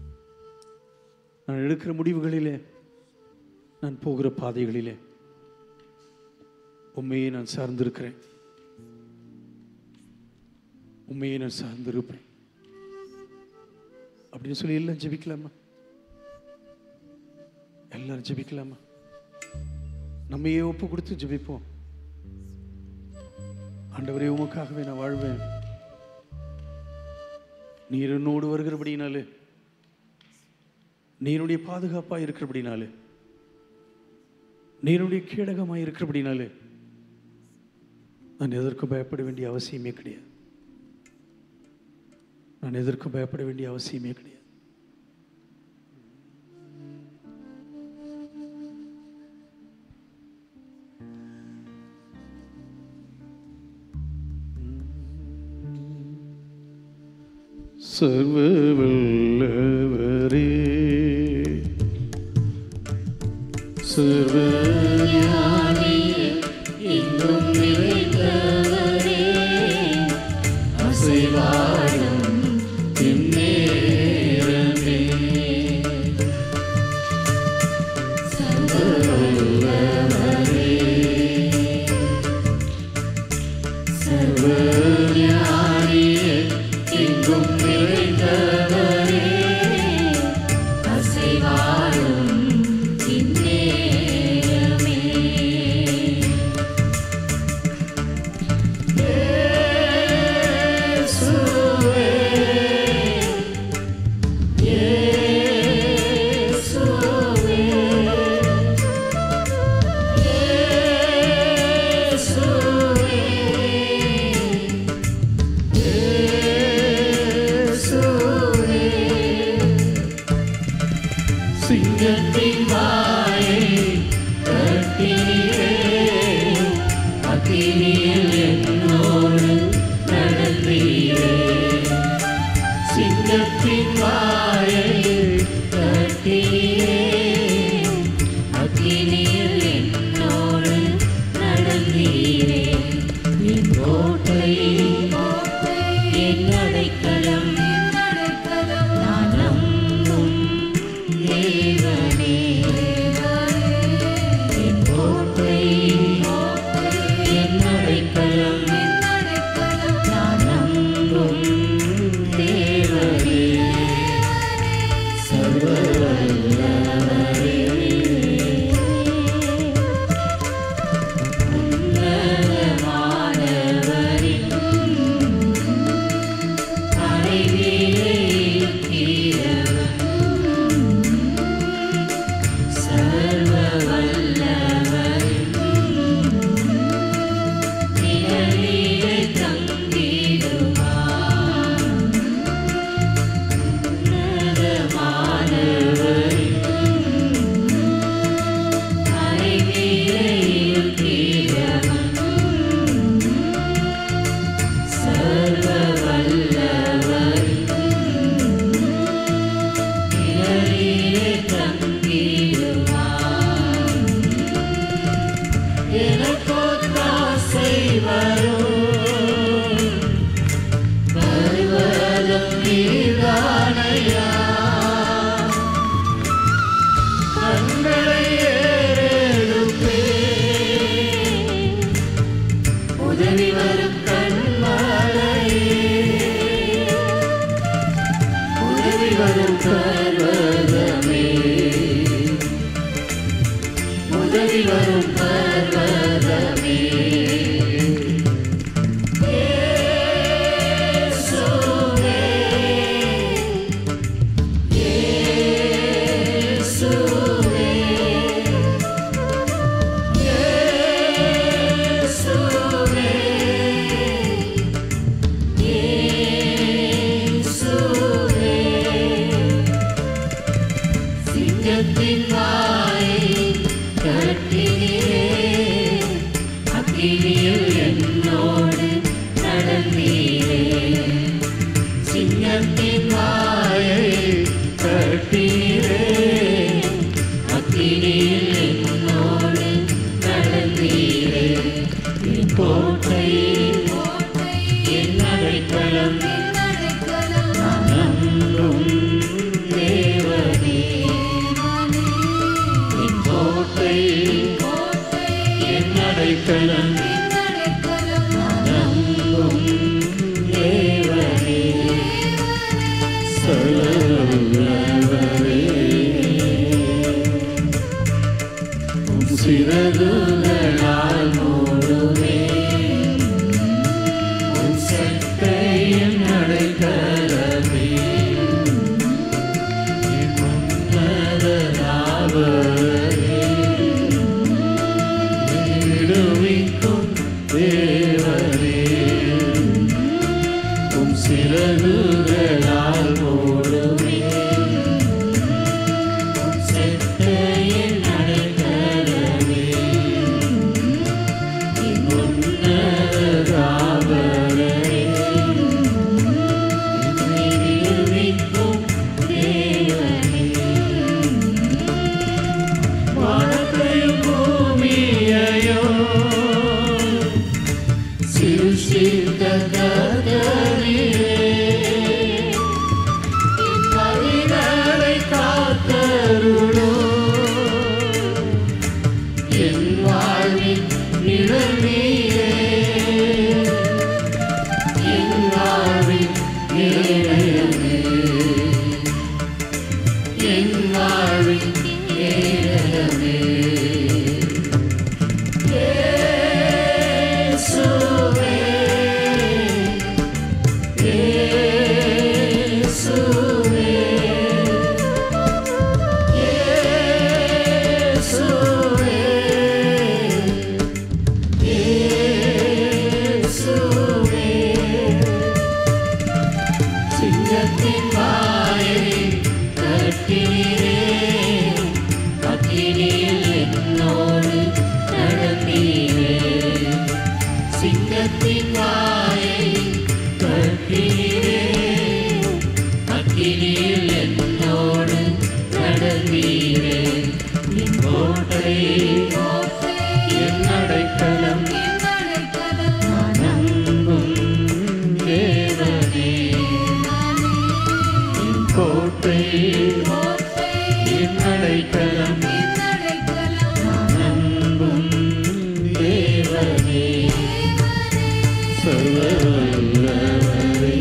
நான் எடுக்கிற முடிவுகளிலே நான் போகிற பாதைகளிலே உண்மையை நான் சார்ந்திருக்கிறேன் உண்மையை நான் சார்ந்திருப்பேன் அப்படின்னு சொல்லி எல்லாம் ஜெபிக்கலாமா எல்லாரும் ஜெபிக்கலாமா நம்மையே ஒப்பு கொடுத்து ஜெபிப்போம் ஆண்டவரே உமக்காகவே நான் வாழ்வேன் நீர் என்னோடு வருகிறபடினாலே நீருடைய பாதுகாப்பாக இருக்கிறபடினாலே நீருடைய கீடகமாக இருக்கிறபடினாலே நான் எதற்கும் பயப்பட வேண்டிய அவசியமே கிடையாது நான் எதற்கும் பயப்பட வேண்டிய அவசியமே கிடையாது சர்வ வல்லவரே சர்வ ஞானியே எங்கும் நிறைந்தவரே அசைவாடும் இந்நேரமே சர்வவல்லவரே சர்வ ஞானியே எங்கும் நிறைந்தவரே அசைவாடும் இந்நேரமே இயேசுவே இயேசுவே இயேசுவே இயேசுவே சிங்கத்தின் வாயை கட்டினீரே அக்கினியில் என்னோடு நடந்தீரே சிங்கத்தின் வாயை கட்டினீரே அக்கினியில் என்னோடு நடந்தீரே என் கோட்டை என் அடைக்கலம் நான் நம்பும் தேவனே என் கோட்டை என் அடைக்கலம் நான் நம்பும் தேவனே சர்வ வல்லவரே உன்னதமானவரின் அறைவிலே இருக்கிறவன் சர்வ வல்லவரின் நிழலிலே தங்கிடுவான் உன்னதமானவரின் அறைவிலே இருக்கிறவன் சர்வ வல்லவரின் நிழலிலே தங்கிடுவான் எனக்கொத்தாசை வரும் வருவதும் நீதானையா அக்கினியில் என்னோடு நடந்தீரே சிங்கத்தின் வாயை கட்டீரே அக்கினியில் என்னோடு நடந்தீரே என் கோட்டை என் அடைக்கலம் நம்பும் தேவனே என் கோட்டை என் அடைக்கலம் நம்பும் தேவனே சர்வவல்லவரே உம் சிறகுகளால் மூடுவே உன் சட்டையின் அடைக்கலமே என் உன்னதராவரே விடுவிக்கும் தேவரே உம் சிறகுகளால் மூடுவே உன் சட்டையின் அடைக்கலமே என் உன்னதராவரே என்னை விடுவிக்கும் தேவனே வானத்தையும் பூமியையும் சிருஷ்டித்த கர்த்தரே, என் வழிகளை காத்தருளும். என் வாழ்வின் நிழல் நீரே. என் வாழ்வின் நிழலே. என் வாழ்வின் நிழலே. இயேசுவே, இயேசுவே, இயேசுவே, இயேசுவே. சிங்கத்தின் வாயை கட்டினீரே அக்கினியில் என்னோடு நடந்தீரே சிங்கத்தின் வாயை கட்டினீரே அக்கினியில் என்னோடு நடந்தீரே என் கோட்டை என் அடைக்கலம் நம்பும் தேவனே என் கோட்டை என் அடைக்கலம் நம்பும் தேவனே சர்வவல்லவரே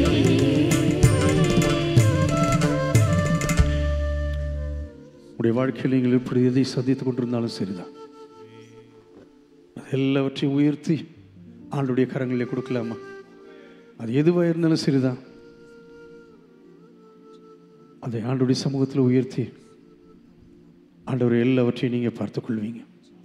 உடைய வாழ்க்கையில் நீங்கள் எப்படி எதை சந்தித்துக் கொண்டிருந்தாலும் சரிதான் அது எல்லாவற்றையும் உயர்த்தி ஆண்டுடைய கரங்களிலே கொடுக்கலாமா அது எதுவாக இருந்தாலும் சரிதான் அதை ஆண்டுடைய சமூகத்தில் உயர்த்தி ஆண்டவர் எல்லாவற்றையும் நீங்கள் பார்த்துக் கொள்வீங்க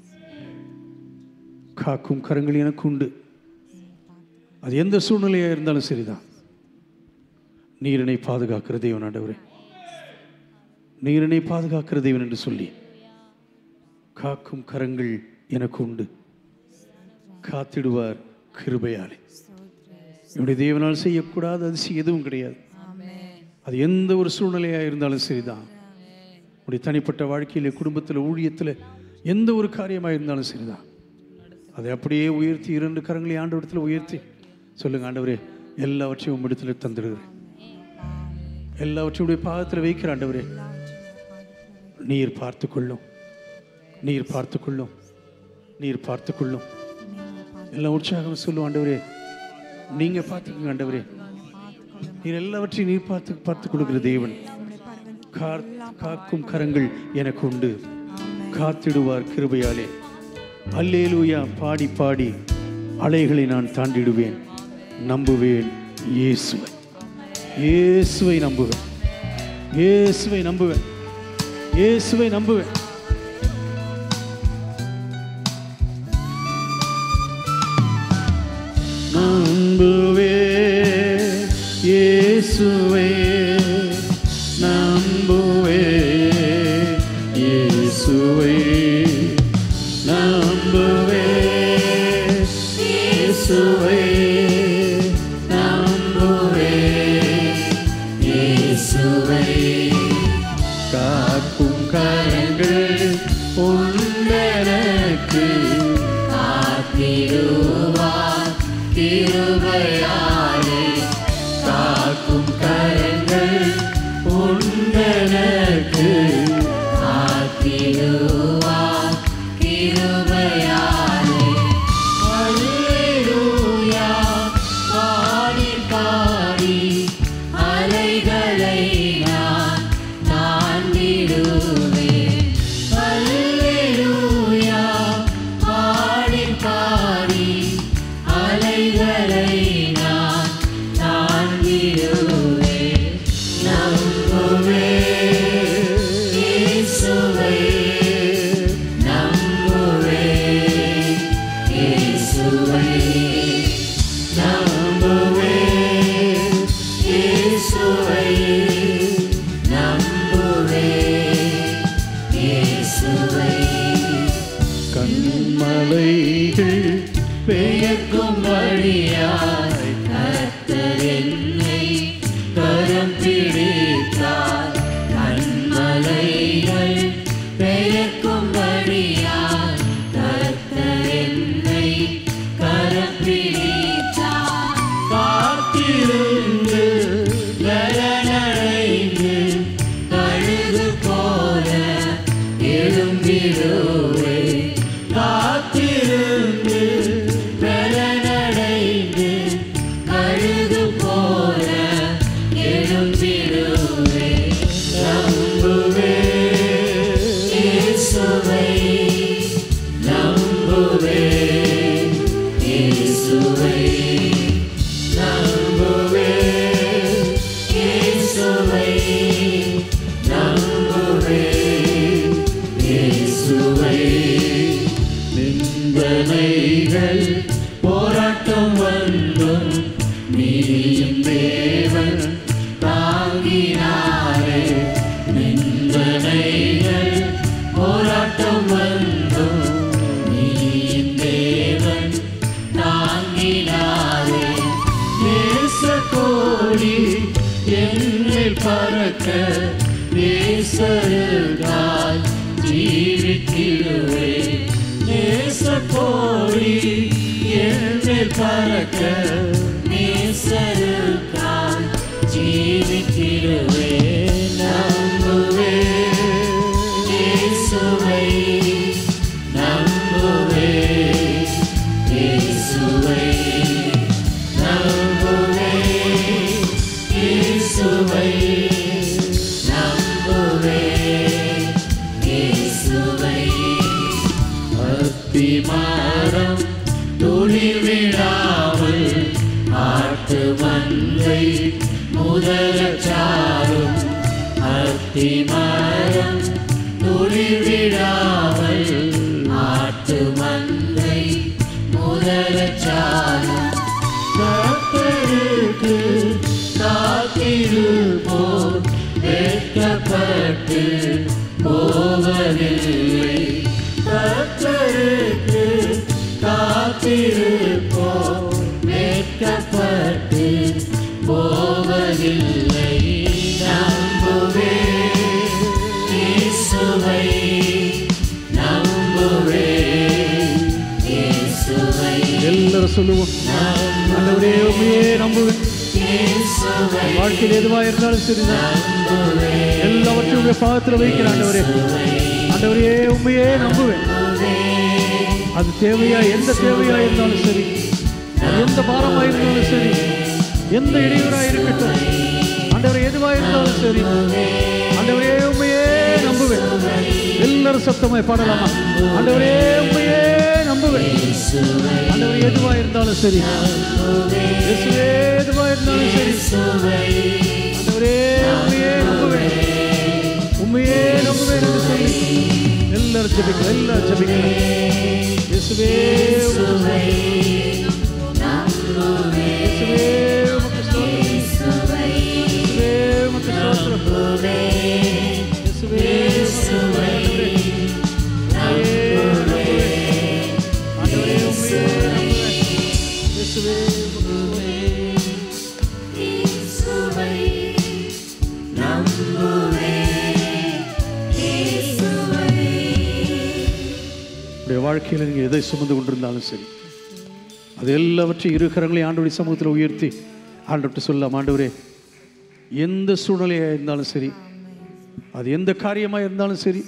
காக்கும் கரங்கள் எனக்கு உண்டு அது எந்த சூழ்நிலையாக இருந்தாலும் சரிதான் நீரினை பாதுகாக்கிற தேவன் ஆண்டவரே நீரினை பாதுகாக்கிற தேவன் என்று சொல்லி காக்கும் கரங்கள் எனக்கு உண்டு காத்திடுவார் கிருபையாலே என்னுடைய தேவனால் செய்யக்கூடாத அதிசயம் எதுவும் கிடையாது அது எந்த ஒரு சூழ்நிலையாக இருந்தாலும் சரிதான் உடைய தனிப்பட்ட வாழ்க்கையிலே குடும்பத்தில் ஊழியத்தில் எந்த ஒரு காரியமாக இருந்தாலும் சரிதான் அதை அப்படியே உயர்த்தி இரண்டு கரங்களை ஆண்டவரத்தில் உயர்த்தி சொல்லுங்க ஆண்டவரே எல்லாவற்றையும் உம்மிடத்தில் தந்துடுகிறேன் எல்லாவற்றையும் உடைய பாதத்தில் வைக்கிற ஆண்டவரே நீர் பார்த்து கொள்ளும் நீர் பார்த்து கொள்ளும் நீர் பார்த்து கொள்ளும் எல்லாம் உற்சாகம் சொல்லும் ஆண்டவரே நீங்க பார்த்துக்கங்க ஆண்டவரே நீர் எல்லாவற்றையும் நீர் பார்த்து பார்த்து கொடுக்கிற தேவன் கார்- காக்கும் கரங்கள் எனக்கு உண்டு காத்திடுவார் கிருபையாலே அல்லேலூயா பாடி பாடி அலைகளை நான் தாண்டிடுவேன் நம்புவேன் இயேசுவை இயேசுவை நம்புவேன் இயேசுவை நம்புவேன் இயேசுவை நம்புவேன் நம்புவே இயேசுவே நம்புவே இயேசுவே நம்புவே இயேசுவை நம்புவேன் இயேசுவை காக்கும் கரங்கள் உண்டனக்கு காத்திடுவார் கிருபையாலே காக்கும் கரங்கள் உண்டனக்கு காத்திடுவார் கிருபையாலே அல்லேலூயா பாடி பாடி அலைகளை நான் தாண்டிடுவேன் அல்லேலூயா பாடி பாடி அலைகளை நான் தாண்டிடுவேன் நம்புவேன் இயேசுவை நம்புவேன் இயேசுவை நம்புவேன் இயேசுவை நம்புவேன் இயேசுவை கண்மலைகள் பெயர்க்கும் வழியாய் கர்த்தர் என்னை கரம் பிடித்தார் கண்மலைகள் பெயர்க்கும் வழியாய் கர்த்தர் என்னை கரம் பிடித்தார் காத்திருந்து நலனடைந்து கழுது போல எழும்பிடுவே காத்திருந்து நலனடைந்து கழுது போல எழும்பிடுவே நம்புவே இயேசுவை நம்புவே இயேசுவை நம்புவே இயேசுவை நம்புவே இயேசுவை நிந்தனைகள் போராட்டம் வந்தும் நீயும் தேவன் தாங்கினாரே நிந்தனைகள் போராட்டம் வந்தும் நீயும் தேவன் தாங்கினாரே நேச கோடி என்னில் பறக்க நேசருகாய் ஜீவித்திடுவே நேச கோடி என்னில் பறக்க நேசருகாய் ஜீவித்திடுவே நம்புவே இயேசுவை நம்புவே இயேசுவை நம்புவே இயேசுவை நம்புவே இயேசுவை அத்திமாரம் துளிர் விடாமல் ஆட்டு மந்தை முதலச்சாரும் அத்திமரம் துளிர் விடாமல் ஆட்டு மந்தை முதலச்சாரும் கர்த்தருக்கு காத்திருப்போர் வெட்கப்பட்டு போவதில்லை கர்த்தருக்கு காத்திருப்போர் வெட்கப்பட்டு போவதில்லை நம்புவே இயேசுவை நம்புவே இயேசுவை எல்லாரும் சொல்லுவோம் ஆண்டவரே உண்மையே நம்புவேன் இயேசுவை வாழ்க்கையில் எதுவா இருந்தாலும் சரிதான் எல்லாவற்றையும் உடைய பாகத்தில் வைக்கிறேன் ஆண்டவரே ஆண்டவரே உண்மையே நம்புவேன் அது தேவையா எந்த தேவையா இருந்தாலும் சரி அது எந்த பாரமா இருந்தாலும் சரி எந்த இடையூறா இருக்கட்டும் ஆண்டவரே எதுவா இருந்தாலும் சரி ஆண்டவரே உண்மையே நம்புவேன் எல்லாரும் சத்தமாய் பாடலாமா ஆண்டவரே உண்மையே நம்புவேன் ஆண்டவரே எதுவா இருந்தாலும் சரி இயேசுவே எதுவா இருந்தாலும் சரி ஆண்டவரே உண்மையே நம்புவேன் உண்மையே நம்புவேன் என்று சொல்லி எல்லாரும் ஜெபிக்கலாம் எல்லாரும் ஜெபிக்கலாம் இயேசுவே உமக்கு ஸ்தோத்திரம். இயேசுவே உமக்கு ஸ்தோத்திரம். இயேசுவே உமக்கு ஸ்தோத்திரம். இயேசுவே உமக்கு ஆண்டவரே. உம்மையே நம்புவேன். ஆண்டவரே உம்மையே நம்புவேன். இயேசுவே இயேசுவை நம்புவேன் இயேசுவை உடைய வாழ்க்கையில் நீங்கள் எதை சுமந்து கொண்டிருந்தாலும் சரி அது எல்லாவற்றையும் இரு கரங்களையும் ஆண்டவருடைய சமூகத்தில் உயர்த்தி ஆண்டவர்கிட்ட சொல்லலாம் ஆண்டவரே எந்த சூழ்நிலையாக இருந்தாலும் சரி அது எந்த காரியமாக இருந்தாலும் சரி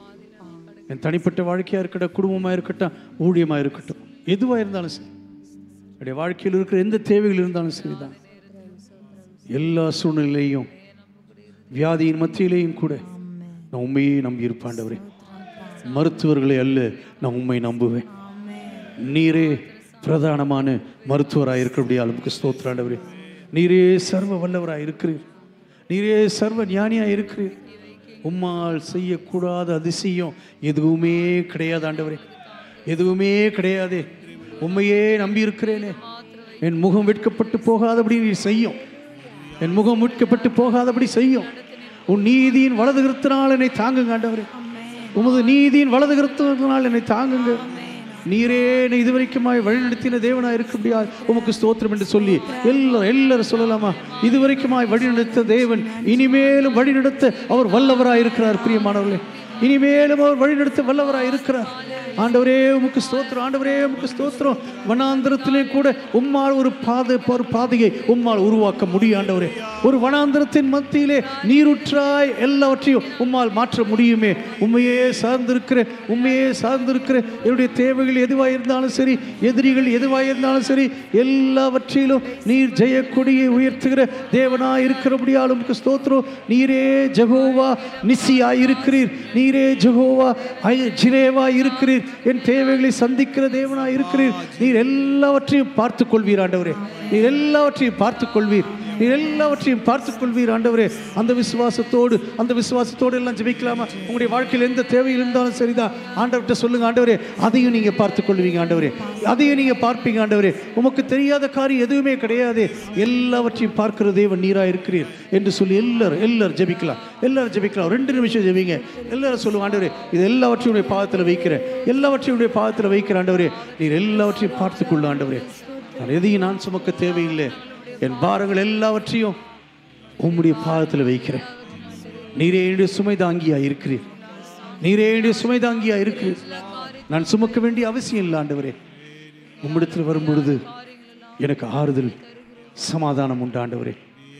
என் தனிப்பட்ட வாழ்க்கையாக இருக்கட்டும் குடும்பமாக இருக்கட்டும் ஊழியமாக இருக்கட்டும் எதுவாக இருந்தாலும் சரி என்னுடைய வாழ்க்கையில் இருக்கிற எந்த தேவைகள் இருந்தாலும் சரிதான் எல்லா சூழ்நிலையிலையும் வியாதியின் மத்தியிலேயும் கூட நான் உண்மையே நம்பி இருப்பாண்டவரே மருத்துவர்களை அல்ல நான் உண்மை நம்புவேன் நீரே பிரதானமான மருத்துவராக இருக்கிறபடியா அளவுக்கு ஸ்தோத்திராண்டவரே நீரே சர்வ வல்லவராக இருக்கிறீர் நீரே சர்வ ஞானியாக இருக்கிறீர் உம்மால் செய்யக்கூடாத அதிசயம் எதுவுமே கிடையாது ஆண்டவரே எதுவுமே கிடையாதே உண்மையே நம்பி இருக்கிறேனே என் முகம் வெட்கப்பட்டு போகாதபடி நீ செய்யும் என் முகம் மீட்கப்பட்டு போகாதபடி செய்யும் உன் நீதியின் வலது கருத்தினால் என்னை தாங்குங்க ஆண்டவரே உமது நீதியின் வலது கருத்தினால் என்னை தாங்குங்க நீரே என்னை இதுவரைக்குமாய் வழிநடத்தின தேவனாய் இருக்க முடியாது உமக்கு ஸ்தோத்திரம் என்று சொல்லி எல்லாரும் எல்லாரும் சொல்லலாமா இதுவரைக்குமாய் வழிநடத்த தேவன் இனிமேலும் வழிநடத்த அவர் வல்லவராய் இருக்கிறார் பிரியமானவர்களே இனிமேலும் அவர் வழிநடத்த வல்லவராய் இருக்கிறார் ஆண்டவரே உமக்கு ஸ்தோத்திரம் ஆண்டவரே உமக்கு ஸ்தோத்திரம் வனாந்திரத்திலே கூட உம்மால் ஒரு பாதை ஒரு பாதையை உம்மால் உருவாக்க முடியும் ஆண்டவரே ஒரு வனாந்திரத்தின் மத்தியிலே நீருற்றாய் எல்லாவற்றையும் உம்மால் மாற்ற முடியுமே உண்மையே சார்ந்திருக்கிற உண்மையே சார்ந்திருக்கிற என்னுடைய தேவைகள் எதுவாக இருந்தாலும் சரி எதிரிகள் எதுவாக இருந்தாலும் சரி எல்லாவற்றிலும் நீர் ஜெயக்கொடியை உயர்த்துகிற தேவனாய் இருக்கிறபடியால் உமக்கு ஸ்தோத்திரம் நீரே ஜெகோவா நிசியாய் இருக்கிறீர் நீரே ஜெகோவா ஐ- ஜிரேவா இருக்கிறீர் என் தேவைகளை சந்திக்கிற தேவனாய் இருக்கிறீர் நீர் எல்லாவற்றையும் பார்த்துக் கொள்வீர் ஆண்டவரே நீர் எல்லாவற்றையும் பார்த்துக் கொள்வீர் நீர் எல்லாவற்றையும் பார்த்துக் கொள்வீர் ஆண்டவரே அந்த விசுவாசத்தோடு அந்த விசுவாசத்தோடு எல்லாம் ஜெபிக்கலாமா உங்களுடைய வாழ்க்கையில் எந்த தேவையில் இருந்தாலும் சரிதான் ஆண்டவர்கிட்ட சொல்லுங்க ஆண்டவரே அதையும் நீங்க பார்த்துக் கொள்வீங்க ஆண்டவரே அதையும் நீங்க பார்ப்பீங்க ஆண்டவரே உமக்கு தெரியாத காரியம் எதுவுமே கிடையாது எல்லாவற்றையும் பார்க்கிற தேவன் நீரா இருக்கிறீர் என்று சொல்லி எல்லாரும் எல்லாரும் ஜெபிக்கலாம் எல்லாரும் ஜெபிக்கலாம் ரெண்டு நிமிஷம் ஜெபிங்க எல்லாரும் சொல்லுங்க ஆண்டவரே இது எல்லாவற்றையும் உடைய பாதத்தில் வைக்கிறேன் எல்லாவற்றையும் உடைய பாதத்தில் வைக்கிற ஆண்டவரே நீர் எல்லாவற்றையும் பார்த்துக்கொள்ள ஆண்டவரே நான் எதையும் நான் சுமக்க தேவையில்லை என் பாரங்கள் எல்லாவற்றையும் உம்முடைய பாதத்தில் வைக்கிறேன் நீரே என்னுடைய சுமை தாங்கியா இருக்கிறீர் நீரே என்னுடைய சுமை தாங்கியா இருக்கிறீர் நான் சுமக்க வேண்டிய அவசியம் இல்லை ஆண்டவரே உம்மிடத்தில் வரும் பொழுது எனக்கு ஆறுதல் சமாதானம் உண்டு ஆண்டவரே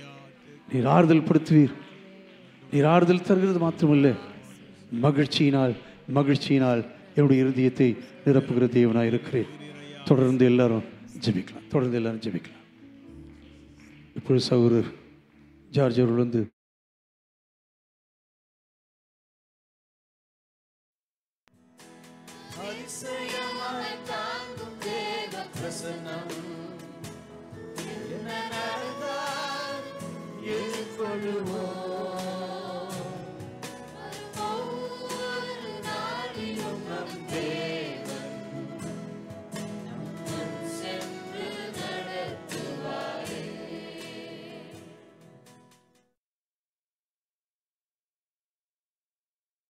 நீர் ஆறுதல் படுத்துவீர் நீர் ஆறுதல் தருகிறது மாத்திரமல்ல மகிழ்ச்சியினால் மகிழ்ச்சியினால் என்னுடைய இருதயத்தை நிரப்புகிற தேவனாய் இருக்கிறேன் தொடர்ந்து எல்லாரும் ஜெபிக்கலாம் தொடர்ந்து எல்லாரும் ஜெபிக்கலாம் இப்பொழுது சகோதரர் ஜார்ஜ் அவர்கள் வந்து அதிசயமாய் தாங்கும் தேவ பிரசன்னம்